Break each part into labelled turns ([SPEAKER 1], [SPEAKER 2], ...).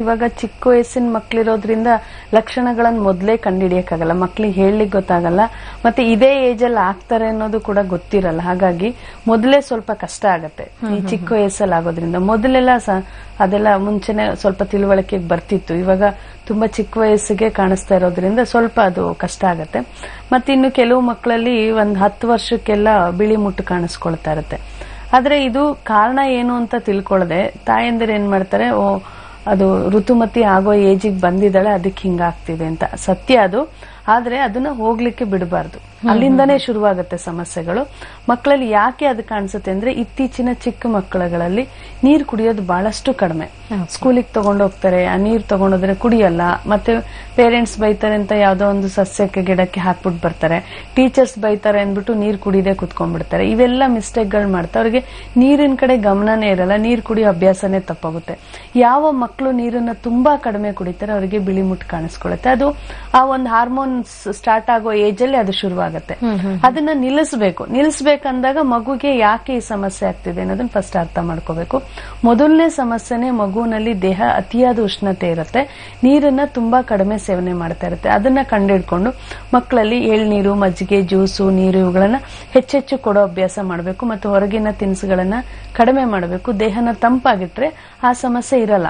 [SPEAKER 1] ಇವಾಗ ಚಿಕ್ಕ ವಯಸ್ಸಿನ ಮಕ್ಳಿರೋದ್ರಿಂದ ಲಕ್ಷಣಗಳನ್ನ ಮೊದಲೇ ಕಂಡುಹಿಡಿಯಕ್ಕಾಗಲ್ಲ ಮಕ್ಳಿಗೆ ಹೇಳಲಿಕ್ಕೆ ಗೊತ್ತಾಗಲ್ಲ ಮತ್ತೆ ಇದೇ ಏಜ್ ಅಲ್ಲಿ ಆಗ್ತಾರೆ ಅನ್ನೋದು ಕೂಡ ಗೊತ್ತಿರಲ್ಲ ಹಾಗಾಗಿ ಮೊದಲೇ ಸ್ವಲ್ಪ ಕಷ್ಟ ಆಗತ್ತೆ ಈ ಚಿಕ್ಕ ವಯಸ್ಸಲ್ಲಿ ಆಗೋದ್ರಿಂದ ಮೊದಲೆಲ್ಲ ಸ- ಅದೆಲ್ಲ ಮುಂಚೆನೆ ಸ್ವಲ್ಪ ತಿಳುವಳಿಕೆಗೆ ಬರ್ತಿತ್ತು ಇವಾಗ ತುಂಬಾ ಚಿಕ್ಕ ವಯಸ್ಸಿಗೆ ಕಾಣಿಸ್ತಾ ಇರೋದ್ರಿಂದ ಸ್ವಲ್ಪ ಅದು ಕಷ್ಟ ಆಗತ್ತೆ ಮತ್ತೆ ಇನ್ನು ಕೆಲವು ಮಕ್ಕಳಲ್ಲಿ ಒಂದ್ ಹತ್ತು ವರ್ಷಕ್ಕೆಲ್ಲ ಬಿಳಿ ಮುಟ್ಟು ಕಾಣಿಸ್ಕೊಳ್ತಾ ಇರುತ್ತೆ ಆದ್ರೆ ಇದು ಕಾರಣ ಏನು ಅಂತ ತಿಳ್ಕೊಳ್ಳದೆ ತಾಯಂದಿರು ಏನ್ ಮಾಡ್ತಾರೆ ಓ ಅದು ಋತುಮತಿ ಆಗೋ ಏಜಿಗೆ ಬಂದಿದ್ದಾಳೆ ಅದಕ್ಕೆ ಹಿಂಗಾಗ್ತಿದೆ ಅಂತ ಸತ್ಯ ಅದು ಆದ್ರೆ ಅದನ್ನ ಹೋಗ್ಲಿಕ್ಕೆ ಬಿಡಬಾರ್ದು ಅಲ್ಲಿಂದನೇ ಶುರುವಾಗುತ್ತೆ ಸಮಸ್ಯೆಗಳು ಮಕ್ಕಳಲ್ಲಿ ಯಾಕೆ ಅದು ಕಾಣಿಸುತ್ತೆ ಅಂದ್ರೆ ಇತ್ತೀಚಿನ ಚಿಕ್ಕ ಮಕ್ಕಳುಗಳಲ್ಲಿ ನೀರು ಕುಡಿಯೋದು ಬಹಳಷ್ಟು ಕಡಿಮೆ ಸ್ಕೂಲಿಗೆ ತಗೊಂಡೋಗ್ತಾರೆ ಆ ನೀರು ತಗೊಂಡೋದ್ರೆ ಕುಡಿಯಲ್ಲ ಮತ್ತೆ ಪೇರೆಂಟ್ಸ್ ಬೈತಾರೆ ಅಂತ ಯಾವ್ದೋ ಒಂದು ಸಸ್ಯಕ್ಕೆ ಗಿಡಕ್ಕೆ ಹಾಕ್ಬಿಟ್ಟು ಬರ್ತಾರೆ ಟೀಚರ್ಸ್ ಬೈತಾರೆ ಅಂದ್ಬಿಟ್ಟು ನೀರು ಕುಡಿದೇ ಕುತ್ಕೊಂಡ್ಬಿಡ್ತಾರೆ ಇವೆಲ್ಲ ಮಿಸ್ಟೇಕ್ಗಳು ಮಾಡ್ತಾರೆ ಅವ್ರಿಗೆ ನೀರಿನ ಕಡೆ ಗಮನನೇ ಇರಲ್ಲ ನೀರು ಕುಡಿಯೋ ಅಭ್ಯಾಸನೇ ತಪ್ಪಾಗುತ್ತೆ ಯಾವ ಮಕ್ಕಳು ನೀರನ್ನ ತುಂಬಾ ಕಡಿಮೆ ಕುಡಿತಾರೆ ಅವರಿಗೆ ಬಿಳಿ ಮುಟ್ಟು ಕಾಣಿಸ್ಕೊಳ್ಳುತ್ತೆ ಅದು ಆ ಒಂದು ಹಾರ್ಮೋನ್ಸ್ ಸ್ಟಾರ್ಟ್ ಆಗೋ ಏಜ್ ಅಲ್ಲಿ ಅದು ಶುರುವಾಗುತ್ತೆ ಅದನ್ನ ನಿಲ್ಲಿಸಬೇಕು ನಿಲ್ಲಿಸ್ಬೇಕಂದಾಗ ಮಗುಗೆ ಯಾಕೆ ಈ ಸಮಸ್ಯೆ ಆಗ್ತಿದೆ ಅನ್ನೋದನ್ನ ಫಸ್ಟ್ ಅರ್ಥ ಮಾಡ್ಕೋಬೇಕು ಮೊದಲನೇ ಸಮಸ್ಯೆನೇ ಮಗುವಿನಲ್ಲಿ ದೇಹ ಅತಿಯಾದ ಉಷ್ಣತೆ ಇರುತ್ತೆ ನೀರನ್ನ ತುಂಬಾ ಕಡಿಮೆ ಸೇವನೆ ಮಾಡ್ತಾ ಇರುತ್ತೆ ಅದನ್ನ ಕಂಡಿಡ್ಕೊಂಡು ಮಕ್ಕಳಲ್ಲಿ ಎಳ್ನೀರು ಮಜ್ಜಿಗೆ ಜ್ಯೂಸು ನೀರು ಇವುಗಳನ್ನ ಹೆಚ್ಚೆಚ್ಚು ಕೊಡೋ ಅಭ್ಯಾಸ ಮಾಡಬೇಕು ಮತ್ತು ಹೊರಗಿನ ತಿನಿಸುಗಳನ್ನ ಕಡಿಮೆ ಮಾಡಬೇಕು ದೇಹನ ತಂಪಾಗಿಟ್ರೆ ಆ ಸಮಸ್ಯೆ ಇರಲ್ಲ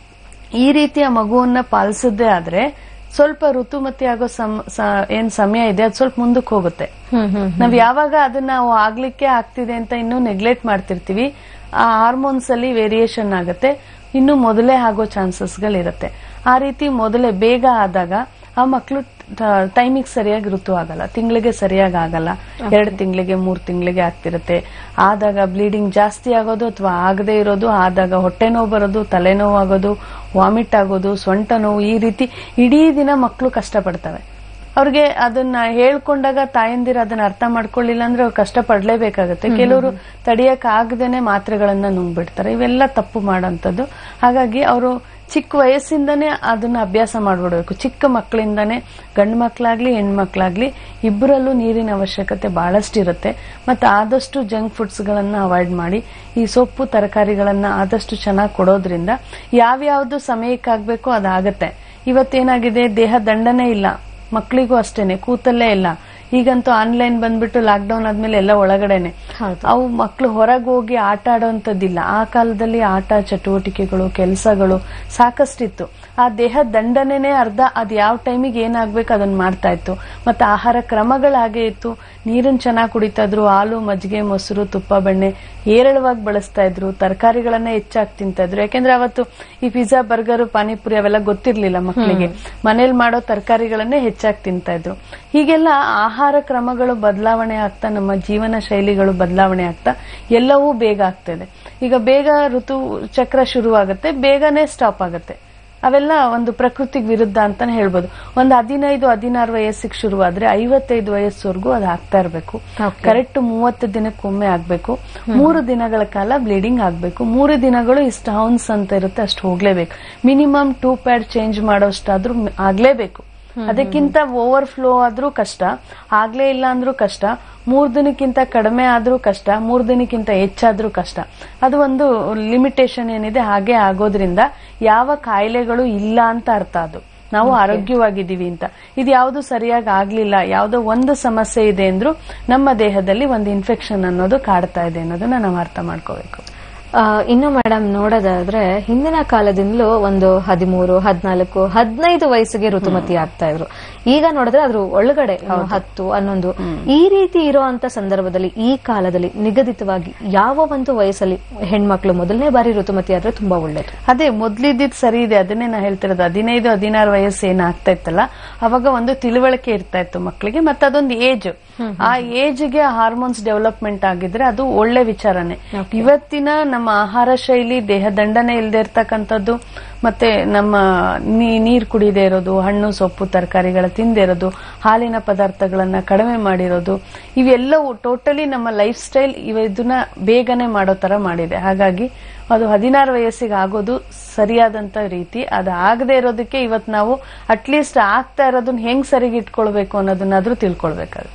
[SPEAKER 1] ಈ ರೀತಿಯ ಮಗುವನ್ನ ಪಾಲಿಸದೇ ಆದ್ರೆ ಸ್ವಲ್ಪ ಋತುಮತಿ ಆಗೋ ಸಮ್- ಸ- ಏನ್ ಸಮಯ ಇದೆ ಅದು ಸ್ವಲ್ಪ ಮುಂದಕ್ಕೆ ಹೋಗುತ್ತೆ ನಾವ್ ಯಾವಾಗ ಅದನ್ನ ನಾವು ಆಗ್ಲಿಕ್ಕೆ ಆಗ್ತಿದೆ ಅಂತ ಇನ್ನೂ ನೆಗ್ಲೆಕ್ಟ್ ಮಾಡ್ತಿರ್ತೀವಿ ಆ ಹಾರ್ಮೋನ್ಸ್ ಅಲ್ಲಿ ವೇರಿಯೇಷನ್ ಆಗುತ್ತೆ ಇನ್ನು ಮೊದಲೇ ಆಗೋ ಚಾನ್ಸಸ್ಗಳಿರುತ್ತೆ ಆ ರೀತಿ ಮೊದಲೇ ಬೇಗ ಆದಾಗ ಆ ಮಕ್ಕಳು ಟೈಮಿಗೆ ಸರಿಯಾಗಿ ಋತು ಆಗಲ್ಲ ತಿಂಗಳಿಗೆ ಸರಿಯಾಗಿ ಆಗಲ್ಲ ಎರಡು ತಿಂಗಳಿಗೆ ಮೂರ್ ತಿಂಗಳಿಗೆ ಆಗ್ತಿರುತ್ತೆ ಆದಾಗ ಬ್ಲೀಡಿಂಗ್ ಜಾಸ್ತಿ ಆಗೋದು ಅಥವಾ ಆಗದೆ ಇರೋದು ಆದಾಗ ಹೊಟ್ಟೆ ನೋವು ಬರೋದು ತಲೆನೋವು ಆಗೋದು ವಾಮಿಟ್ ಆಗೋದು ಸೊಂಟ ನೋವು ಈ ರೀತಿ ಇಡೀ ದಿನ ಮಕ್ಕಳು ಕಷ್ಟಪಡ್ತವೆ ಅವ್ರಿಗೆ ಅದನ್ನ ಹೇಳ್ಕೊಂಡಾಗ ತಾಯಂದಿರು ಅದನ್ನ ಅರ್ಥ ಮಾಡ್ಕೊಳ್ಳಿಲ್ಲ ಅಂದ್ರೆ ಅವ್ರು ಕಷ್ಟ ಪಡ್ಲೇಬೇಕಾಗತ್ತೆ ಕೆಲವರು ತಡಿಯಕ್ ಆಗದೇನೆ ಮಾತ್ರೆಗಳನ್ನ ನುಂಗ್ಬಿಡ್ತಾರೆ ಇವೆಲ್ಲ ತಪ್ಪು ಮಾಡೋಂಥದ್ದು ಹಾಗಾಗಿ ಅವರು ಚಿಕ್ಕ ವಯಸ್ಸಿಂದನೇ ಅದನ್ನ ಅಭ್ಯಾಸ ಮಾಡ್ಬಿಡ್ಬೇಕು ಚಿಕ್ಕ ಮಕ್ಕಳಿಂದಾನೇ ಗಂಡು ಮಕ್ಕಳಾಗ್ಲಿ ಹೆಣ್ಮಕ್ಳಾಗ್ಲಿ ಇಬ್ಬರಲ್ಲೂ ನೀರಿನ ಅವಶ್ಯಕತೆ ಬಹಳಷ್ಟು ಇರುತ್ತೆ ಮತ್ತೆ ಆದಷ್ಟು ಜಂಕ್ ಫುಡ್ಸ್ ಗಳನ್ನ ಅವಾಯ್ಡ್ ಮಾಡಿ ಈ ಸೊಪ್ಪು ತರಕಾರಿಗಳನ್ನ ಆದಷ್ಟು ಚೆನ್ನಾಗಿ ಕೊಡೋದ್ರಿಂದ ಯಾವ್ಯಾವ್ದು ಸಮಯಕ್ಕಾಗ್ಬೇಕೋ ಅದಾಗತ್ತೆ ಇವತ್ತೇನಾಗಿದೆ ದೇಹ ದಂಡನೆ ಇಲ್ಲ ಮಕ್ಕಳಿಗೂ ಅಷ್ಟೇನೆ ಕೂತಲ್ಲೇ ಇಲ್ಲ ಈಗಂತೂ ಆನ್ಲೈನ್ ಬಂದ್ಬಿಟ್ಟು ಲಾಕ್ಡೌನ್ ಆದ್ಮೇಲೆ ಎಲ್ಲ ಒಳಗಡೆನೆ ಅವು ಮಕ್ಕಳು ಹೊರಗೆ ಹೋಗಿ ಆಟ ಆಡೋಂಥದ್ದಿಲ್ಲ ಆ ಕಾಲದಲ್ಲಿ ಆಟ ಚಟುವಟಿಕೆಗಳು ಕೆಲಸಗಳು ಸಾಕಷ್ಟಿತ್ತು ಆ ದೇಹ ದಂಡನೆನೇ ಅರ್ಧ ಅದ್ ಯಾವ ಟೈಮಿಗೆ ಏನಾಗ್ಬೇಕು ಅದನ್ನ ಮಾಡ್ತಾ ಇತ್ತು ಮತ್ತೆ ಆಹಾರ ಕ್ರಮಗಳು ಹಾಗೆ ಇತ್ತು ನೀರನ್ನ ಚೆನ್ನಾಗಿ ಕುಡಿತಾ ಇದ್ರು ಹಾಲು ಮಜ್ಜಿಗೆ ಮೊಸರು ತುಪ್ಪ ಬೆಣ್ಣೆ ಏರಳವಾಗಿ ಬಳಸ್ತಾ ಇದ್ರು ತರಕಾರಿಗಳನ್ನ ಹೆಚ್ಚಾಗಿ ತಿಂತಾ ಇದ್ರು ಯಾಕೆಂದ್ರೆ ಅವತ್ತು ಈ ಪಿಜ್ಜಾ ಬರ್ಗರ್ ಪಾನಿಪುರಿ ಅವೆಲ್ಲ ಗೊತ್ತಿರ್ಲಿಲ್ಲ ಮಕ್ಕಳಿಗೆ ಮನೇಲಿ ಮಾಡೋ ತರಕಾರಿಗಳನ್ನೇ ಹೆಚ್ಚಾಗಿ ತಿಂತಾ ಇದ್ರು ಹೀಗೆಲ್ಲ ಆಹಾರ ಕ್ರಮಗಳು ಬದಲಾವಣೆ ಆಗ್ತಾ ನಮ್ಮ ಜೀವನ ಶೈಲಿಗಳು ಬದಲಾವಣೆ ಆಗ್ತಾ ಎಲ್ಲವೂ ಬೇಗ ಆಗ್ತದೆ ಈಗ ಬೇಗ ಋತು ಚಕ್ರ ಶುರುವಾಗುತ್ತೆ ಬೇಗನೆ ಸ್ಟಾಪ್ ಆಗುತ್ತೆ ಅವೆಲ್ಲ ಒಂದು ಪ್ರಕೃತಿಗೆ ವಿರುದ್ಧ ಅಂತಾನೆ ಹೇಳ್ಬೋದು ಒಂದು ಹದಿನೈದು ಹದಿನಾರು ವಯಸ್ಸಿಗೆ ಶುರುವಾದ್ರೆ ಐವತ್ತೈದು ವಯಸ್ಸವರೆಗೂ ಅದು ಆಗ್ತಾ ಇರಬೇಕು ಕರೆಕ್ಟ್ ಮೂವತ್ತು ದಿನಕ್ಕೊಮ್ಮೆ ಆಗ್ಬೇಕು ಮೂರು ದಿನಗಳ ಕಾಲ ಬ್ಲೀಡಿಂಗ್ ಆಗ್ಬೇಕು ಮೂರು ದಿನಗಳು ಇಷ್ಟು ಹೌನ್ಸ್ ಅಂತ ಇರುತ್ತೆ ಅಷ್ಟು ಹೋಗ್ಲೇಬೇಕು ಮಿನಿಮಮ್ ಟೂ ಪ್ಯಾಡ್ ಚೇಂಜ್ ಮಾಡೋಷ್ಟಾದ್ರೂ ಮ್- ಆಗ್ಲೇಬೇಕು ಅದಕ್ಕಿಂತ ಓವರ್ ಫ್ಲೋ ಆದ್ರೂ ಕಷ್ಟ ಆಗ್ಲೇ ಇಲ್ಲ ಅಂದ್ರೂ ಕಷ್ಟ ಮೂರ್ ದಿನಕ್ಕಿಂತ ಕಡಿಮೆ ಆದ್ರೂ ಕಷ್ಟ ಮೂರ್ ದಿನಕ್ಕಿಂತ ಹೆಚ್ಚಾದ್ರೂ ಕಷ್ಟ ಅದು ಒಂದು ಲಿಮಿಟೇಷನ್ ಏನಿದೆ ಹಾಗೆ ಆಗೋದ್ರಿಂದ ಯಾವ ಕಾಯಿಲೆಗಳು ಇಲ್ಲ ಅಂತ ಅರ್ಥ ಅದು ನಾವು ಆರೋಗ್ಯವಾಗಿದ್ದೀವಿ ಅಂತ ಇದು ಯಾವುದು ಸರಿಯಾಗಿ ಆಗ್ಲಿಲ್ಲ ಯಾವುದೋ ಒಂದು ಸಮಸ್ಯೆ ಇದೆ ಅಂದ್ರೂ ನಮ್ಮ ದೇಹದಲ್ಲಿ ಒಂದು ಇನ್ಫೆಕ್ಷನ್ ಅನ್ನೋದು ಕಾಡ್ತಾ ಇದೆ ಅನ್ನೋದನ್ನ ನಾವು ಅರ್ಥ ಮಾಡ್ಕೋಬೇಕು
[SPEAKER 2] ಆ, ಇನ್ನು ಮೇಡಮ್ ನೋಡೋದಾದ್ರೆ ಹಿಂದಿನ ಕಾಲದಿಂದಲೂ ಒಂದು ಹದಿಮೂರು ಹದಿನಾಲ್ಕು ಹದಿನೈದು ವಯಸ್ಸಿಗೆ ಋತುಮತಿ ಆಗ್ತಾ ಇದ್ರು ಈಗ ನೋಡಿದ್ರೆ ಅದ್ರ ಒಳಗಡೆ ಇನ್ನು ಹತ್ತು ಹನ್ನೊಂದು ಈ ರೀತಿ ಇರುವಂತ ಸಂದರ್ಭದಲ್ಲಿ ಈ ಕಾಲದಲ್ಲಿ ನಿಗದಿತವಾಗಿ ಯಾವ ಒಂದು ವಯಸ್ಸಲ್ಲಿ ಹೆಣ್ಮಕ್ಳು ಮೊದಲನೇ ಬಾರಿ ಋತುಮತಿ ಆದ್ರೆ ತುಂಬಾ ಒಳ್ಳೇದು
[SPEAKER 1] ಅದೇ ಮೊದ್ಲಿದ್ದಿದ್ ಸರಿ ಇದೆ ಅದನ್ನೇ ನಾ ಹೇಳ್ತಿರೋದು ಹದಿನೈದು ಹದಿನಾರು ವಯಸ್ಸು ಏನ್ ಆಗ್ತಾ ಇತ್ತಲ್ಲ ಅವಾಗ ಒಂದು ತಿಳುವಳಿಕೆ ಇರ್ತಾ ಇತ್ತು ಮಕ್ಕಳಿಗೆ ಮತ್ತೆ ಅದೊಂದು ಏಜ್ ಆ ಏಜ್ಗೆ ಹಾರ್ಮೋನ್ಸ್ ಡೆವಲಪ್ಮೆಂಟ್ ಆಗಿದ್ರೆ ಅದು ಒಳ್ಳೆ ವಿಚಾರನೆ ಇವತ್ತಿನ ನಮ್ಮ ಆಹಾರ ಶೈಲಿ ದೇಹ ದಂಡನೆ ಇಲ್ಲದೆ ಇರ್ತಕ್ಕಂಥದ್ದು ಮತ್ತೆ ನಮ್ಮ ನೀ- ನೀರ್ ಕುಡಿದೇ ಇರೋದು ಹಣ್ಣು ಸೊಪ್ಪು ತರಕಾರಿಗಳ ತಿಂದೇ ಇರೋದು ಹಾಲಿನ ಪದಾರ್ಥಗಳನ್ನ ಕಡಿಮೆ ಮಾಡಿರೋದು ಇವೆಲ್ಲವೂ ಟೋಟಲಿ ನಮ್ಮ ಲೈಫ್ ಸ್ಟೈಲ್ ಇದನ್ನ ಬೇಗನೆ ಮಾಡೋ ತರ ಮಾಡಿದೆ ಹಾಗಾಗಿ ಅದು ಹದಿನಾರು ವಯಸ್ಸಿಗೆ ಆಗೋದು ಸರಿಯಾದಂತ ರೀತಿ ಅದು ಆಗದೆ ಇರೋದಕ್ಕೆ ಇವತ್ತು ನಾವು ಅಟ್ಲೀಸ್ಟ್ ಆಗ್ತಾ ಇರೋದನ್ನ ಹೆಂಗ್ ಸರಿಗೆ ಇಟ್ಕೊಳ್ಬೇಕು ಅನ್ನೋದನ್ನಾದ್ರೂ ತಿಳ್ಕೊಳ್ಬೇಕಾಗುತ್ತೆ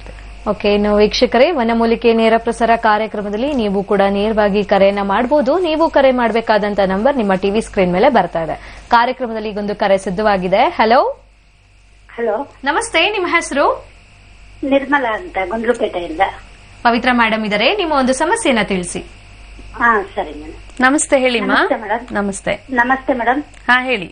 [SPEAKER 2] ಓಕೆ ಇನ್ನು ವೀಕ್ಷಕರೇ ವನಮೂಲಿಕೆ ನೇರ ಪ್ರಸಾರ ಕಾರ್ಯಕ್ರಮದಲ್ಲಿ ನೀವು ಕೂಡ ನೇರವಾಗಿ ಕರೆಯನ್ನ ಮಾಡಬಹುದು ನೀವು ಕರೆ ಮಾಡಬೇಕಾದಂತ ನಂಬರ್ ನಿಮ್ಮ ಟಿವಿ ಸ್ಕ್ರೀನ್ ಮೇಲೆ ಬರ್ತಾ ಇದೆ ಕಾರ್ಯಕ್ರಮದಲ್ಲಿ ಈಗೊಂದು ಕರೆ ಸಿದ್ಧವಾಗಿದೆ ಹಲೋ
[SPEAKER 3] ಹಲೋ
[SPEAKER 2] ನಮಸ್ತೆ ನಿಮ್ಮ ಹೆಸರು
[SPEAKER 3] ನಿರ್ಮಲಾ ಅಂತ ಗುಂಡ್ಲುಪೇಟೆಯಿಂದ
[SPEAKER 2] ಪವಿತ್ರ ಮೇಡಮ್ ಇದ್ದಾರೆ ನಿಮ್ಮ ಒಂದು ಸಮಸ್ಯೆಯನ್ನ ತಿಳಿಸಿ
[SPEAKER 3] ಹಾ ಸರಿ ಮೇಡಮ್
[SPEAKER 1] ನಮಸ್ತೆ ಹೇಳಿಮ್ಮ
[SPEAKER 3] ನಮಸ್ತೆ ಮೇಡಮ್
[SPEAKER 1] ನಮಸ್ತೆ
[SPEAKER 3] ನಮಸ್ತೆ ಮೇಡಮ್
[SPEAKER 1] ಹಾ ಹೇಳಿ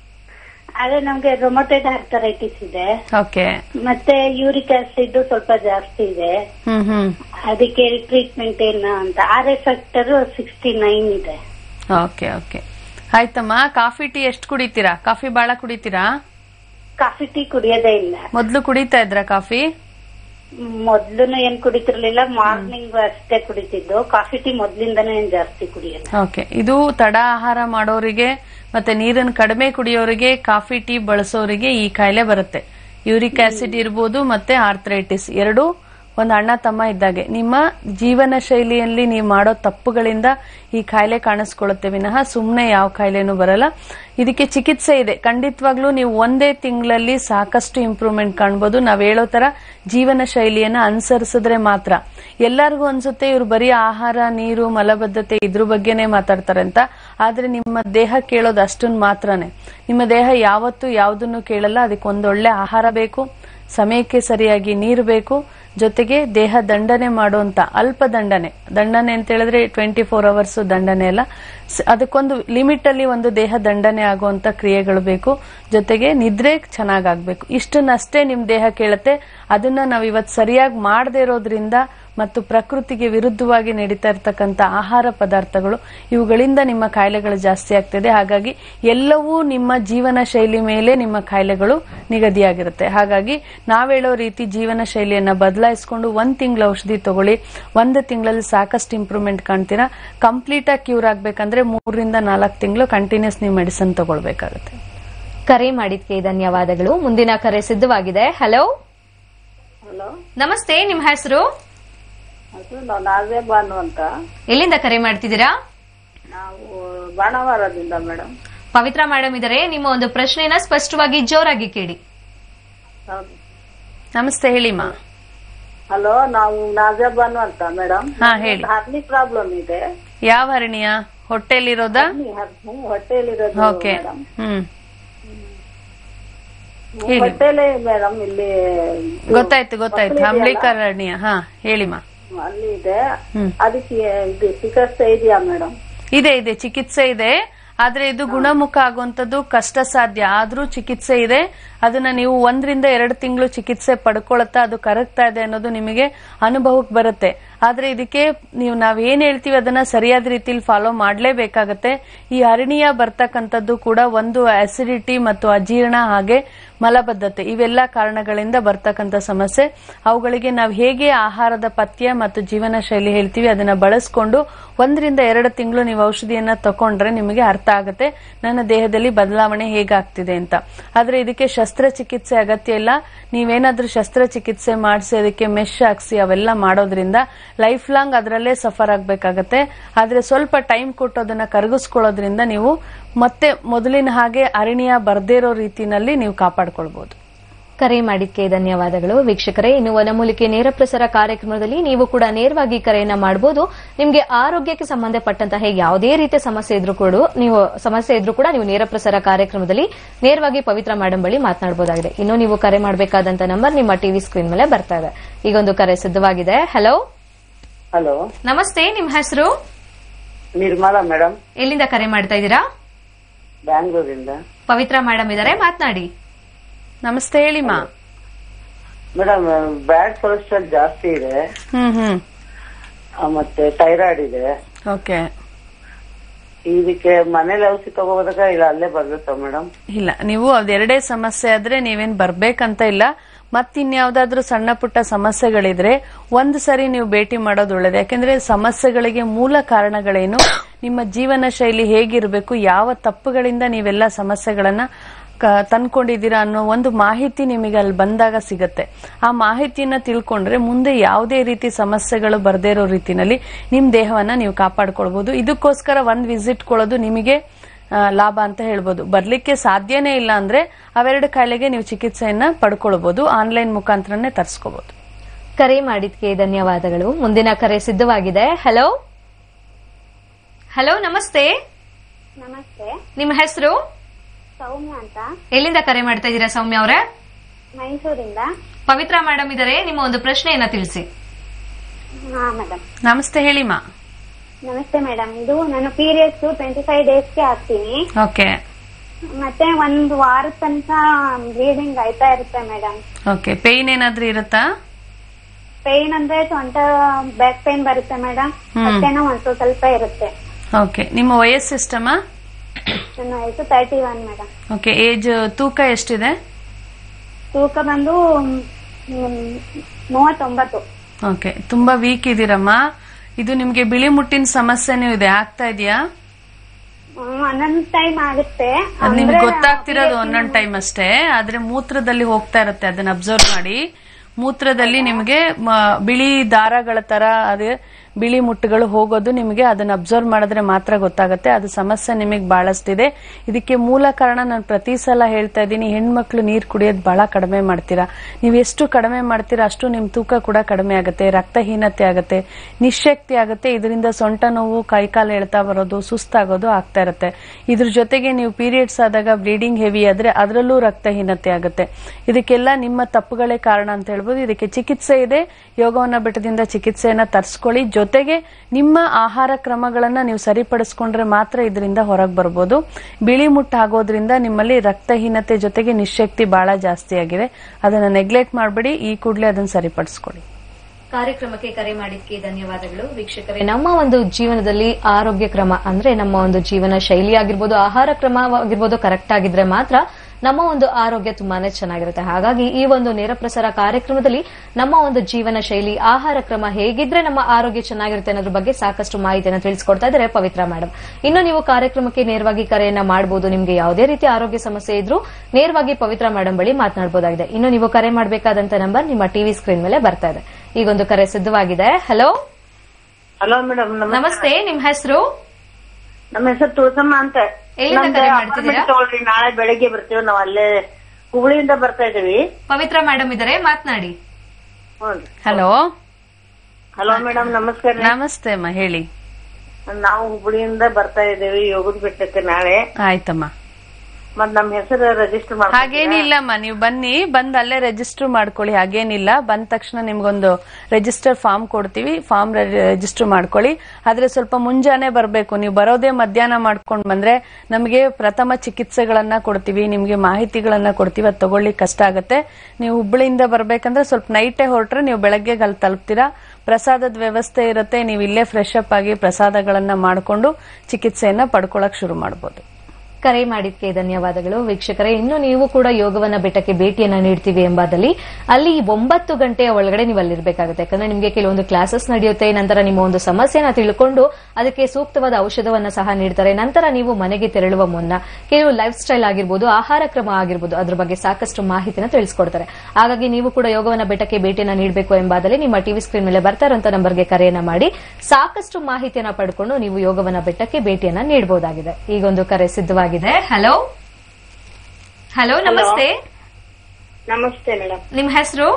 [SPEAKER 3] ಅದೇ ನಮ್ಗೆ ರೊಮೊಟೆಡ್ ಆರ್ಥರೈಟಿಸ್ ಇದೆ
[SPEAKER 1] ಓಕೆ
[SPEAKER 3] ಮತ್ತೆ ಯೂರಿಕ್ ಆಸಿಡ್ ಸ್ವಲ್ಪ ಜಾಸ್ತಿ ಇದೆ
[SPEAKER 1] ಹ್ಮ್ ಹ್ಮ್
[SPEAKER 3] ಅದಕ್ಕೆ ಟ್ರೀಟ್ಮೆಂಟ್ ಏನು ಅಂತ R A factor sixty nine ಇದೆ
[SPEAKER 1] ಓಕೆ ಓಕೆ ಆಯ್ತಮ್ಮ ಕಾಫಿ ಟೀ ಎಷ್ಟು ಕುಡಿತೀರಾ ಕಾಫಿ ಬಾಳ ಕುಡಿತೀರಾ
[SPEAKER 3] ಕಾಫಿ ಟೀ ಕುಡಿಯೋದೇ ಇಲ್ಲ
[SPEAKER 1] ಮೊದ್ಲು ಕುಡಿತಾ ಇದ್ರ ಕಾಫಿ
[SPEAKER 3] ಮೊದ್ಲುನು ಏನ್ ಕುಡಿತಿರ್ಲಿಲ್ಲ ಮಾರ್ನಿಂಗ್ ಅಷ್ಟೇ ಕುಡಿತಿದ್ದು ಕಾಫಿ ಟೀ ಮೊದ್ಲಿಂದಾನೇ ಏನ್ ಜಾಸ್ತಿ ಕುಡಿಯಲ್ಲ
[SPEAKER 1] ಓಕೆ ಇದು ತಡ ಆಹಾರ ಮಾಡೋರಿಗೆ ಮತ್ತೆ ನೀರನ್ನು ಕಡಿಮೆ ಕುಡಿಯೋರಿಗೆ ಕಾಫಿ ಟೀ ಬಳಸೋರಿಗೆ ಈ ಕಾಯಿಲೆ ಬರುತ್ತೆ ಯೂರಿಕ್ ಆಸಿಡ್ ಇರ್ಬೋದು ಮತ್ತೆ ಆರ್ಥರೈಟಿಸ್ ಎರಡು ಒಂದು ಅಣ್ಣ ತಮ್ಮ ಇದ್ದಾಗೆ ನಿಮ್ಮ ಜೀವನ ಶೈಲಿಯಲ್ಲಿ ನೀವು ಮಾಡೋ ತಪ್ಪುಗಳಿಂದ ಈ ಕಾಯಿಲೆ ಕಾಣಿಸ್ಕೊಳ್ಳುತ್ತೆ ವಿನಃ ಸುಮ್ಮನೆ ಯಾವ ಕಾಯಿಲೆನೂ ಬರಲ್ಲ ಇದಕ್ಕೆ ಚಿಕಿತ್ಸೆ ಇದೆ ಖಂಡಿತವಾಗ್ಲೂ ನೀವು ಒಂದೇ ತಿಂಗಳಲ್ಲಿ ಸಾಕಷ್ಟು ಇಂಪ್ರೂವ್ಮೆಂಟ್ ಕಾಣ್ಬೋದು ನಾವ್ ಹೇಳೋ ತರ ಜೀವನ ಶೈಲಿಯನ್ನ ಅನುಸರಿಸಿದ್ರೆ ಮಾತ್ರ ಎಲ್ಲರಿಗೂ ಅನ್ಸುತ್ತೆ ಇವ್ರು ಬರೀ ಆಹಾರ ನೀರು ಮಲಬದ್ಧತೆ ಇದ್ರ ಬಗ್ಗೆನೇ ಮಾತಾಡ್ತಾರೆ ಅಂತ ಆದ್ರೆ ನಿಮ್ಮ ದೇಹ ಕೇಳೋದು ಅಷ್ಟನ್ ಮಾತ್ರನೇ ನಿಮ್ಮ ದೇಹ ಯಾವತ್ತೂ ಯಾವುದನ್ನು ಕೇಳಲ್ಲ ಅದಕ್ಕೆ ಒಂದೊಳ್ಳೆ ಆಹಾರ ಬೇಕು ಸಮಯಕ್ಕೆ ಸರಿಯಾಗಿ ನೀರು ಬೇಕು ಜೊತೆಗೆ ದೇಹ ದಂಡನೆ ಮಾಡುವಂತ ಅಲ್ಪ ದಂಡನೆ ದಂಡನೆ ಅಂತ ಹೇಳಿದ್ರೆ ಟ್ವೆಂಟಿ ಫೋರ್ ಅವರ್ಸ್ ದಂಡನೆ ಅಲ್ಲ ಸ- ಅದಕ್ಕೊಂದು ಲಿಮಿಟ್ ಅಲ್ಲಿ ಒಂದು ದೇಹ ದಂಡನೆ ಆಗುವಂತ ಕ್ರಿಯೆಗಳು ಬೇಕು ಜೊತೆಗೆ ನಿದ್ರೆ ಚೆನ್ನಾಗಾಗ್ಬೇಕು ಇಷ್ಟನ್ನಷ್ಟೇ ನಿಮ್ ದೇಹ ಕೇಳುತ್ತೆ ಅದನ್ನ ನಾವು ಇವತ್ತು ಸರಿಯಾಗಿ ಮಾಡದೇ ಇರೋದ್ರಿಂದ ಮತ್ತು ಪ್ರಕೃತಿಗೆ ವಿರುದ್ಧವಾಗಿ ನಡೀತಾ ಇರ್ತಕ್ಕಂಥ ಆಹಾರ ಪದಾರ್ಥಗಳು ಇವುಗಳಿಂದ ನಿಮ್ಮ ಕಾಯಿಲೆಗಳು ಜಾಸ್ತಿ ಆಗ್ತಿದೆ ಹಾಗಾಗಿ ಎಲ್ಲವೂ ನಿಮ್ಮ ಜೀವನ ಶೈಲಿ ಮೇಲೆ ನಿಮ್ಮ ಕಾಯಿಲೆಗಳು ನಿಗದಿಯಾಗಿರುತ್ತೆ ಹಾಗಾಗಿ ನಾವ್ ಹೇಳೋ ರೀತಿ ಜೀವನ ಶೈಲಿಯನ್ನ ಬದಲಾಯಿಸಿಕೊಂಡು ಒಂದ್ ತಿಂಗಳ ಔಷಧಿ ತಗೊಳ್ಳಿ ಒಂದು ತಿಂಗಳಲ್ಲಿ ಸಾಕಷ್ಟು ಇಂಪ್ರೂವ್ಮೆಂಟ್ ಕಾಣ್ತೀರಾ ಕಂಪ್ಲೀಟ್ ಆಗಿ ಕ್ಯೂರ್ ಆಗ್ಬೇಕಂದ್ರೆ ಮೂರರಿಂದ ನಾಲ್ಕು ತಿಂಗಳು ಕಂಟಿನ್ಯೂಸ್ ನೀವು ಮೆಡಿಸಿನ್ ತಗೊಳ್ಬೇಕಾಗುತ್ತೆ
[SPEAKER 2] ಕರೆ ಮಾಡಿದ್ಕೆ ಧನ್ಯವಾದಗಳು ಮುಂದಿನ ಕರೆ ಸಿದ್ಧವಾಗಿದೆ ಹಲೋ
[SPEAKER 3] ಹಲೋ
[SPEAKER 2] ನಮಸ್ತೆ ನಿಮ್ಮ ಹೆಸರು
[SPEAKER 3] ಅದು ನಾವು ನಾವೇ ಬಾನು ಅಂತ
[SPEAKER 2] ಎಲ್ಲಿಂದ ಕರೆ ಮಾಡ್ತಿದ್ದೀರಾ
[SPEAKER 3] ನಾವು ಬಾಣವಾರದಿಂದ ಮೇಡಮ್
[SPEAKER 2] ಪವಿತ್ರ ಮೇಡಮ್ ಇದ್ದಾರೆ ನಿಮ್ಮ ಒಂದು ಪ್ರಶ್ನೆನ ಸ್ಪಷ್ಟವಾಗಿ ಜೋರಾಗಿ ಕೇಳಿ
[SPEAKER 3] ಹೌದು
[SPEAKER 1] ನಮಸ್ತೆ ಹೇಳಿಮ್ಮ
[SPEAKER 3] ಹಲೋ ನಾವು ನಾಜಾ ಬಾನು ಅಂತ ಮೇಡಮ್
[SPEAKER 1] ಹಾ ಹೇಳಿ
[SPEAKER 3] ಹರ್ನಿ ಪ್ರಾಬ್ಲಮ್ ಇದೆ
[SPEAKER 1] ಯಾವ ಹರಣಿಯ ಹೊಟ್ಟೆಲಿರೋದಾ
[SPEAKER 3] ಹೊಟ್ಟೆಲಿರೋದು
[SPEAKER 1] ಓಕೆ
[SPEAKER 3] ಮೇಡಮ್
[SPEAKER 1] ಹ್ಮ್ ಹೇಳಿ.
[SPEAKER 3] ಹೊಟ್ಟೆಲೆ ಮೇಡಮ್ ಇಲ್ಲಿ
[SPEAKER 1] ಗೊತ್ತಾಯ್ತು ಗೊತ್ತಾಯ್ತು ಹಂಬ್ಳಿಕರಣ್ಯ ಹಾ ಹೇಳಿಮ್ಮ
[SPEAKER 3] ಅಲ್ಲಿ ಇದೆ
[SPEAKER 1] ಹ್ಮ್
[SPEAKER 3] ಅದಕ್ಕೆ ಇದು ಚಿಕಿತ್ಸೆ ಇದೆಯಾ ಮೇಡಮ್
[SPEAKER 1] ಇದೆ ಇದೆ ಚಿಕಿತ್ಸೆ ಇದೆ ಆದ್ರೆ ಇದು ಗುಣಮುಖ ಆಗುವಂತದ್ದು ಕಷ್ಟ ಸಾಧ್ಯ ಆದ್ರೂ ಚಿಕಿತ್ಸೆ ಇದೆ ಅದನ್ನ ನೀವು ಒಂದರಿಂದ ಎರಡು ತಿಂಗಳು ಚಿಕಿತ್ಸೆ ಪಡ್ಕೊಳತ್ತಾ ಅದು ಕರಗ್ತಾ ಇದೆ ಅನ್ನೋದು ನಿಮಗೆ ಅನುಭವಕ್ಕೆ ಬರುತ್ತೆ ಆದ್ರೆ ಇದಕ್ಕೆ ನೀವು ನಾವ್ ಏನ್ ಹೇಳ್ತೀವಿ ಅದನ್ನ ಸರಿಯಾದ ರೀತಿಯಲ್ಲಿ ಫಾಲೋ ಮಾಡ್ಲೇಬೇಕಾಗತ್ತೆ ಈ ಅರಣಿಯ ಬರ್ತಕ್ಕಂಥದ್ದು ಕೂಡ ಒಂದು ಅಸಿಡಿಟಿ ಮತ್ತು ಅಜೀರ್ಣ ಹಾಗೆ ಮಲಬದ್ಧತೆ ಇವೆಲ್ಲ ಕಾರಣಗಳಿಂದ ಬರ್ತಕ್ಕಂಥ ಸಮಸ್ಯೆ ಅವುಗಳಿಗೆ ನಾವು ಹೇಗೆ ಆಹಾರದ ಪಥ್ಯ ಮತ್ತು ಜೀವನ ಶೈಲಿ ಹೇಳ್ತೀವಿ ಅದನ್ನ ಬಳಸ್ಕೊಂಡು ಒಂದರಿಂದ ಎರಡು ತಿಂಗಳು ನೀವು ಔಷಧಿಯನ್ನ ತಕೊಂಡ್ರೆ ನಿಮಗೆ ಅರ್ಥ ಆಗುತ್ತೆ ನನ್ನ ದೇಹದಲ್ಲಿ ಬದಲಾವಣೆ ಹೇಗಾಗ್ತಿದೆ ಅಂತ ಆದ್ರೆ ಇದಕ್ಕೆ ಶಸ್ತ್ರಚಿಕಿತ್ಸೆ ಅಗತ್ಯ ಇಲ್ಲ ನೀವೇನಾದ್ರೂ ಶಸ್ತ್ರಚಿಕಿತ್ಸೆ ಮಾಡಿಸಿ ಅದಕ್ಕೆ ಮೆಶ್ ಹಾಕ್ಸಿ ಅವೆಲ್ಲ ಮಾಡೋದ್ರಿಂದ ಲೈಫ್ ಲಾಂಗ್ ಅದರಲ್ಲೇ ಸಫರ್ ಆಗ್ಬೇಕಾಗತ್ತೆ ಆದ್ರೆ ಸ್ವಲ್ಪ ಟೈಮ್ ಕೊಟ್ಟು ಅದನ್ನ ಕರಗಿಸ್ಕೊಳ್ಳೋದ್ರಿಂದ ನೀವು ಮತ್ತೆ ಮೊದಲಿನ ಹಾಗೆ ಅರಣ್ಯ ಬರ್ದೇ ಇರೋ ರೀತಿನಲ್ಲಿ ನೀವು ಕಾಪಾಡ್ಕೊಳ್ಬಹುದು
[SPEAKER 2] ಕರೆ ಮಾಡಿದ್ಕೆ ಧನ್ಯವಾದಗಳು ವೀಕ್ಷಕರೇ ಇನ್ನು ವನಮೂಲಿಕೆ ನೇರ ಪ್ರಸಾರ ಕಾರ್ಯಕ್ರಮದಲ್ಲಿ ನೀವು ಕೂಡ ನೇರವಾಗಿ ಕರೆಯನ್ನ ಮಾಡಬಹುದು ನಿಮಗೆ ಆರೋಗ್ಯಕ್ಕೆ ಸಂಬಂಧಪಟ್ಟಂತಹ ಯಾವುದೇ ರೀತಿಯ ಸಮಸ್ಯೆ ಇದ್ರೂ ಕೂಡ ನೀವು ಸಮಸ್ಯೆ ಇದ್ರೂ ಕೂಡ ನೀವು ನೇರ ಪ್ರಸಾರ ಕಾರ್ಯಕ್ರಮದಲ್ಲಿ ನೇರವಾಗಿ ಪವಿತ್ರ ಮೇಡಮ್ ಬಳಿ ಮಾತನಾಡಬಹುದಾಗಿದೆ ಇನ್ನು ನೀವು ಕರೆ ಮಾಡಬೇಕಾದಂತ ನಂಬರ್ ನಿಮ್ಮ ಟಿವಿ ಸ್ಕ್ರೀನ್ ಮೇಲೆ ಬರ್ತಾ ಇದೆ ಈಗೊಂದು ಕರೆ ಸಿದ್ಧವಾಗಿದೆ ಹಲೋ
[SPEAKER 3] ಹಲೋ
[SPEAKER 2] ನಮಸ್ತೆ ನಿಮ್ಮ ಹೆಸರು
[SPEAKER 3] ನಿರ್ಮಲಾ ಮೇಡಮ್
[SPEAKER 2] ಎಲ್ಲಿಂದ ಕರೆ ಮಾಡ್ತಾ ಇದ್ದೀರಾ
[SPEAKER 3] ಬ್ಯಾಂಗ್ಳೂರಿಂದ
[SPEAKER 2] ಪವಿತ್ರ ಮೇಡಮ್ ಇದ್ದಾರೆ ಮಾತನಾಡಿ
[SPEAKER 1] ನಮಸ್ತೆ ಹೇಳಿಮ್ಮ
[SPEAKER 3] ಮೇಡಮ್ ಬ್ಯಾಡ್ ಕೊಲೆಸ್ಟ್ರಾಲ್ ಜಾಸ್ತಿ ಇದೆ
[SPEAKER 1] ಹ್ಮ್ ಹ್ಮ್
[SPEAKER 3] ಆ, ಮತ್ತೆ ಥೈರಾಯ್ಡ್ ಇದೆ
[SPEAKER 1] ಓಕೆ
[SPEAKER 3] ಇದಕ್ಕೆ ಮನೇಲಿ ಔಷಧಿ ತಗೋಬೋದಾಗ ಇಲ್ಲ ಅಲ್ಲೇ ಬರ್ಬೇಕಾ ಮೇಡಮ್
[SPEAKER 1] ಇಲ್ಲ ನೀವು ಅದೆರಡೇ ಸಮಸ್ಯೆ ಆದ್ರೆ ನೀವೇನ್ ಬರ್ಬೇಕಂತ ಇಲ್ಲ ಮತ್ತಿನ್ಯಾವ್ದಾದ್ರೂ ಸಣ್ಣ ಪುಟ್ಟ ಸಮಸ್ಯೆಗಳಿದ್ರೆ ಒಂದು ಸರಿ ನೀವು ಭೇಟಿ ಮಾಡೋದು ಒಳ್ಳೇದು ಯಾಕಂದ್ರೆ ಸಮಸ್ಯೆಗಳಿಗೆ ಮೂಲ ಕಾರಣಗಳೇನು ನಿಮ್ಮ ಜೀವನ ಶೈಲಿ ಹೇಗಿರಬೇಕು ಯಾವ ತಪ್ಪುಗಳಿಂದ ನೀವೆಲ್ಲ ಸಮಸ್ಯೆಗಳನ್ನ ಕ- ತಂದ್ಕೊಂಡಿದ್ದೀರಾ ಅನ್ನೋ ಒಂದು ಮಾಹಿತಿ ನಿಮಗೆ ಅಲ್ಲಿ ಬಂದಾಗ ಸಿಗತ್ತೆ ಆ ಮಾಹಿತಿಯನ್ನ ತಿಳ್ಕೊಂಡ್ರೆ ಮುಂದೆ ಯಾವುದೇ ರೀತಿ ಸಮಸ್ಯೆಗಳು ಬರ್ದೇ ಇರೋ ರೀತಿನಲ್ಲಿ ನಿಮ್ ದೇಹವನ್ನ ನೀವು ಕಾಪಾಡ್ಕೊಳ್ಬಹುದು ಇದಕ್ಕೋಸ್ಕರ ಒಂದ್ ವಿಸಿಟ್ ಕೊಡೋದು ನಿಮಗೆ ಆ, ಲಾಭ ಅಂತ ಹೇಳ್ಬೋದು ಬರ್ಲಿಕ್ಕೆ ಸಾಧ್ಯನೇ ಇಲ್ಲ ಅಂದ್ರೆ ಅವೆರಡು ಕಾಯಿಲೆಗೆ ನೀವು ಚಿಕಿತ್ಸೆಯನ್ನ ಪಡ್ಕೊಳ್ಬಹುದು ಆನ್ಲೈನ್ ಮುಖಾಂತರನೇ ತರಿಸ್ಕೋಬಹುದು
[SPEAKER 2] ಕರೆ ಮಾಡಿದ್ಕೆ ಧನ್ಯವಾದಗಳು ಮುಂದಿನ ಕರೆ ಸಿದ್ಧವಾಗಿದೆ ಹಲೋ ಹಲೋ ನಮಸ್ತೆ
[SPEAKER 4] ನಮಸ್ತೆ
[SPEAKER 2] ನಿಮ್ಮ ಹೆಸರು
[SPEAKER 4] ಸೌಮ್ಯ ಅಂತ
[SPEAKER 2] ಎಲ್ಲಿಂದ ಕರೆ ಮಾಡ್ತಾ ಇದ್ದೀರಾ ಸೌಮ್ಯ ಅವರೇ
[SPEAKER 4] ಮೈಸೂರಿಂದ
[SPEAKER 2] ಪವಿತ್ರ ಮೇಡಮ್ ಇದ್ದಾರೆ ನಿಮ್ಮ ಒಂದು ಪ್ರಶ್ನೆಯನ್ನ ತಿಳಿಸಿ
[SPEAKER 4] ಹಾ ಮೇಡಮ್
[SPEAKER 1] ನಮಸ್ತೆ ಹೇಳಿಮ್ಮ
[SPEAKER 4] ನಮಸ್ತೆ ಮೇಡಮ್ ಇದು ನಾನು ಪೀರಿಯಡ್ಸ್ ಟ್ವೆಂಟಿ ಫೈವ್ ಡೇಸ್ಗೆ ಹಾಕ್ತೀನಿ
[SPEAKER 1] ಓಕೆ
[SPEAKER 4] ಮತ್ತೆ ಒಂದು ವಾರದ ತನಕ ಬ್ಲೀಡಿಂಗ್ ಆಯ್ತಾ ಇರುತ್ತೆ ಮೇಡಮ್
[SPEAKER 1] ಓಕೆ ಪೇಯ್ನ್ ಏನಾದ್ರೂ ಇರುತ್ತಾ
[SPEAKER 4] ಪೈನ್ ಅಂದ್ರೆ ಸೊಂಟ ಬ್ಯಾಕ್ ಪೈನ್ ಬರುತ್ತೆ ಮೇಡಮ್
[SPEAKER 1] ಹ್ಮ್.
[SPEAKER 4] ಹೊಟ್ಟೆನೋ ಒಂದ್ ಸ್ವಲ್ಪ ಸ್ವಲ್ಪ ಇರುತ್ತೆ
[SPEAKER 1] ಓಕೆ ನಿಮ್ಮ ವಯಸ್ಸು ಎಷ್ಟಮ್ಮ
[SPEAKER 4] ನನ್ನ ವಯಸ್ಸು thirty one madam
[SPEAKER 1] okay age ತೂಕ ಎಷ್ಟಿದೆ
[SPEAKER 4] ತೂಕ ಬಂದು ಮ್, ಮೂವತ್ತೊಂಬತ್ತು
[SPEAKER 1] ಓಕೆ ತುಂಬಾ ವೀಕ್ ಇದ್ದೀರಮ್ಮ ಇದು ನಿಮ್ಗೆ ಬಿಳಿ ಮುಟ್ಟಿನ ಸಮಸ್ಯೆನೂ ಇದೆ ಆಗ್ತಾ ಇದೆಯಾ
[SPEAKER 4] ಹ್ಮ್, ಒಂದೊಂದ್ ಟೈಮ್ ಆಗುತ್ತೆ
[SPEAKER 1] ಅದ್ ನಿಮ್ಗೆ
[SPEAKER 4] ಅಂದ್ರೆ
[SPEAKER 1] ಗೊತ್ತಾಗ್ತಿರೋದು ಒಂದೊಂದ್ ಟೈಮ್ ಅಷ್ಟೇ ಆದ್ರೆ ಮೂತ್ರದಲ್ಲಿ ಹೋಗ್ತಾ ಇರುತ್ತೆ ಅದನ್ನ ಅಬ್ಸರ್ವ್ ಮಾಡಿ ಮೂತ್ರದಲ್ಲಿ ನಿಮ್ಗೆ ಮ- ಬಿಳಿ ದಾರಗಳ ತರ ಅದೇ ಬಿಳಿ ಮುಟ್ಟುಗಳು ಹೋಗೋದು ನಿಮಗೆ ಅದನ್ನ ಅಬ್ಸರ್ವ್ ಮಾಡಿದ್ರೆ ಮಾತ್ರ ಗೊತ್ತಾಗುತ್ತೆ ಅದು ಸಮಸ್ಯೆ ನಿಮಗೆ ಬಹಳಷ್ಟಿದೆ ಇದಕ್ಕೆ ಮೂಲ ಕಾರಣ ನಾನು ಪ್ರತಿ ಸಲ ಹೇಳ್ತಾ ಇದ್ದೀನಿ ಹೆಣ್ಮಕ್ಳು ನೀರ್ ಕುಡಿಯೋದು ಬಹಳ ಕಡಿಮೆ ಮಾಡ್ತೀರಾ ನೀವು ಎಷ್ಟು ಕಡಿಮೆ ಮಾಡ್ತೀರಾ ಅಷ್ಟು ನಿಮ್ ತೂಕ ಕೂಡ ಕಡಿಮೆ ಆಗುತ್ತೆ ರಕ್ತಹೀನತೆ ಆಗುತ್ತೆ ನಿಶಕ್ತಿ ಆಗುತ್ತೆ ಇದರಿಂದ ಸೊಂಟ ನೋವು ಕೈಕಾಲು ಎಳ್ತಾ ಬರೋದು ಸುಸ್ತಾಗೋದು ಆಗ್ತಾ ಇರುತ್ತೆ ಇದ್ರ ಜೊತೆಗೆ ನೀವು ಪೀರಿಯಡ್ಸ್ ಆದಾಗ ಬ್ಲೀಡಿಂಗ್ ಹೆವಿ ಆದ್ರೆ ಅದರಲ್ಲೂ ರಕ್ತಹೀನತೆ ಆಗುತ್ತೆ ಇದಕ್ಕೆಲ್ಲ ನಿಮ್ಮ ತಪ್ಪುಗಳೇ ಕಾರಣ ಅಂತ ಹೇಳ್ಬೋದು ಇದಕ್ಕೆ ಚಿಕಿತ್ಸೆ ಇದೆ ಯೋಗವನ್ನ ಬೆಟ್ಟದಿಂದ ಚಿಕಿತ್ಸೆಯನ್ನ ತರಿಸ್ಕೊಳ್ಳಿ ಜೊತೆಗೆ ನಿಮ್ಮ ಆಹಾರ ಕ್ರಮಗಳನ್ನ ನೀವು ಸರಿಪಡಿಸ್ಕೊಂಡ್ರೆ ಮಾತ್ರ ಇದರಿಂದ ಹೊರಗೆ ಬರ್ಬೋದು ಬಿಳಿ ಮುಟ್ಟು ಆಗೋದ್ರಿಂದ ನಿಮ್ಮಲ್ಲಿ ರಕ್ತಹೀನತೆ ಜೊತೆಗೆ ನಿಶಕ್ತಿ ಬಹಳ ಜಾಸ್ತಿ ಆಗಿದೆ ಅದನ್ನ ನೆಗ್ಲೆಕ್ಟ್ ಮಾಡಬೇಡಿ ಈ ಕೂಡಲೇ ಅದನ್ನ ಸರಿಪಡಿಸ್ಕೊಳ್ಳಿ
[SPEAKER 2] ಕಾರ್ಯಕ್ರಮಕ್ಕೆ ಕರೆ ಮಾಡಿದ್ಕೆ ಧನ್ಯವಾದಗಳು ವೀಕ್ಷಕರೇ ನಮ್ಮ ಒಂದು ಜೀವನದಲ್ಲಿ ಆರೋಗ್ಯ ಕ್ರಮ ಅಂದ್ರೆ ನಮ್ಮ ಒಂದು ಜೀವನ ಶೈಲಿ ಆಗಿರ್ಬೋದು ಆಹಾರ ಕ್ರಮ ಆಗಿರ್ಬೋದು ಕರೆಕ್ಟ್ ಆಗಿದ್ರೆ ಮಾತ್ರ ನಮ್ಮ ಒಂದು ಆರೋಗ್ಯ ತುಂಬಾನೇ ಚೆನ್ನಾಗಿರುತ್ತೆ ಹಾಗಾಗಿ ಈ ಒಂದು ನೇರ ಪ್ರಸಾರ ಕಾರ್ಯಕ್ರಮದಲ್ಲಿ ನಮ್ಮ ಒಂದು ಜೀವನ ಶೈಲಿ ಆಹಾರ ಕ್ರಮ ಹೇಗಿದ್ರೆ ನಮ್ಮ ಆರೋಗ್ಯ ಚೆನ್ನಾಗಿರುತ್ತೆ ಅನ್ನೋದ್ರ ಬಗ್ಗೆ ಸಾಕಷ್ಟು ಮಾಹಿತಿಯನ್ನು ತಿಳಿಸ್ಕೊಡ್ತಾ ಇದ್ದಾರೆ ಪವಿತ್ರ ಮೇಡಮ್ ಇನ್ನು ನೀವು ಕಾರ್ಯಕ್ರಮಕ್ಕೆ ನೇರವಾಗಿ ಕರೆಯನ್ನ ಮಾಡಬಹುದು ನಿಮ್ಗೆ ಯಾವುದೇ ರೀತಿ ಆರೋಗ್ಯ ಸಮಸ್ಯೆ ಇದ್ರೂ ನೇರವಾಗಿ ಪವಿತ್ರ ಮೇಡಮ್ ಬಳಿ ಮಾತನಾಡಬಹುದಾಗಿದೆ ಇನ್ನು ನೀವು ಕರೆ ಮಾಡಬೇಕಾದಂತ ನಂಬರ್ ನಿಮ್ಮ ಟಿವಿ ಸ್ಕ್ರೀನ್ ಮೇಲೆ ಬರ್ತಾ ಇದೆ ಈಗೊಂದು ಕರೆ ಸಿದ್ಧವಾಗಿದೆ ಹಲೋ
[SPEAKER 5] ಹಲೋ ಮೇಡಮ್
[SPEAKER 2] ನಮಸ್ತೆ ನಿಮ್ ಹೆಸರು
[SPEAKER 5] ನಮ್ಮ ಹೆಸರು ತುಳಸಮ್ಮ ಅಂತ
[SPEAKER 2] ಎಲ್ಲಿಂದ
[SPEAKER 5] ನಮ್ದು
[SPEAKER 2] ಕರೆ ಮಾಡ್ತಿದ್ದೀರಾ?
[SPEAKER 5] appointment ತಗೊಳ್ರಿ ನಾಳೆ ಬೆಳಿಗ್ಗೆ ಬರ್ತೀವಿ ನಾವ್ ಅಲ್ಲೇ ಹುಬ್ಳಿಯಿಂದ ಬರ್ತಾ ಇದೀವಿ
[SPEAKER 2] ಪವಿತ್ರ ಮೇಡಮ್ ಇದ್ದಾರೆ ಮಾತನಾಡಿ
[SPEAKER 5] ಹ್ಞೂ
[SPEAKER 1] ಹಲೋ
[SPEAKER 5] ಹಲೋ ಮೇಡಮ್ ನಮಸ್ಕಾರ ರೀ.
[SPEAKER 1] ನಮಸ್ತೆ ಅಮ್ಮ ಹೇಳಿ
[SPEAKER 5] ನಾವು ಹುಬ್ಳಿಯಿಂದ ಬರ್ತಾ ಇದೀವಿ ಯೋಗದ ಬೆಟ್ಟಕ್ಕೆ ನಾಳೆ
[SPEAKER 1] ಆಯ್ತಮ್ಮ
[SPEAKER 5] ಮತ್ ನಮ್ ಹೆಸರು ರಿಜಿಸ್ಟರ್ ಮಾಡಿ
[SPEAKER 1] ಹಾಗೇನಿಲ್ಲಮ್ಮ ನೀವು ಬನ್ನಿ ಬಂದ್ ಅಲ್ಲೇ ರಿಜಿಸ್ಟರ್ ಮಾಡ್ಕೊಳ್ಳಿ ಹಾಗೇನಿಲ್ಲ ಬಂದ ತಕ್ಷಣ ನಿಮ್ಗೊಂದು ರಿಜಿಸ್ಟರ್ ಫಾರ್ಮ್ ಕೊಡ್ತೀವಿ ಫಾರ್ಮ್ ರಿಜಿಸ್ಟರ್ ಮಾಡ್ಕೊಳ್ಳಿ ಆದ್ರೆ ಸ್ವಲ್ಪ ಮುಂಜಾನೆ ಬರಬೇಕು ನೀವು ಬರೋದೇ ಮಧ್ಯಾಹ್ನ ಮಾಡ್ಕೊಂಡ್ ಬಂದ್ರೆ ನಮಗೆ ಪ್ರಥಮ ಚಿಕಿತ್ಸೆಗಳನ್ನ ಕೊಡ್ತೀವಿ ನಿಮ್ಗೆ ಮಾಹಿತಿಗಳನ್ನ ಕೊಡ್ತೀವಿ ಅದು ತಗೊಳ್ಳಿ ಕಷ್ಟ ಆಗುತ್ತೆ ನೀವು ಹುಬ್ಬಳ್ಳಿಯಿಂದ ಬರ್ಬೇಕಂದ್ರೆ ಸ್ವಲ್ಪ ನೈಟೇ ಹೊರಟ್ರೆ ನೀವು ಬೆಳಗ್ಗೆ ಅಲ್ಲಿ ತಲುಪ್ತೀರಾ ಪ್ರಸಾದದ ವ್ಯವಸ್ಥೆ ಇರುತ್ತೆ ನೀವು ಇಲ್ಲೇ ಫ್ರೆಶ್ ಅಪ್ ಆಗಿ ಪ್ರಸಾದಗಳನ್ನ ಮಾಡ್ಕೊಂಡು ಚಿಕಿತ್ಸೆಯನ್ನ ಪಡ್ಕೊಳಕ್ ಶುರು ಮಾಡಬಹುದು
[SPEAKER 2] ಕರೆ ಮಾಡಿದ್ಕೆ ಧನ್ಯವಾದಗಳು ವೀಕ್ಷಕರೇ ಇನ್ನು ನೀವು ಕೂಡ ಯೋಗವನ್ನ ಬೆಟ್ಟಕ್ಕೆ ಭೇಟಿಯನ್ನ ನೀಡ್ತೀವಿ ಎಂಬುದಲ್ಲಿ ಅಲ್ಲಿ ಒಂಬತ್ತು ಗಂಟೆಯ ಒಳಗಡೆ ನೀವು ಅಲ್ಲಿರ್ಬೇಕಾಗುತ್ತೆ ಯಾಕಂದ್ರೆ ನಿಮಗೆ ಕೆಲವೊಂದು ಕ್ಲಾಸಸ್ ನಡೆಯುತ್ತೆ ನಂತರ ನಿಮ್ಮ ಒಂದು ಸಮಸ್ಯೆನ ತಿಳ್ಕೊಂಡು ಅದಕ್ಕೆ ಸೂಕ್ತವಾದ ಔಷಧವನ್ನ ಸಹ ನೀಡ್ತಾರೆ ನಂತರ ನೀವು ಮನೆಗೆ ತೆರಳುವ ಮುನ್ನ ಕೆಲವು ಲೈಫ್ ಸ್ಟೈಲ್ ಆಗಿರ್ಬೋದು ಆಹಾರ ಕ್ರಮ ಆಗಿರ್ಬೋದು ಅದ್ರ ಬಗ್ಗೆ ಸಾಕಷ್ಟು ಮಾಹಿತಿನ ತಿಳಿಸ್ಕೊಡ್ತಾರೆ ಹಾಗಾಗಿ ನೀವು ಕೂಡ ಯೋಗವನ್ನ ಬೆಟ್ಟಕ್ಕೆ ಭೇಟಿಯನ್ನ ನೀಡಬೇಕು ಎಂಬಾದಲ್ಲಿ ನಿಮ್ಮ ಟಿವಿ ಸ್ಕ್ರೀನ್ ಮೇಲೆ ಬರ್ತಾ ಇರುವಂತ ನಂಬರ್ಗೆ ಕರೆಯನ್ನ ಮಾಡಿ ಸಾಕಷ್ಟು ಮಾಹಿತಿಯನ್ನ ಪಡ್ಕೊಂಡು ನೀವು ಯೋಗವನ್ನ ಬೆಟ್ಟಕ್ಕೆ ಭೇಟಿಯನ್ನ ನೀಡಬಹುದಾಗಿದೆ ಈಗೊಂದು ಕರೆ ಸಿದ್ಧವಾಗಿದೆ ಹಲೋ ಹಲೋ ನಮಸ್ತೆ
[SPEAKER 5] ನಮಸ್ತೆ ಮೇಡಮ್
[SPEAKER 2] ನಿಮ್ ಹೆಸರು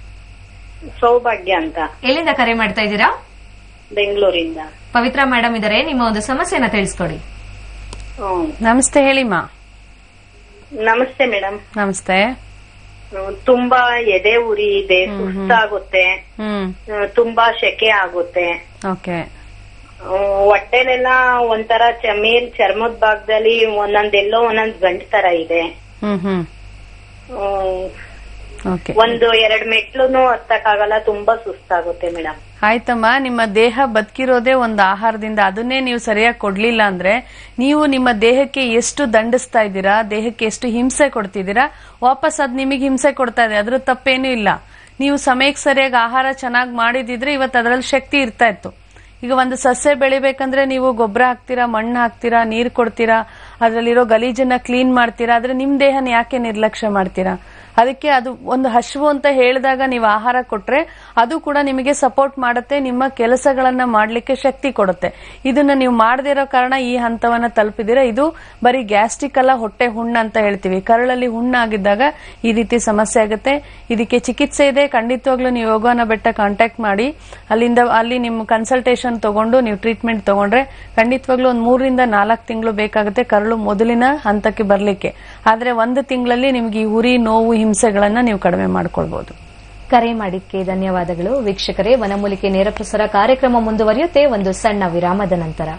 [SPEAKER 5] ಸೌಭಾಗ್ಯ ಅಂತ
[SPEAKER 2] ಎಲ್ಲಿಂದ ಕರೆ ಮಾಡ್ತಾ ಇದ್ದೀರಾ
[SPEAKER 5] ಬೆಂಗಳೂರಿಂದ
[SPEAKER 2] ಪವಿತ್ರ ಮೇಡಮ್ ಇದಾರೆ ನಿಮ್ಮ ಒಂದು ಸಮಸ್ಯೆನ ತಿಳಿಸ್ಕೊಡಿ
[SPEAKER 5] ಹ್ಮ್
[SPEAKER 1] ನಮಸ್ತೆ ಹೇಳಿಮ್ಮ
[SPEAKER 5] ನಮಸ್ತೆ ಮೇಡಮ್
[SPEAKER 1] ನಮಸ್ತೆ
[SPEAKER 5] ತುಂಬಾ ಎದೆ ಉರಿ ಇದೆ ಸುಸ್ತಾಗುತ್ತೆ
[SPEAKER 1] ಹ್ಮ್
[SPEAKER 5] ಆ, ತುಂಬಾ ಸೆಕೆ ಆಗುತ್ತೆ
[SPEAKER 1] ಓಕೆ
[SPEAKER 5] ಆ, ಹೊಟ್ಟೆಲೆಲ್ಲ ಒಂಥರ ಚ- ಮೇಲ್ ಚರ್ಮದ ಭಾಗದಲ್ಲಿ ಒಂದೊಂದೆಲ್ಲೋ ಒಂದೊಂದ್ ಗಂಟು ತರ ಇದೆ
[SPEAKER 1] ಹ್ಮ್ ಹ್ಮ್
[SPEAKER 5] ಆ,
[SPEAKER 1] ಓಕೆ
[SPEAKER 5] ಒಂದು ಎರಡ್ ಮೆಟ್ಲುನು ಹತ್ತಕ್ಕಾಗಲ್ಲ ತುಂಬಾ ಸುಸ್ತಾಗುತ್ತೆ ಮೇಡಮ್
[SPEAKER 1] ಆಯ್ತಮ್ಮ ನಿಮ್ಮ ದೇಹ ಬದುಕಿರೋದೇ ಒಂದು ಆಹಾರದಿಂದ ಅದನ್ನೇ ನೀವು ಸರಿಯಾಗಿ ಕೊಡ್ಲಿಲ್ಲ ಅಂದ್ರೆ ನೀವು ನಿಮ್ಮ ದೇಹಕ್ಕೆ ಎಷ್ಟು ದಂಡಿಸ್ತಾ ಇದ್ದೀರಾ ದೇಹಕ್ಕೆ ಎಷ್ಟು ಹಿಂಸೆ ಕೊಡ್ತಿದ್ದೀರಾ ವಾಪಸ್ ಅದ್ ನಿಮಗೆ ಹಿಂಸೆ ಕೊಡ್ತಾ ಇದೆ ಅದ್ರ ತಪ್ಪೇನೂ ಇಲ್ಲ ನೀವು ಸಮಯಕ್ಕೆ ಸರಿಯಾಗಿ ಆಹಾರ ಚೆನ್ನಾಗಿ ಮಾಡಿದಿದ್ರೆ ಇವತ್ತು ಅದರಲ್ಲಿ ಶಕ್ತಿ ಇರ್ತಾ ಇತ್ತು ಈಗ ಒಂದು ಸಸ್ಯ ಬೆಳಿಬೇಕಂದ್ರೆ ನೀವು ಗೊಬ್ಬರ ಹಾಕ್ತೀರಾ ಮಣ್ಣು ಹಾಕ್ತೀರಾ ನೀರ್ ಕೊಡ್ತೀರಾ ಅದರಲ್ಲಿರೋ ಗಲೀಜನ್ನ ಕ್ಲೀನ್ ಮಾಡ್ತೀರಾ ಆದ್ರೆ ನಿಮ್ ದೇಹನ ಯಾಕೆ ನಿರ್ಲಕ್ಷ್ಯ ಮಾಡ್ತೀರಾ ಅದಕ್ಕೆ ಅದು ಒಂದು ಹಸಿವು ಅಂತ ಹೇಳಿದಾಗ ನೀವು ಆಹಾರ ಕೊಟ್ರೆ ಅದು ಕೂಡ ನಿಮಗೆ ಸಪೋರ್ಟ್ ಮಾಡುತ್ತೆ ನಿಮ್ಮ ಕೆಲಸಗಳನ್ನ ಮಾಡ್ಲಿಕ್ಕೆ ಶಕ್ತಿ ಕೊಡುತ್ತೆ ಇದನ್ನ ನೀವು ಮಾಡದೇ ಇರೋ ಕಾರಣ ಈ ಹಂತವನ್ನ ತಲುಪಿದಿರ ಇದು ಬರೀ ಗ್ಯಾಸ್ಟ್ರಿಕ್ ಅಲ್ಲ ಹೊಟ್ಟೆ ಹುಣ್ಣು ಅಂತ ಹೇಳ್ತೀವಿ ಕರಳಲ್ಲಿ ಹುಣ್ಣಾಗಿದ್ದಾಗ ಈ ರೀತಿ ಸಮಸ್ಯೆ ಆಗುತ್ತೆ ಇದಕ್ಕೆ ಚಿಕಿತ್ಸೆ ಇದೆ ಖಂಡಿತವಾಗ್ಲೂ ನೀವು ಯೋಗನ ಬೆಟ್ಟ ಕಾಂಟ್ಯಾಕ್ಟ್ ಮಾಡಿ ಅಲ್ಲಿಂದ ಅಲ್ಲಿ ನಿಮ್ಮ ಕನ್ಸಲ್ಟೇಷನ್ ತಗೊಂಡು ನೀವು ಟ್ರೀಟ್ಮೆಂಟ್ ತಗೊಂಡ್ರೆ ಖಂಡಿತವಾಗ್ಲೂ ಒಂದು ಮೂರರಿಂದ ನಾಲ್ಕು ತಿಂಗಳು ಬೇಕಾಗುತ್ತೆ ಕರಳು ಮೊದಲಿನ ಹಂತಕ್ಕೆ ಬರಲಿಕ್ಕೆ ಆದ್ರೆ ಒಂದು ತಿಂಗಳಲ್ಲಿ ನಿಮ್ಗೆ ಈ ಉರಿ ನೋವು ಹಿಂಸೆಗಳನ್ನ ನೀವು ಕಡಿಮೆ ಮಾಡ್ಕೊಳ್ಬಹುದು
[SPEAKER 2] ಕರೆ ಮಾಡಿದ್ದಕ್ಕೆ ಧನ್ಯವಾದಗಳು ವೀಕ್ಷಕರೇ ವನಮೂಲಿಕೆ ನೇರ ಪ್ರಸಾರ ಕಾರ್ಯಕ್ರಮ ಮುಂದುವರಿಯುತ್ತೆ ಒಂದು ಸಣ್ಣ ವಿರಾಮದ ನಂತರ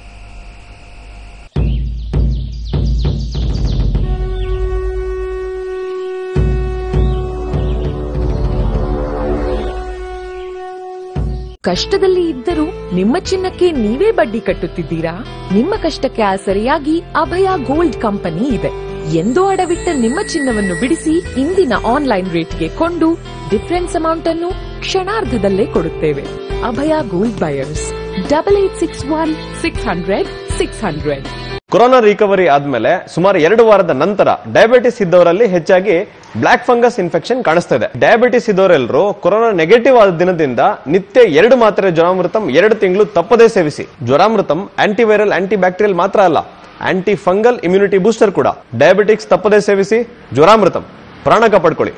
[SPEAKER 6] ಕಷ್ಟದಲ್ಲಿ ಇದ್ದರೂ ನಿಮ್ಮ ಚಿನ್ನಕ್ಕೆ ನೀವೇ ಬಡ್ಡಿ ಕಟ್ಟುತ್ತಿದ್ದೀರಾ ನಿಮ್ಮ ಕಷ್ಟಕ್ಕೆ ಆಸರೆಯಾಗಿ ಅಭಯ ಗೋಲ್ಡ್ ಕಂಪನಿ ಇದೆ ಎಂದೋ ಅಡವಿಟ್ಟ ನಿಮ್ಮ ಚಿನ್ನವನ್ನು ಬಿಡಿಸಿ ಇಂದಿನ ಆನ್ಲೈನ್ ರೇಟ್ಗೆ ಕೊಂಡು ಡಿಫರೆನ್ಸ್ ಅಮೌಂಟ್ ಅನ್ನು ಕ್ಷಣಾರ್ಧದಲ್ಲೇ ಕೊಡುತ್ತೇವೆ Abhaya gold buyers double eight six one six hundred six hundred
[SPEAKER 7] corona recovery ಆದ್ಮೇಲೆ ಸುಮಾರು ಎರಡು ವಾರದ ನಂತರ ಡಯಾಬಿಟಿಸ್ ಇದ್ದವರಲ್ಲಿ ಹೆಚ್ಚಾಗಿ ಬ್ಲಾಕ್ ಫಂಗಸ್ ಇನ್ಫೆಕ್ಷನ್ ಕಾಣಿಸ್ತಾ ಇದೆ ಡಯಾಬಿಟಿಸ್ ಇದ್ದವರೆಲ್ಲರೂ ಕೊರೋನಾ ನೆಗೆಟಿವ್ ಆದ ದಿನದಿಂದ ನಿತ್ಯ ಎರಡು ಮಾತ್ರೆ ಜ್ವರಾಮೃತಂ ಎರಡು ತಿಂಗಳು ತಪ್ಪದೇ ಸೇವಿಸಿ ಜ್ವರಾಮೃತಂ ಆಂಟಿವೈರಲ್ ಆಂಟಿ ಬ್ಯಾಕ್ಟೀರಿಯಲ್ ಮಾತ್ರ ಅಲ್ಲ ಆಂಟಿ ಫಂಗಲ್ ಇಮ್ಯುನಿಟಿ ಬೂಸ್ಟರ್ ಕೂಡ ಡಯಾಬಿಟಿಕ್ಸ್ ತಪ್ಪದೇ ಸೇವಿಸಿ ಜ್ವರಾಮೃತಂ ಪ್ರಾಣ ಕಾಪಾಡ್ಕೊಳ್ಳಿ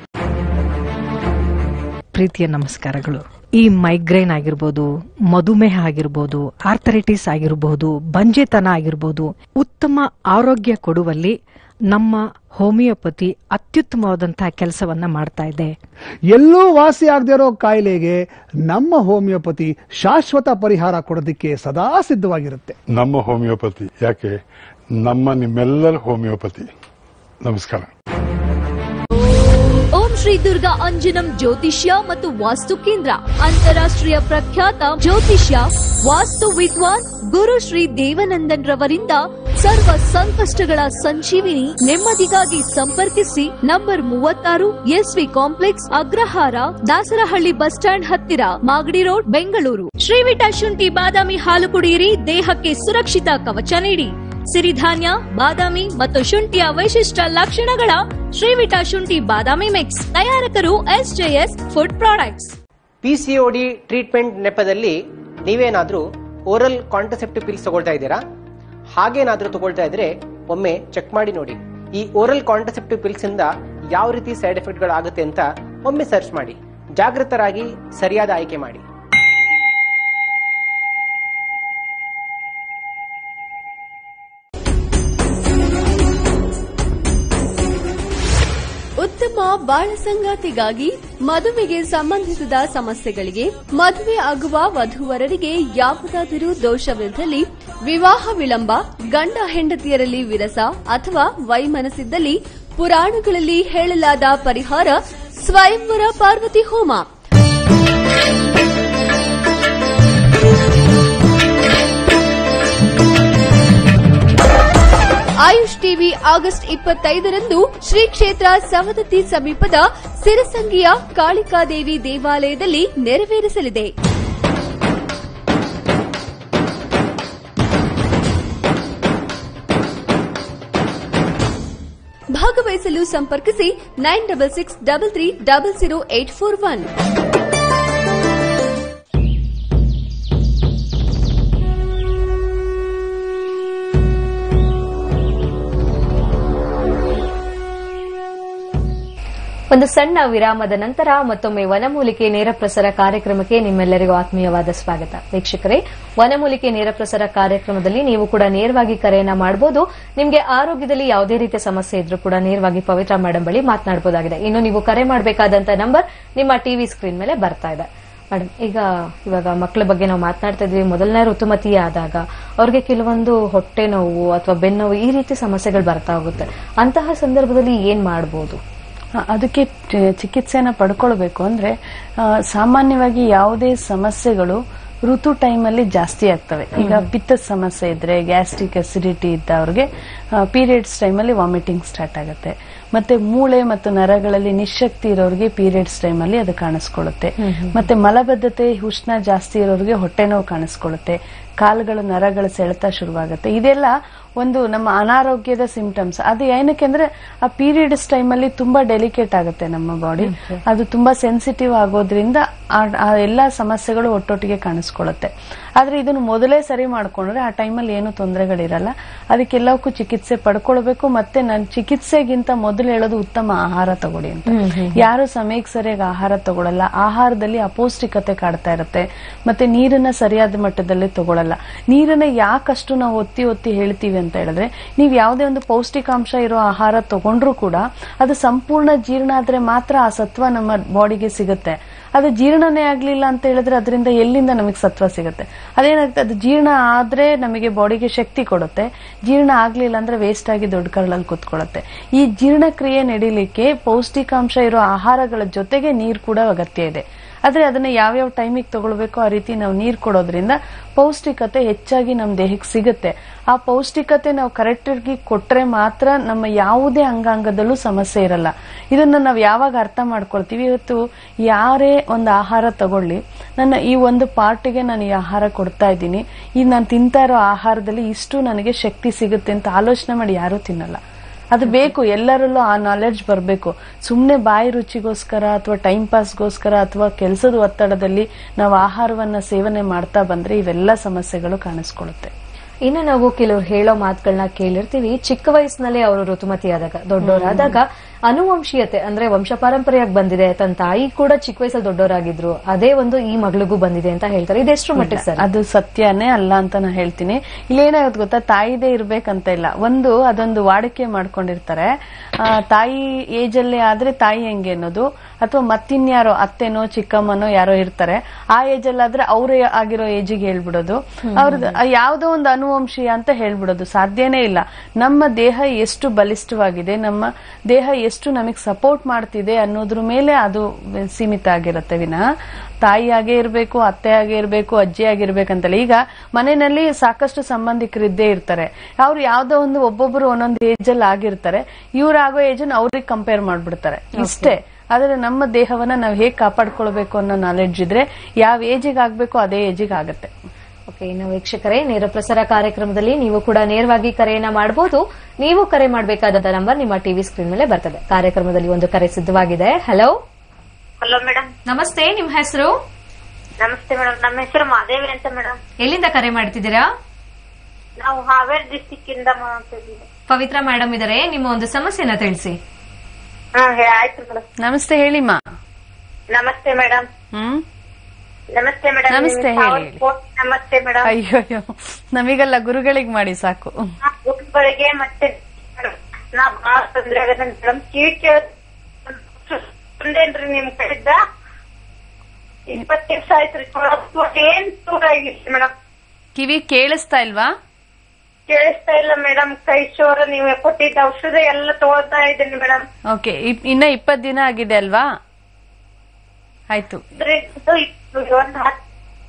[SPEAKER 8] ಪ್ರೀತಿಯ ನಮಸ್ಕಾರಗಳು ಈ ಮೈಗ್ರೇನ್ ಆಗಿರ್ಬೋದು ಮಧುಮೇಹ ಆಗಿರ್ಬೋದು ಆರ್ಥರೈಟಿಸ್ ಆಗಿರಬಹುದು ಬಂಜೆತನ ಆಗಿರ್ಬೋದು ಉತ್ತಮ ಆರೋಗ್ಯ ಕೊಡುವಲ್ಲಿ ನಮ್ಮ ಹೋಮಿಯೋಪತಿ ಅತ್ಯುತ್ತಮವಾದಂತಹ ಕೆಲಸವನ್ನ ಮಾಡ್ತಾ ಇದೆ
[SPEAKER 9] ಎಲ್ಲೂ ವಾಸಿ ಆಗದೆ ಇರೋ ಕಾಯಿಲೆಗೆ ನಮ್ಮ ಹೋಮಿಯೋಪತಿ ಶಾಶ್ವತ ಪರಿಹಾರ ಕೊಡೋದಕ್ಕೆ ಸದಾ ಸಿದ್ಧವಾಗಿರುತ್ತೆ
[SPEAKER 10] ನಮ್ಮ ಹೋಮಿಯೋಪತಿ ಯಾಕೆ ನಮ್ಮ ನಿಮ್ಮೆಲ್ಲರ ಹೋಮಿಯೋಪತಿ ನಮಸ್ಕಾರ
[SPEAKER 11] ಓಂ ಶ್ರೀ ದುರ್ಗಾ ಅಂಜನಂ ಜ್ಯೋತಿಷ್ಯ ಮತ್ತು ವಾಸ್ತು ಕೇಂದ್ರ ಅಂತಾರಾಷ್ಟ್ರೀಯ ಪ್ರಖ್ಯಾತ ಜ್ಯೋತಿಷ್ಯ ವಾಸ್ತು ವಿದ್ವಾನ್ ಗುರು ಶ್ರೀ ದೇವನಂದನ್ ರವರಿಂದ ಸರ್ವ ಸಂಕಷ್ಟಗಳ ಸಂಜೀವಿನಿ ನೆಮ್ಮದಿಗಾಗಿ ಸಂಪರ್ಕಿಸಿ ನಂಬರ್ ಮೂವತ್ತಾರು SV complex Agrahara Dasarahalli bus stand ಹತ್ತಿರ ಮಾಗಡಿ ರೋಡ್ ಬೆಂಗಳೂರು ಶ್ರೀವಿಟ ಶುಂಠಿ ಬಾದಾಮಿ ಹಾಲು ಕುಡಿಯಿರಿ ದೇಹಕ್ಕೆ ಸುರಕ್ಷಿತ ಕವಚ ನೀಡಿ ಸಿರಿಧಾನ್ಯ ಬಾದಾಮಿ ಮತ್ತು ಶುಂಠಿಯ ವೈಶಿಷ್ಟ್ಯ ಲಕ್ಷಣಗಳ ಶ್ರೀವಿಟ ಶುಂಠಿ ಬಾದಾಮಿ ಮಿಕ್ಸ್ ತಯಾರಕರು SJS food products
[SPEAKER 12] PCOD treatment ನೆಪದಲ್ಲಿ ನೀವೇನಾದ್ರೂ ಓರಲ್ ಕಾಂಟ್ರಸೆಪ್ಟಿವ್ ಪಿಲ್ಸ್ ತಗೊಳ್ತಾ ಇದ್ದೀರಾ ಹಾಗೇನಾದ್ರೂ ತಗೊಳ್ತಾ ಇದ್ರೆ ಒಮ್ಮೆ ಚೆಕ್ ಮಾಡಿ ನೋಡಿ ಈ ಓರಲ್ ಕಾಂಟ್ರಸೆಪ್ಟಿವ್ ಪಿಲ್ಸ್ ಇಂದ ಯಾವ ರೀತಿ ಸೈಡ್ ಎಫೆಕ್ಟ್ ಗಳಾಗುತ್ತೆ ಅಂತ ಒಮ್ಮೆ ಸರ್ಚ್ ಮಾಡಿ ಜಾಗೃತರಾಗಿ ಸರಿಯಾದ ಆಯ್ಕೆ ಮಾಡಿ
[SPEAKER 11] ಉತ್ತಮ ಬಾಳ ಸಂಗಾತಿಗಾಗಿ ಮದುವೆಗೆ ಸಂಬಂಧಿಸಿದ ಸಮಸ್ಯೆಗಳಿಗೆ ಮದುವೆ ಆಗುವ ವಧುವರರಿಗೆ ಯಾವುದಾದರೂ ದೋಷವಿದ್ದಲ್ಲಿ ವಿವಾಹ ವಿಳಂಬ ಗಂಡ ಹೆಂಡತಿಯರಲ್ಲಿ ವಿರಸ ಅಥವಾ ವೈಮನಸ್ಸಿದ್ದಲ್ಲಿ ಪುರಾಣಗಳಲ್ಲಿ ಹೇಳಲಾದ ಪರಿಹಾರ ಸ್ವಯಂವರ ಪಾರ್ವತಿ ಹೋಮ ಆಯುಷ್ ಟಿವಿ ಆಗಸ್ಟ್ ಇಪ್ಪತ್ತೈದರಂದು ಶ್ರೀ ಕ್ಷೇತ್ರ ಸವದತ್ತಿ ಸಮೀಪದ ಸಿರಸಂಗಿಯ ಕಾಳಿಕಾದೇವಿ ದೇವಾಲಯದಲ್ಲಿ ನೆರವೇರಿಸಲಿದೆ ಭಾಗವಹಿಸಲು ಸಂಪರ್ಕಿಸಿ nine double six double three double zero eight four one
[SPEAKER 2] ಒಂದು ಸಣ್ಣ ವಿರಾಮದ ನಂತರ ಮತ್ತೊಮ್ಮೆ ವನಮೂಲಿಕೆ ನೇರ ಪ್ರಸಾರ ಕಾರ್ಯಕ್ರಮಕ್ಕೆ ನಿಮ್ಮೆಲ್ಲರಿಗೂ ಆತ್ಮೀಯವಾದ ಸ್ವಾಗತ ವೀಕ್ಷಕರೇ ವನಮೂಲಿಕೆ ನೇರ ಪ್ರಸಾರ ಕಾರ್ಯಕ್ರಮದಲ್ಲಿ ನೀವು ಕೂಡ ನೇರವಾಗಿ ಕರೆಯನ್ನ ಮಾಡಬಹುದು ನಿಮಗೆ ಆರೋಗ್ಯದಲ್ಲಿ ಯಾವುದೇ ರೀತಿಯ ಸಮಸ್ಯೆ ಇದ್ರೂ ಕೂಡ ನೇರವಾಗಿ ಪವಿತ್ರ ಮೇಡಮ್ ಬಳಿ ಮಾತನಾಡಬಹುದಾಗಿದೆ ಇನ್ನು ನೀವು ಕರೆ ಮಾಡಬೇಕಾದಂತ ನಂಬರ್ ನಿಮ್ಮ ಟಿವಿ ಸ್ಕ್ರೀನ್ ಮೇಲೆ ಬರ್ತಾ ಇದೆ ಮೇಡಮ್ ಈಗ ಇವಾಗ ಮಕ್ಕಳ ಬಗ್ಗೆ ನಾವು ಮಾತನಾಡ್ತಾ ಇದ್ವಿ ಮೊದಲನೇ ಋತುಮತಿ ಆದಾಗ ಅವ್ರಿಗೆ ಕೆಲವೊಂದು ಹೊಟ್ಟೆ ನೋವು ಅಥವಾ ಬೆನ್ನೋವು ಈ ರೀತಿ ಸಮಸ್ಯೆಗಳು ಬರ್ತಾ ಹೋಗುತ್ತೆ ಅಂತಹ ಸಂದರ್ಭದಲ್ಲಿ ಏನ್ ಮಾಡಬಹುದು
[SPEAKER 1] ಆ, ಅದಕ್ಕೆ ಚ- ಚಿಕಿತ್ಸೆನ ಪಡ್ಕೊಳ್ಬೇಕು ಅಂದ್ರೆ ಆ, ಸಾಮಾನ್ಯವಾಗಿ ಯಾವುದೇ ಸಮಸ್ಯೆಗಳು ಋತು ಟೈಮಲ್ಲಿ ಜಾಸ್ತಿ ಆಗ್ತವೆ ಈಗ ಪಿತ್ತದ ಸಮಸ್ಯೆ ಇದ್ರೆ ಗ್ಯಾಸ್ಟ್ರಿಕ್ ಅಸಿಡಿಟಿ ಇದ್ದವ್ರಿಗೆ ಪೀರಿಯಡ್ಸ್ ಟೈಮಲ್ಲಿ ವಾಮಿಟಿಂಗ್ ಸ್ಟಾರ್ಟ್ ಆಗುತ್ತೆ ಮತ್ತೆ ಮೂಳೆ ಮತ್ತು ನರಗಳಲ್ಲಿ ನಿಶಕ್ತಿ ಇರೋರಿಗೆ ಪೀರಿಯಡ್ಸ್ ಟೈಮಲ್ಲಿ ಅದು ಕಾಣಿಸ್ಕೊಳ್ಳುತ್ತೆ ಮತ್ತೆ ಮಲಬದ್ಧತೆ ಉಷ್ಣ ಜಾಸ್ತಿ ಇರೋರಿಗೆ ಹೊಟ್ಟೆ ನೋವು ಕಾಣಿಸ್ಕೊಳ್ಳುತ್ತೆ ಕಾಲುಗಳ ನರಗಳ ಸೆಳೆತ ಶುರುವಾಗುತ್ತೆ ಇದೆಲ್ಲ ಒಂದು ನಮ್ಮ ಅನಾರೋಗ್ಯದ ಸಿಂಪ್ಟಮ್ಸ್ ಅದು ಏನಕ್ಕೆ ಅಂದ್ರೆ ಆ ಪೀರಿಯಡ್ಸ್ ಟೈಮಲ್ಲಿ ತುಂಬಾ ಡೆಲಿಕೇಟ್ ಆಗುತ್ತೆ ನಮ್ಮ ಬಾಡಿ ಅದು ತುಂಬಾ ಸೆನ್ಸಿಟಿವ್ ಆಗೋದ್ರಿಂದ ಆ- ಆ ಎಲ್ಲಾ ಸಮಸ್ಯೆಗಳು ಒಟ್ಟೊಟ್ಟಿಗೆ ಕಾಣಿಸ್ಕೊಳ್ಳುತ್ತೆ ಆದ್ರೆ ಇದನ್ನು ಮೊದಲೇ ಸರಿ ಮಾಡ್ಕೊಂಡ್ರೆ ಆ ಟೈಮಲ್ಲಿ ಏನು ತೊಂದರೆಗಳಿರಲ್ಲ ಅದಕ್ಕೆಲ್ಲವಕ್ಕೂ ಚಿಕಿತ್ಸೆ ಪಡ್ಕೊಳ್ಬೇಕು ಮತ್ತೆ ನಾನು ಚಿಕಿತ್ಸೆಗಿಂತ ಮೊದಲು ಹೇಳೋದು ಉತ್ತಮ ಆಹಾರ ತಗೊಳ್ಳಿ ಅಂತ ಯಾರು ಸಮಯಕ್ಕೆ ಸರಿಯಾಗಿ ಆಹಾರ ತಗೊಳ್ಳಲ್ಲ ಆಹಾರದಲ್ಲಿ ಅಪೌಷ್ಟಿಕತೆ ಕಾಡ್ತಾ ಇರುತ್ತೆ ಮತ್ತೆ ನೀರನ್ನ ಸರಿಯಾದ ಮಟ್ಟದಲ್ಲಿ ತಗೊಳ್ಳಲ್ಲ ನೀರನ್ನ ಯಾಕಷ್ಟು ನಾವು ಒತ್ತಿ ಒತ್ತಿ ಹೇಳ್ತೀವಿ ಅಂತ ಹೇಳಿದ್ರೆ ನೀವು ಯಾವುದೇ ಒಂದು ಪೌಷ್ಟಿಕಾಂಶ ಇರೋ ಆಹಾರ ತಗೊಂಡ್ರು ಕೂಡ ಅದು ಸಂಪೂರ್ಣ ಜೀರ್ಣ ಆದ್ರೆ ಮಾತ್ರ ಆ ಸತ್ವ ನಮ್ಮ ಬಾಡಿಗೆ ಸಿಗುತ್ತೆ ಅದು ಜೀರ್ಣನೇ ಆಗ್ಲಿಲ್ಲ ಅಂತ ಹೇಳಿದ್ರೆ ಅದರಿಂದ ಎಲ್ಲಿಂದ ನಮಗೆ ಸತ್ವ ಸಿಗುತ್ತೆ ಅದೇನಾಗುತ್ತೆ ಅದು ಜೀರ್ಣ ಆದ್ರೆ ನಮಗೆ ಬಾಡಿಗೆ ಶಕ್ತಿ ಕೊಡುತ್ತೆ ಜೀರ್ಣ ಆಗ್ಲಿಲ್ಲ ಅಂದ್ರೆ ವೇಸ್ಟ್ ಆಗಿ ದೊಡ್ಡ ಕರಳಲ್ಲಿ ಕುತ್ಕೊಳ್ಳುತ್ತೆ ಈ ಜೀರ್ಣಕ್ರಿಯೆ ನಡೀಲಿಕ್ಕೆ ಪೌಷ್ಟಿಕಾಂಶ ಇರೋ ಆಹಾರಗಳ ಜೊತೆಗೆ ನೀರು ಕೂಡ ಅಗತ್ಯ ಇದೆ ಆದ್ರೆ ಅದನ್ನ ಯಾವ್ಯಾವ ಟೈಮಿಗೆ ತಗೊಳ್ಬೇಕೋ ಆ ರೀತಿ ನಾವು ನೀರು ಕೊಡೋದ್ರಿಂದ ಪೌಷ್ಟಿಕತೆ ಹೆಚ್ಚಾಗಿ ನಮ್ಮ ದೇಹಕ್ಕೆ ಸಿಗುತ್ತೆ ಆ ಪೌಷ್ಟಿಕತೆ ನಾವು ಕರೆಕ್ಟ್ ಆಗಿ ಕೊಟ್ರೆ ಮಾತ್ರ ನಮ್ಮ ಯಾವುದೇ ಅಂಗಾಂಗದಲ್ಲೂ ಸಮಸ್ಯೆ ಇರಲ್ಲ ಇದನ್ನ ನಾವು ಯಾವಾಗ ಅರ್ಥ ಮಾಡ್ಕೊಳ್ತೀವಿ ಇವತ್ತು ಯಾರೇ ಒಂದು ಆಹಾರ ತಗೊಳ್ಳಿ ನನ್ನ ಈ ಒಂದು ಪಾರ್ಟಿಗೆ ನಾನು ಈ ಆಹಾರ ಕೊಡ್ತಾ ಇದ್ದೀನಿ ಈ ನಾನು ತಿಂತಾ ಇರೋ ಆಹಾರದಲ್ಲಿ ಇಷ್ಟು ನನಗೆ ಶಕ್ತಿ ಸಿಗುತ್ತೆ ಅಂತ ಆಲೋಚನೆ ಮಾಡಿ ಯಾರೂ ತಿನ್ನಲ್ಲ ಅದು ಬೇಕು ಎಲ್ಲರಲ್ಲೂ ಆ ನಾಲೆಡ್ಜ್ ಬರಬೇಕು ಸುಮ್ಮನೆ ಬಾಯಿ ರುಚಿಗೋಸ್ಕರ ಅಥವಾ ಟೈಮ್ ಪಾಸ್ಗೋಸ್ಕರ ಅಥವಾ ಕೆಲಸದ ಒತ್ತಡದಲ್ಲಿ ನಾವು ಆಹಾರವನ್ನ ಸೇವನೆ ಮಾಡ್ತಾ ಬಂದ್ರೆ ಇವೆಲ್ಲ ಸಮಸ್ಯೆಗಳು ಕಾಣಿಸ್ಕೊಳ್ಳುತ್ತೆ
[SPEAKER 2] ಇನ್ನು ನಾವು ಕೆಲವ್ರು ಹೇಳೋ ಮಾತುಗಳನ್ನ ಕೇಳಿರ್ತೀವಿ ಚಿಕ್ಕ ವಯಸ್ಸಿನಲ್ಲಿ ಅವರು ಋತುಮತಿಯಾದಾಗ ದೊಡ್ಡವರಾದಾಗ ಅನುವಂಶೀಯತೆ ಅಂದ್ರೆ ವಂಶ ಪಾರಂಪರ್ಯವಾಗಿ ಬಂದಿದೆ ತನ್ನ ತಾಯಿ ಕೂಡ ಚಿಕ್ಕ ವಯಸ್ಸಲ್ಲಿ ದೊಡ್ಡವರಾಗಿದ್ರು ಅದೇ ಒಂದು ಈ ಮಗಳಿಗೂ ಬಂದಿದೆ ಅಂತ ಹೇಳ್ತಾರೆ ಇದೆಷ್ಟು ಮಟ್ಟಿಗೆ ಸರ್
[SPEAKER 1] ಅದು ಸತ್ಯನೇ ಅಲ್ಲ ಅಂತ ನಾ ಹೇಳ್ತೀನಿ ಇಲ್ಲೇನಾಗುತ್ತೆ ಗೊತ್ತಾ ತಾಯಿದೇ ಇರ್ಬೇಕಂತ ಇಲ್ಲ ಒಂದು ಅದೊಂದು ವಾಡಿಕೆ ಮಾಡ್ಕೊಂಡಿರ್ತಾರೆ ಆ, ತಾಯಿ ಏಜ್ ಅಲ್ಲೇ ಆದ್ರೆ ತಾಯಿ ಹೆಂಗೆ ಅನ್ನೋದು ಅಥವಾ ಮತ್ತಿನ್ಯಾರೋ ಅತ್ತೆನೋ ಚಿಕ್ಕಮ್ಮನೋ ಯಾರೋ ಇರ್ತಾರೆ ಆ ಏಜ್ ಅಲ್ಲಾದ್ರೆ ಅವರೇ ಆಗಿರೋ ಏಜಿಗೆ ಹೇಳ್ಬಿಡೋದು ಅವ್ರದ್ದು ಯಾವ್ದೋ ಒಂದು ಅನುವಂಶೀಯ ಅಂತ ಹೇಳ್ಬಿಡೋದು ಸಾಧ್ಯನೇ ಇಲ್ಲ ನಮ್ಮ ದೇಹ ಎಷ್ಟು ಬಲಿಷ್ಠವಾಗಿದೆ ನಮ್ಮ ದೇಹ ಎಷ್ಟು ನಮಗೆ ಸಪೋರ್ಟ್ ಮಾಡ್ತಿದೆ ಅನ್ನೋದ್ರ ಮೇಲೆ ಅದು ಸೀಮಿತ ಆಗಿರುತ್ತೆ ವಿನಃ ತಾಯಿಯಾಗೆ ಇರಬೇಕು ಅತ್ತೆಯಾಗೆ ಇರಬೇಕು ಅಜ್ಜಿಯಾಗಿರ್ಬೇಕಂತಲ್ಲ ಈಗ ಮನೆಯಲ್ಲಿ ಸಾಕಷ್ಟು ಸಂಬಂಧಿಕರಿದ್ದೇ ಇರ್ತಾರೆ ಅವ್ರು ಯಾವ್ದೋ ಒಂದು ಒಬ್ಬೊಬ್ರು ಒಂದೊಂದು ಏಜ್ ಅಲ್ಲಿ ಆಗಿರ್ತಾರೆ ಇವ್ರಾಗೋ ಏಜ್ ಅವ್ರಿಗೆ ಕಂಪೇರ್ ಮಾಡ್ಬಿಡ್ತಾರೆ ಇಷ್ಟೇ ಆದ್ರೆ ನಮ್ಮ ದೇಹವನ್ನ ನಾವು ಹೇಗ್ ಕಾಪಾಡ್ಕೊಳ್ಬೇಕು ಅನ್ನೋ ನಾಲೆಡ್ಜ್ ಇದ್ರೆ ಯಾವ ಏಜಿಗೆ ಆಗ್ಬೇಕು ಅದೇ ಏಜಿಗೆ ಆಗುತ್ತೆ
[SPEAKER 2] ಓಕೆ ಇನ್ನು ವೀಕ್ಷಕರೇ ನೇರ ಪ್ರಸಾರ ಕಾರ್ಯಕ್ರಮದಲ್ಲಿ ನೀವು ಕೂಡ ನೇರವಾಗಿ ಕರೆಯನ್ನ ಮಾಡಬಹುದು ನೀವು ಕರೆ ಮಾಡಬೇಕಾದ ನಂಬರ್ ನಿಮ್ಮ ಟಿವಿ ಸ್ಕ್ರೀನ್ ಮೇಲೆ ಬರ್ತದೆ ಕಾರ್ಯಕ್ರಮದಲ್ಲಿ ಒಂದು ಕರೆ ಸಿದ್ಧವಾಗಿದೆ ಹಲೋ
[SPEAKER 5] ಹಲೋ ಮೇಡಮ್
[SPEAKER 2] ನಮಸ್ತೆ ನಿಮ್ಮ ಹೆಸರು
[SPEAKER 5] ನಮಸ್ತೆ ಮೇಡಮ್ ನಮ್ಮ ಹೆಸರು ಮಾದೇವಿ ಅಂತ ಮೇಡಮ್
[SPEAKER 2] ಎಲ್ಲಿಂದ ಕರೆ ಮಾಡ್ತಿದ್ದೀರಾ
[SPEAKER 5] ನಾವು ಹಾವೇರಿ ಡಿಸ್ಟಿಕ್ ಇಂದ ಮಾಡ್ತಿದ್ದೀವಿ
[SPEAKER 2] ಪವಿತ್ರ ಮೇಡಮ್ ಇದಾರೆ ನಿಮ್ಮ ಒಂದು ಸಮಸ್ಯೆನ ತಿಳಿಸಿ
[SPEAKER 5] ಹಾ ಹೇ- ಆಯ್ತು ಮೇಡಮ್
[SPEAKER 1] ನಮಸ್ತೆ ಹೇಳಿಮ್ಮ
[SPEAKER 5] ನಮಸ್ತೆ ಮೇಡಮ್
[SPEAKER 1] ಹ್ಮ್
[SPEAKER 5] ನಮಸ್ತೆ ಮೇಡಮ್
[SPEAKER 1] ನಮಸ್ತೆ, ಹೇಳಿ, ಹೇಳಿ.
[SPEAKER 5] ನಮಸ್ತೆ ಮೇಡಮ್
[SPEAKER 1] ಅಯ್ಯೋ ಅಯ್ಯೋ ನಮಗೆಲ್ಲ ಗುರುಗಳಿಗೆ ಮಾಡಿ ಸಾಕು
[SPEAKER 5] ಗುರುಗಳಿಗೆ ಮತ್ತೆ ನಾ ಬಾಳ ತೊಂದ್ರೆ ಆಗದ ಮೇಡಮ್ ಕಿವಿ ಕೇಳ್ರಿ ನಿಮ್ ಕಡೆಯಿಂದ ಇಪ್ಪತ್ತು ದಿವಸ ಆಯ್ತ್ರಿ ಏನ್ ದೂರ ಆಗಿತ್ತು ಮೇಡಮ್
[SPEAKER 1] ಕಿವಿ ಕೇಳಿಸ್ತಾ ಇಲ್ವಾ
[SPEAKER 5] ಕೇಳಿಸ್ತಾ ಇಲ್ಲ ಮೇಡಮ್ ಕೈ ಶೋರ ನೀವು ಕೊಟ್ಟಿದ್ದ ಔಷಧ ಎಲ್ಲ ತಗೋತಾ ಇದ್ದೀನಿ ಮೇಡಮ್
[SPEAKER 1] ಓಕೆ ಇನ್ನ ಇಪ್ಪತ್ ದಿನ ಆಗಿದೆ ಅಲ್ವಾ ಆಯ್ತು
[SPEAKER 5] ಒಂದ್ ಹತ್ತು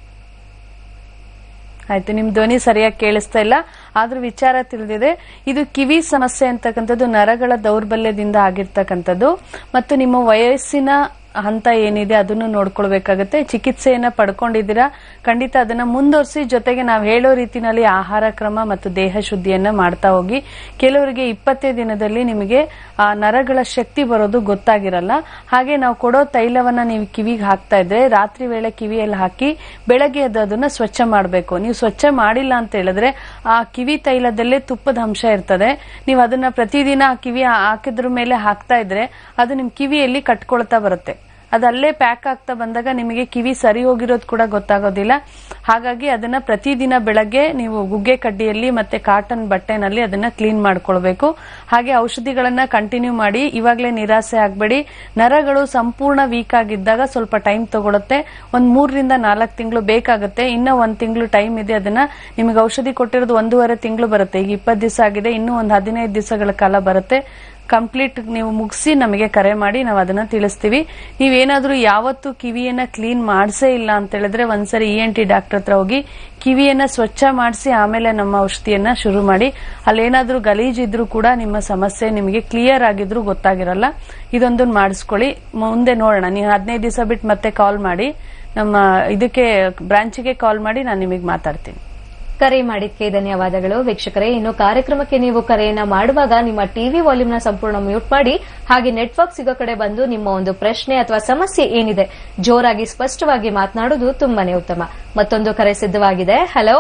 [SPEAKER 1] ಆಯ್ತು ನಿಮ್ ಧ್ವನಿ ಸರಿಯಾಗಿ ಕೇಳಿಸ್ತಾ ಇಲ್ಲ ಆದ್ರೂ ವಿಚಾರ ತಿಳಿದಿದೆ ಇದು ಕಿವಿ ಸಮಸ್ಯೆ ಅಂತಕ್ಕಂಥದ್ದು ನರಗಳ ದೌರ್ಬಲ್ಯದಿಂದ ಆಗಿರ್ತಕ್ಕಂಥದ್ದು ಮತ್ತು ನಿಮ್ಮ ವಯಸ್ಸಿನ ಹಂತ ಏನಿದೆ ಅದನ್ನು ನೋಡ್ಕೊಳ್ಬೇಕಾಗತ್ತೆ ಚಿಕಿತ್ಸೆಯನ್ನ ಪಡ್ಕೊಂಡಿದ್ದೀರಾ ಖಂಡಿತ ಅದನ್ನ ಮುಂದುವರಿಸಿ ಜೊತೆಗೆ ನಾವು ಹೇಳೋ ರೀತಿನಲ್ಲಿ ಆಹಾರ ಕ್ರಮ ಮತ್ತು ದೇಹ ಶುದ್ಧಿಯನ್ನ ಮಾಡ್ತಾ ಹೋಗಿ ಕೆಲವರಿಗೆ ಇಪ್ಪತ್ತೇ ದಿನದಲ್ಲಿ ನಿಮಗೆ ಆ ನರಗಳ ಶಕ್ತಿ ಬರೋದು ಗೊತ್ತಾಗಿರಲ್ಲ ಹಾಗೆ ನಾವು ಕೊಡೋ ತೈಲವನ್ನ ನೀವು ಕಿವಿಗೆ ಹಾಕ್ತಾ ಇದ್ರೆ ರಾತ್ರಿ ವೇಳೆ ಕಿವಿಯಲ್ಲಿ ಹಾಕಿ ಬೆಳಗ್ಗೆ ಎದ್ದು ಅದನ್ನ ಸ್ವಚ್ಛ ಮಾಡಬೇಕು ನೀವು ಸ್ವಚ್ಛ ಮಾಡಿಲ್ಲ ಅಂತ ಹೇಳಿದ್ರೆ ಆ ಕಿವಿ ತೈಲದಲ್ಲೇ ತುಪ್ಪದ ಅಂಶ ಇರ್ತದೆ ನೀವು ಅದನ್ನ ಪ್ರತಿದಿನ ಆ ಕಿವಿ ಹಾಕಿದ್ರ ಮೇಲೆ ಹಾಕ್ತಾ ಇದ್ರೆ ಅದು ನಿಮ್ ಕಿವಿಯಲ್ಲಿ ಕಟ್ಕೊಳ್ತಾ ಬರುತ್ತೆ ಅದು ಅಲ್ಲೇ ಪ್ಯಾಕ್ ಆಗ್ತಾ ಬಂದಾಗ ನಿಮಗೆ ಕಿವಿ ಸರಿ ಹೋಗಿರೋದು ಕೂಡ ಗೊತ್ತಾಗೋದಿಲ್ಲ ಹಾಗಾಗಿ ಅದನ್ನ ಪ್ರತಿದಿನ ಬೆಳಗ್ಗೆ ನೀವು ಗುಗ್ಗೆ ಕಡ್ಡಿಯಲ್ಲಿ ಮತ್ತೆ ಕಾಟನ್ ಬಟ್ಟೆನಲ್ಲಿ ಅದನ್ನ ಕ್ಲೀನ್ ಮಾಡ್ಕೊಳ್ಬೇಕು ಹಾಗೆ ಔಷಧಿಗಳನ್ನ ಕಂಟಿನ್ಯೂ ಮಾಡಿ ಇವಾಗಲೇ ನಿರಾಸೆ ಆಗಬೇಡಿ ನರಗಳು ಸಂಪೂರ್ಣ ವೀಕ್ ಆಗಿದ್ದಾಗ ಸ್ವಲ್ಪ ಟೈಮ್ ತಗೊಳುತ್ತೆ ಒಂದ್ ಮೂರರಿಂದ ನಾಲ್ಕು ತಿಂಗಳು ಬೇಕಾಗುತ್ತೆ ಇನ್ನ ಒಂದ್ ತಿಂಗಳು ಟೈಮ್ ಇದೆ ಅದನ್ನ ನಿಮಗೆ ಔಷಧಿ ಕೊಟ್ಟಿರೋದು ಒಂದೂವರೆ ತಿಂಗಳು ಬರುತ್ತೆ ಈಗ ಇಪ್ಪತ್ತು ದಿವಸ ಆಗಿದೆ ಇನ್ನೂ ಒಂದು ಹದಿನೈದು ದಿವಸಗಳ ಕಾಲ ಬರುತ್ತೆ ಕಂಪ್ಲೀಟ್ ನೀವು ಮುಗಿಸಿ ನಮಗೆ ಕರೆ ಮಾಡಿ ನಾವು ಅದನ್ನ ತಿಳಿಸ್ತೀವಿ ನೀವೇನಾದ್ರೂ ಯಾವತ್ತು ಕಿವಿಯನ್ನ ಕ್ಲೀನ್ ಮಾಡ್ಸೇ ಇಲ್ಲ ಅಂತ ಹೇಳಿದ್ರೆ ಒಂದ್ಸರಿ ಇ ಎನ್ ಟಿ ಡಾಕ್ಟರ್ ಹತ್ರ ಹೋಗಿ ಕಿವಿಯನ್ನ ಸ್ವಚ್ಛ ಮಾಡಿಸಿ ಆಮೇಲೆ ನಮ್ಮ ಔಷಧಿಯನ್ನ ಶುರು ಮಾಡಿ ಅಲ್ಲೇನಾದ್ರೂ ಗಲೀಜಿದ್ರು ಕೂಡ ನಿಮ್ಮ ಸಮಸ್ಯೆ ನಿಮಗೆ ಕ್ಲಿಯರ್ ಆಗಿದ್ರು ಗೊತ್ತಾಗಿರಲ್ಲ ಇದೊಂದನ್ನ ಮಾಡಿಸ್ಕೊಳ್ಳಿ ಮುಂದೆ ನೋಡೋಣ ನೀವು ಹದಿನೈದು ದಿವಸ ಬಿಟ್ಟು ಮತ್ತೆ ಕಾಲ್ ಮಾಡಿ ನಮ್ಮ ಇದಕ್ಕೆ ಬ್ರಾಂಚಿಗೆ ಕಾಲ್ ಮಾಡಿ ನಾನು ನಿಮಗೆ ಮಾತಾಡ್ತೀನಿ
[SPEAKER 2] ಕರೆ ಮಾಡಿದ್ಕೆ ಧನ್ಯವಾದಗಳು ವೀಕ್ಷಕರೇ ಇನ್ನು ಕಾರ್ಯಕ್ರಮಕ್ಕೆ ನೀವು ಕರೆಯನ್ನ ಮಾಡುವಾಗ ನಿಮ್ಮ ಟಿವಿ ವಾಲ್ಯೂಮ್ನ ಸಂಪೂರ್ಣ ಮ್ಯೂಟ್ ಮಾಡಿ ಹಾಗೆ ನೆಟ್ವರ್ಕ್ ಸಿಗೋ ಕಡೆ ಬಂದು ನಿಮ್ಮ ಒಂದು ಪ್ರಶ್ನೆ ಅಥವಾ ಸಮಸ್ಯೆ ಏನಿದೆ ಜೋರಾಗಿ ಸ್ಪಷ್ಟವಾಗಿ ಮಾತನಾಡುವುದು ತುಂಬಾನೇ ಉತ್ತಮ ಮತ್ತೊಂದು ಕರೆ ಸಿದ್ಧವಾಗಿದೆ ಹಲೋ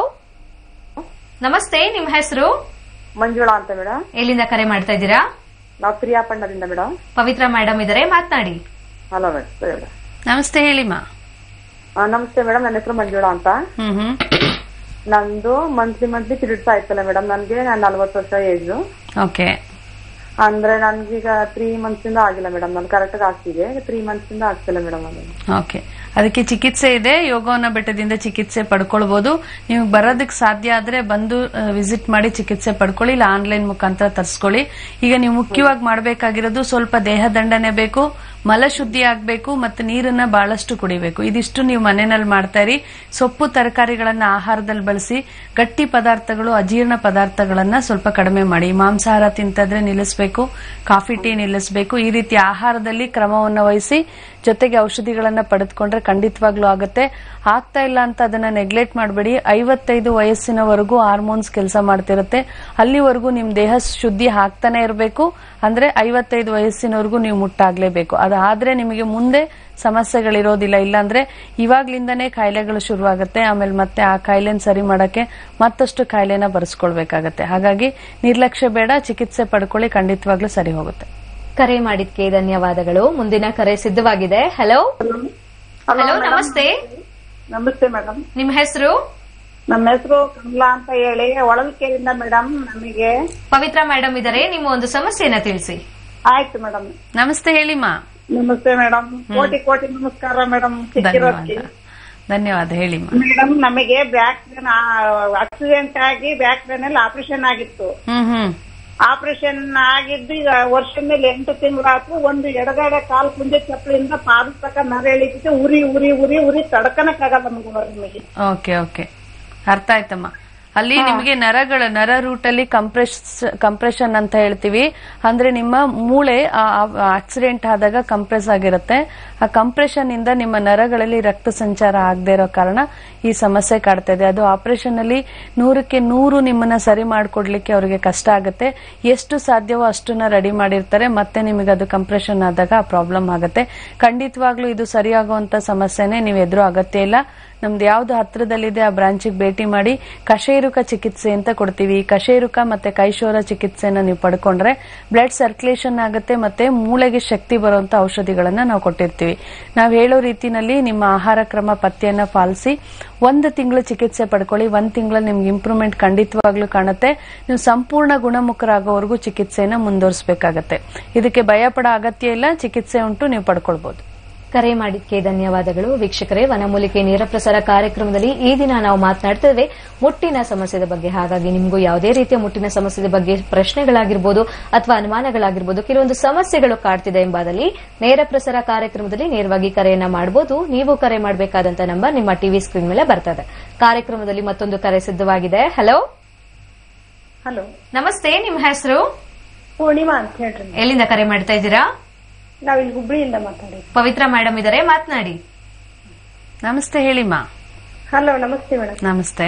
[SPEAKER 2] ನಮಸ್ತೆ ನಿಮ್ಮ ಹೆಸರು
[SPEAKER 13] ಮಂಜುಳಾ ಅಂತ ಮೇಡಮ್
[SPEAKER 2] ಎಲ್ಲಿಂದ ಕರೆ ಮಾಡ್ತಾ ಇದ್ದೀರಾ
[SPEAKER 13] ನಾವು ಪ್ರಿಯಾಪಣ್ಣದಿಂದ ಮೇಡಮ್
[SPEAKER 2] ಪವಿತ್ರ ಮೇಡಮ್ ಇದ್ದಾರೆ ಮಾತನಾಡಿ
[SPEAKER 13] ಹಲೋ ಮೇಡಮ್ ಸರಿ ಮೇಡಮ್
[SPEAKER 1] ನಮಸ್ತೆ ಹೇಳಿಮ್ಮ
[SPEAKER 13] ಆ, ನಮಸ್ತೆ ಮೇಡಮ್ ನನ್ನ ಹೆಸರು ಮಂಜುಳಾ ಅಂತ
[SPEAKER 1] ಹ್ಮ್ ಹ್ಮ್
[SPEAKER 13] ನಂದು ಮಂತ್ಲಿ ಮಂತ್ಲಿ ಪೀರಿಯಡ್ಸ್ ಆಯ್ತಲ್ಲ ಮೇಡಮ್ ನನ್ಗೆ ನಾನು ನಲ್ವತ್ತು ವರ್ಷ ಏಜ್
[SPEAKER 1] ಓಕೆ
[SPEAKER 13] ಅಂದ್ರೆ ನನ್ಗೀಗ ತ್ರೀ ಮಂತ್ಸ್ ಇಂದ ಆಗಿಲ್ಲ ಮೇಡಮ್ ನಾನು ಕರೆಕ್ಟ್ ಆಗ್ತಿದೆ ತ್ರೀ ಮಂತ್ಸ್ ಇಂದ ಆಗ್ತಿಲ್ಲ ಮೇಡಮ್ ಅದು
[SPEAKER 1] ಓಕೆ ಅದಕ್ಕೆ ಚಿಕಿತ್ಸೆ ಇದೆ ಯೋಗವನ್ನ ಬೆಟ್ಟದಿಂದ ಚಿಕಿತ್ಸೆ ಪಡ್ಕೊಳ್ಬಹುದು ನೀವು ಬರೋದಕ್ಕೆ ಸಾಧ್ಯ ಆದ್ರೆ ಬಂದು ವಿಸಿಟ್ ಮಾಡಿ ಚಿಕಿತ್ಸೆ ಪಡ್ಕೊಳ್ಳಿ ಇಲ್ಲ ಆನ್ಲೈನ್ ಮುಖಾಂತರ ತರಿಸ್ಕೊಳ್ಳಿ ಈಗ ನೀವು ಮುಖ್ಯವಾಗಿ ಮಾಡಬೇಕಾಗಿರೋದು ಸ್ವಲ್ಪ ದೇಹ ದಂಡನೆ ಬೇಕು ಮಲ ಶುದ್ಧಿ ಆಗ್ಬೇಕು ಮತ್ತು ನೀರನ್ನ ಬಹಳಷ್ಟು ಕುಡಿಬೇಕು ಇದಿಷ್ಟು ನೀವು ಮನೆಯಲ್ಲಿ ಮಾಡ್ತಾ ಇರಿ ಸೊಪ್ಪು ತರಕಾರಿಗಳನ್ನ ಆಹಾರದಲ್ಲಿ ಬಳಸಿ ಗಟ್ಟಿ ಪದಾರ್ಥಗಳು ಅಜೀರ್ಣ ಪದಾರ್ಥಗಳನ್ನ ಸ್ವಲ್ಪ ಕಡಿಮೆ ಮಾಡಿ ಮಾಂಸಾಹಾರ ತಿಂತಿದ್ರೆ ನಿಲ್ಲಿಸಬೇಕು ಕಾಫಿ ಟೀ ನಿಲ್ಲಿಸಬೇಕು ಈ ರೀತಿ ಆಹಾರದಲ್ಲಿ ಕ್ರಮವನ್ನು ವಹಿಸಿ ಜೊತೆಗೆ ಔಷಧಿಗಳನ್ನ ಪಡೆದುಕೊಂಡ್ರೆ ಖಂಡಿತವಾಗ್ಲೂ ಆಗುತ್ತೆ ಆಗ್ತಾ ಇಲ್ಲ ಅಂತ ಅದನ್ನ ನೆಗ್ಲೆಕ್ಟ್ ಮಾಡಬೇಡಿ ಐವತ್ತೈದು ವಯಸ್ಸಿನವರೆಗೂ ಹಾರ್ಮೋನ್ಸ್ ಕೆಲಸ ಮಾಡ್ತಿರುತ್ತೆ ಅಲ್ಲಿವರೆಗೂ ನಿಮ್ ದೇಹ ಶುದ್ಧಿ ಆಗ್ತಾನೆ ಇರಬೇಕು ಅಂದ್ರೆ ಐವತ್ತೈದು ವಯಸ್ಸಿನವರೆಗೂ ನೀವು ಮುಟ್ಟಾಗ್ಲೇಬೇಕು ಅದಾದ್ರೆ ನಿಮಗೆ ಮುಂದೆ ಸಮಸ್ಯೆಗಳಿರೋದಿಲ್ಲ ಇಲ್ಲಾಂದ್ರೆ ಇವಾಗ್ಲಿಂದನೇ ಕಾಯಿಲೆಗಳು ಶುರುವಾಗುತ್ತೆ ಆಮೇಲೆ ಮತ್ತೆ ಆ ಕಾಯಿಲೆನ ಸರಿ ಮಾಡಕ್ಕೆ ಮತ್ತಷ್ಟು ಕಾಯಿಲೆನ ಬರೆಸ್ಕೊಳ್ಬೇಕಾಗತ್ತೆ ಹಾಗಾಗಿ ನಿರ್ಲಕ್ಷ್ಯ ಬೇಡ ಚಿಕಿತ್ಸೆ ಪಡ್ಕೊಳ್ಳಿ ಖಂಡಿತವಾಗ್ಲೂ ಸರಿ ಹೋಗುತ್ತೆ
[SPEAKER 2] ಕರೆ ಮಾಡಿದ್ಕೆ ಧನ್ಯವಾದಗಳು ಮುಂದಿನ ಕರೆ ಸಿದ್ಧವಾಗಿದೆ ಹಲೋ ಹಲೋ ನಮಸ್ತೆ
[SPEAKER 13] ನಮಸ್ತೆ ಮೇಡಮ್
[SPEAKER 2] ನಿಮ್ಮ ಹೆಸರು
[SPEAKER 13] ನಮ್ಮ ಹೆಸರು ಕಮಲಾ ಅಂತ ಹೇಳಿ ಒಳಲ್ಕೆರೆಯಿಂದ ಮೇಡಮ್ ನಮಗೆ
[SPEAKER 2] ಪವಿತ್ರ ಮೇಡಮ್ ಇದ್ದಾರೆ ನಿಮ್ಮ ಒಂದು ಸಮಸ್ಯೆಯನ್ನ ತಿಳಿಸಿ
[SPEAKER 13] ಆಯ್ತು ಮೇಡಮ್
[SPEAKER 1] ನಮಸ್ತೆ ಹೇಳಿಮ್ಮ
[SPEAKER 13] ನಮಸ್ತೆ ಮೇಡಮ್ ಕೋಟಿ ಕೋಟಿ ನಮಸ್ಕಾರ ಮೇಡಮ್ ಸಿಕ್ಕಿರೋದಕ್ಕೆ
[SPEAKER 1] ಧನ್ಯವಾದ ಧನ್ಯವಾದ ಹೇಳಿಮ್ಮ
[SPEAKER 13] ಮೇಡಮ್ ನಮಗೆ ಬ್ಯಾಕ್ ಪೇನ್ ಆಕ್ಸಿಡೆಂಟ್ ಆಗಿ ಬ್ಯಾಕ್ ಪೇನ್ ಅಲ್ಲಿ ಆಪರೇಷನ್ ಆಗಿತ್ತು
[SPEAKER 1] ಹ್ಮ್ ಹ್ಮ್
[SPEAKER 13] ಆಪರೇಷನ್ ಆಗಿದ್ದು ಈಗ ವರ್ಷ ಮೇಲೆ ಎಂಟು ತಿಂಗಳಾಯ್ತು ಒಂದು ಎಡಗಡೆ ಕಾಲು ಕುಂಜೆ ಚಪ್ಪಲಿಂದ ಪಾದ ತಕ ನರ ಎಳಿತಿತ್ತು ಉರಿ ಉರಿ ಉರಿ ಉರಿ ತಡ್ಕನಕ್ಕಾಗಲ್ಲ ನಮ್ಗೆ ನಿಮಗೆ
[SPEAKER 1] ಓಕೆ ಓಕೆ ಅರ್ಥ ಆಯ್ತಮ್ಮ ಅಲ್ಲಿ ನಿಮಗೆ ನರಗಳ ನರ ರೂಟ್ ಅಲ್ಲಿ ಕಂಪ್ರೆಸ್ ಕಂಪ್ರೆಷನ್ ಅಂತ ಹೇಳ್ತೀವಿ ಅಂದ್ರೆ ನಿಮ್ಮ ಮೂಳೆ ಆಕ್ಸಿಡೆಂಟ್ ಆದಾಗ ಕಂಪ್ರೆಸ್ ಆಗಿರುತ್ತೆ ಆ ಕಂಪ್ರೆಷನ್ ಇಂದ ನಿಮ್ಮ ನರಗಳಲ್ಲಿ ರಕ್ತ ಸಂಚಾರ ಆಗದೆ ಇರೋ ಕಾರಣ ಈ ಸಮಸ್ಯೆ ಕಾಡ್ತಾ ಇದೆ ಅದು ಆಪರೇಷನ್ ಅಲ್ಲಿ ನೂರಕ್ಕೆ ನೂರು ನಿಮ್ಮನ್ನ ಸರಿ ಮಾಡ್ಕೊಡ್ಲಿಕ್ಕೆ ಅವರಿಗೆ ಕಷ್ಟ ಆಗುತ್ತೆ ಎಷ್ಟು ಸಾಧ್ಯವೋ ಅಷ್ಟನ್ನ ರೆಡಿ ಮಾಡಿರ್ತಾರೆ ಮತ್ತೆ ನಿಮಗೆ ಅದು ಕಂಪ್ರೆಷನ್ ಆದಾಗ ಆ ಪ್ರಾಬ್ಲಮ್ ಆಗುತ್ತೆ ಖಂಡಿತವಾಗ್ಲೂ ಇದು ಸರಿಯಾಗುವಂತ ಸಮಸ್ಯೆನೆ ನೀವು ಎದುರು ಅಗತ್ಯ ಇಲ್ಲ ನಮ್ದು ಯಾವ್ದು ಹತ್ರದಲ್ಲಿದೆ ಆ ಬ್ರಾಂಚಿಗೆ ಭೇಟಿ ಮಾಡಿ ಕಶೇರುಕ ಚಿಕಿತ್ಸೆ ಅಂತ ಕೊಡ್ತೀವಿ ಈ ಕಶೇರುಕ ಮತ್ತೆ ಕೈಶೋರ ಚಿಕಿತ್ಸೆನ ನೀವು ಪಡ್ಕೊಂಡ್ರೆ ಬ್ಲಡ್ ಸರ್ಕ್ಯುಲೇಷನ್ ಆಗುತ್ತೆ ಮತ್ತೆ ಮೂಳೆಗೆ ಶಕ್ತಿ ಬರುವಂತ ಔಷಧಿಗಳನ್ನ ನಾವು ಕೊಟ್ಟಿರ್ತೀವಿ ನಾವು ಹೇಳೋ ರೀತಿನಲ್ಲಿ ನಿಮ್ಮ ಆಹಾರ ಕ್ರಮ ಪಥ್ಯನ ಪಾಲಿಸಿ ಒಂದು ತಿಂಗಳು ಚಿಕಿತ್ಸೆ ಪಡ್ಕೊಳ್ಳಿ ಒಂದ್ ತಿಂಗಳಲ್ಲಿ ನಿಮ್ಗೆ ಇಂಪ್ರೂವ್ಮೆಂಟ್ ಖಂಡಿತವಾಗ್ಲೂ ಕಾಣುತ್ತೆ ನೀವು ಸಂಪೂರ್ಣ ಗುಣಮುಖರಾಗೋವರೆಗೂ ಚಿಕಿತ್ಸೆನ ಮುಂದುವರಿಸಬೇಕಾಗತ್ತೆ ಇದಕ್ಕೆ ಭಯ ಪಡೋ ಅಗತ್ಯ ಇಲ್ಲ ಚಿಕಿತ್ಸೆ ಉಂಟು ನೀವು ಪಡ್ಕೊಳ್ಬಹುದು
[SPEAKER 2] ಕರೆ ಮಾಡಿದ್ಕೆ ಧನ್ಯವಾದಗಳು ವೀಕ್ಷಕರೇ ವನಮೂಲಿಕೆ ನೇರ ಪ್ರಸಾರ ಕಾರ್ಯಕ್ರಮದಲ್ಲಿ ಈ ದಿನ ನಾವು ಮಾತನಾಡ್ತೇವೆ ಮುಟ್ಟಿನ ಸಮಸ್ಯೆದ ಬಗ್ಗೆ ಹಾಗಾಗಿ ನಿಮಗೂ ಯಾವುದೇ ರೀತಿಯ ಮುಟ್ಟಿನ ಸಮಸ್ಯೆದ ಬಗ್ಗೆ ಪ್ರಶ್ನೆಗಳಾಗಿರ್ಬೋದು ಅಥವಾ ಅನುಮಾನಗಳಾಗಿರ್ಬೋದು ಕೆಲವೊಂದು ಸಮಸ್ಯೆಗಳು ಕಾಡ್ತಿದೆ ಎಂಬುದಲ್ಲಿ ನೇರ ಪ್ರಸಾರ ಕಾರ್ಯಕ್ರಮದಲ್ಲಿ ನೇರವಾಗಿ ಕರೆಯನ್ನ ಮಾಡಬಹುದು ನೀವು ಕರೆ ಮಾಡಬೇಕಾದಂತ ನಂಬರ್ ನಿಮ್ಮ ಟಿವಿ ಸ್ಕ್ರೀನ್ ಮೇಲೆ ಬರ್ತದೆ ಕಾರ್ಯಕ್ರಮದಲ್ಲಿ ಮತ್ತೊಂದು ಕರೆ ಸಿದ್ಧವಾಗಿದೆ ಹಲೋ
[SPEAKER 13] ಹಲೋ
[SPEAKER 2] ನಮಸ್ತೆ ನಿಮ್ಮ ಹೆಸರು
[SPEAKER 13] ಪೂರ್ಣಿಮಾ ಅಂತ ಹೇಳ್ರಿ
[SPEAKER 2] ಎಲ್ಲಿಂದ ಕರೆ ಮಾಡ್ತಾ ಇದ್ದೀರಾ
[SPEAKER 13] ನಾವ್ ಇಲ್ಲಿ ಹುಬ್ಳಿಯಿಂದ ಮಾತಾಡಿ
[SPEAKER 2] ಪವಿತ್ರ ಮೇಡಮ್ ಇದ್ದಾರೆ ಮಾತನಾಡಿ
[SPEAKER 1] ನಮಸ್ತೆ ಹೇಳಿಮ್ಮ
[SPEAKER 13] ಹಲೋ ನಮಸ್ತೆ ಮೇಡಮ್
[SPEAKER 1] ನಮಸ್ತೆ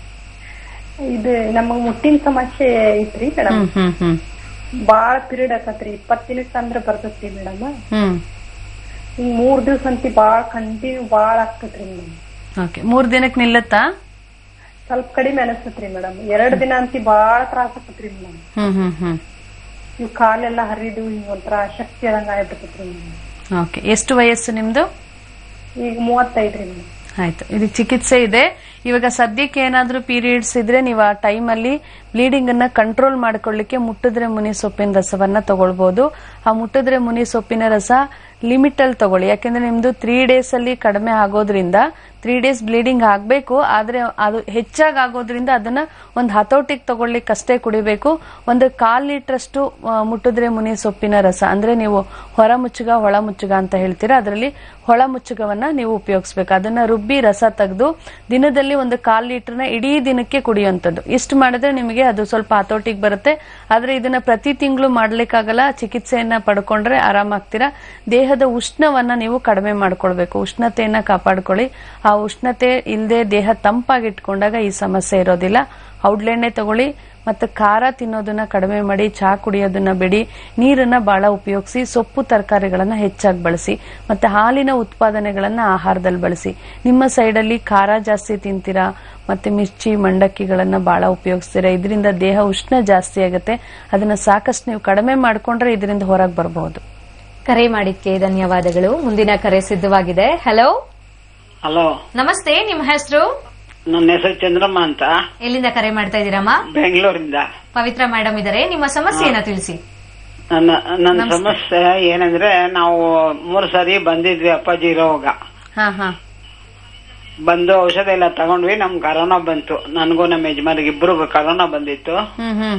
[SPEAKER 13] ಇದು ನಮಗ್ ಮುಟ್ಟಿನ ಸಮಸ್ಯೆ ಐತ್ರಿ ಮೇಡಮ್
[SPEAKER 1] ಹ್ಮ್ ಹ್ಮ್ ಹ್ಮ್
[SPEAKER 13] ಬಾಳ ಪಿರಿಯಡ್ ಆಕತ್ರಿ ಇಪ್ಪತ್ ದಿನಕ್ಕ ಅಂದ್ರ ಬರ್ತೈತ್ರಿ ಮೇಡಮ್
[SPEAKER 1] ಹ್ಮ್
[SPEAKER 13] ಹಿಂಗ್ ಮೂರ್ ದಿವ್ಸ ಅಂತಿ ಬಾಳ ಕಂಟಿನ್ಯೂ ಬಾಳ ಆಗ್ತೈತ್ರಿ ಮೇಡಮ್
[SPEAKER 1] ಓಕೆ ಮೂರ್ ದಿನಕ್ಕೆ ನಿಲ್ಲುತ್ತಾ
[SPEAKER 13] ಸ್ವಲ್ಪ ಕಡಿಮೆ ಅನಸ್ತತ್ರಿ ಮೇಡಮ್ ಎರಡ್ ದಿನ ಅಂತಿ ಬಾಳ ತ್ರಾಸ ಆಕತ್ರಿ ಮೇಡಮ್
[SPEAKER 1] ಹ್ಮ್ ಹ್ಮ್ ಹ್ಮ್
[SPEAKER 13] ಇವ್ ಕಾಲೆಲ್ಲ ಹರಿದು ಹಿಂಗ್ ಒಂಥರ ಶಕ್ತಿ ಆದಂಗ ಆಗ್ಬಿಡ್ತೈತ್ರಿ ಮೇಡಮ್
[SPEAKER 1] ಓಕೆ ಎಷ್ಟು ವಯಸ್ಸು ನಿಮ್ದು
[SPEAKER 13] ಈಗ ಮೂವತ್ತೈದ್ರಿ ಮೇಡಮ್
[SPEAKER 1] ಆಯ್ತು ಇದು ಚಿಕಿತ್ಸೆ ಇದೆ ಇವಾಗ ಸದ್ಯಕ್ಕೆ ಏನಾದ್ರೂ ಪೀರಿಯಡ್ಸ್ ಇದ್ರೆ ನೀವು ಆ ಟೈಮಲ್ಲಿ ಬ್ಲೀಡಿಂಗ್ ಅನ್ನ ಕಂಟ್ರೋಲ್ ಮಾಡ್ಕೊಳ್ಳಿಕ್ಕೆ ಮುಟ್ಟಿದ್ರೆ ಮುನಿ ಸೊಪ್ಪಿನ ರಸವನ್ನ ತಗೊಳ್ಬಹುದು ಆ ಮುಟ್ಟಿದ್ರೆ ಮುನಿ ಸೊಪ್ಪಿನ ರಸ ಲಿಮಿಟ್ ಅಲ್ಲಿ ತಗೊಳ್ಳಿ ಯಾಕೆಂದ್ರೆ ನಿಮ್ದು ತ್ರೀ ಡೇಸ್ ಅಲ್ಲಿ ಕಡಿಮೆ ಆಗೋದ್ರಿಂದ ತ್ರೀ ಡೇಸ್ ಬ್ಲೀಡಿಂಗ್ ಆಗ್ಬೇಕು ಆದ್ರೆ ಅದು ಹೆಚ್ಚಾಗಿ ಆಗೋದ್ರಿಂದ ಅದನ್ನ ಒಂದು ಹತೋಟಿಗೆ ತಗೊಳ್ಲಿಕ್ಕೆ ಅಷ್ಟೇ ಕುಡಿಬೇಕು ಒಂದು ಕಾಲ್ ಲೀಟರ್ ಅಷ್ಟು ಆ, ಮುಟ್ಟಿದ್ರೆ ಮುನಿ ಸೊಪ್ಪಿನ ರಸ ಅಂದ್ರೆ ನೀವು ಹೊರ ಮುಚ್ಚುಗ ಒಳ ಮುಚ್ಚುಗ ಅಂತ ಹೇಳ್ತೀರಾ ಅದರಲ್ಲಿ ಹೊಳ ಮುಚ್ಚುಗವನ್ನ ನೀವು ಉಪಯೋಗಿಸ್ಬೇಕು ಅದನ್ನ ರುಬ್ಬಿ ರಸ ತೆಗೆದು ದಿನದಲ್ಲಿ ಒಂದು ಕಾಲ್ ಲೀಟರ್ನ ಇಡೀ ದಿನಕ್ಕೆ ಕುಡಿಯುವಂಥದ್ದು ಇಷ್ಟು ಮಾಡಿದ್ರೆ ನಿಮಗೆ ಅದು ಸ್ವಲ್ಪ ಹತೋಟಿಗೆ ಬರುತ್ತೆ ಆದ್ರೆ ಇದನ್ನ ಪ್ರತಿ ತಿಂಗಳು ಮಾಡ್ಲಿಕ್ಕಾಗಲ್ಲ ಚಿಕಿತ್ಸೆಯನ್ನ ಪಡ್ಕೊಂಡ್ರೆ ಆರಾಮಾಗ್ತೀರಾ ದೇಹದ ಉಷ್ಣವನ್ನ ನೀವು ಕಡಿಮೆ ಮಾಡ್ಕೊಳ್ಬೇಕು ಉಷ್ಣತೆಯನ್ನ ಕಾಪಾಡ್ಕೊಳ್ಳಿ ಆ ಉಷ್ಣತೆ ಇಲ್ಲದೆ ದೇಹ ತಂಪಾಗಿ ಇಟ್ಕೊಂಡಾಗ ಈ ಸಮಸ್ಯೆ ಇರೋದಿಲ್ಲ ಔಡ್ಲೆಣ್ಣೆ ತಗೊಳ್ಳಿ ಮತ್ತೆ ಖಾರ ತಿನ್ನೋದನ್ನ ಕಡಿಮೆ ಮಾಡಿ ಚಹಾ ಕುಡಿಯೋದನ್ನ ಬಿಡಿ ನೀರನ್ನ ಬಹಳ ಉಪಯೋಗಿಸಿ ಸೊಪ್ಪು ತರಕಾರಿಗಳನ್ನ ಹೆಚ್ಚಾಗಿ ಬಳಸಿ ಮತ್ತೆ ಹಾಲಿನ ಉತ್ಪಾದನೆಗಳನ್ನ ಆಹಾರದಲ್ಲಿ ಬಳಸಿ ನಿಮ್ಮ ಸೈಡಲ್ಲಿ ಖಾರ ಜಾಸ್ತಿ ತಿಂತೀರಾ ಮತ್ತೆ ಮಿರ್ಚಿ ಮಂಡಕ್ಕಿಗಳನ್ನ ಬಹಳ ಉಪಯೋಗಿಸ್ತೀರಾ ಇದರಿಂದ ದೇಹ ಉಷ್ಣ ಜಾಸ್ತಿ ಆಗುತ್ತೆ ಅದನ್ನ ಸಾಕಷ್ಟು ನೀವು ಕಡಿಮೆ ಮಾಡ್ಕೊಂಡ್ರೆ ಇದರಿಂದ ಹೊರಗೆ ಬರಬಹುದು
[SPEAKER 2] ಕರೆ ಮಾಡಿದ್ಕೆ ಧನ್ಯವಾದಗಳು ಮುಂದಿನ ಕರೆ ಸಿದ್ಧವಾಗಿದೆ ಹಲೋ
[SPEAKER 14] ಹಲೋ
[SPEAKER 2] ನಮಸ್ತೆ ನಿಮ್ಮ ಹೆಸರು
[SPEAKER 14] ನನ್ನ ಹೆಸರು ಚಂದ್ರಮ್ಮ ಅಂತ
[SPEAKER 2] ಎಲ್ಲಿಂದ ಕರೆ ಮಾಡ್ತಾ ಇದ್ದೀರಮ್ಮ
[SPEAKER 14] ಬೆಂಗಳೂರಿಂದ
[SPEAKER 2] ಪವಿತ್ರ ಮೇಡಮ್ ಇದಾರೆ ನಿಮ್ಮ ಸಮಸ್ಯೆಯನ್ನ ತಿಳಿಸಿ
[SPEAKER 14] ನನ್ನ ನನ್ನ ಸಮಸ್ಯೆ ಏನಂದ್ರೆ ನಾವು ಮೂರು ಸರಿ ಬಂದಿದ್ವಿ ಅಪ್ಪಾಜಿ ಇರೋವಾಗ
[SPEAKER 1] ಹಾ ಹಾ
[SPEAKER 14] ಬಂದು ಔಷಧ ಎಲ್ಲ ತಗೊಂಡ್ವಿ ನಮ್ ಕರೋನಾ ಬಂತು ನನಗೂ ನಮ್ಮ ಯಜಮಾನಿಗೆ ಇಬ್ರಿಗೂ ಕರೋನಾ ಬಂದಿತ್ತು
[SPEAKER 1] ಹ್ಮ್ ಹ್ಮ್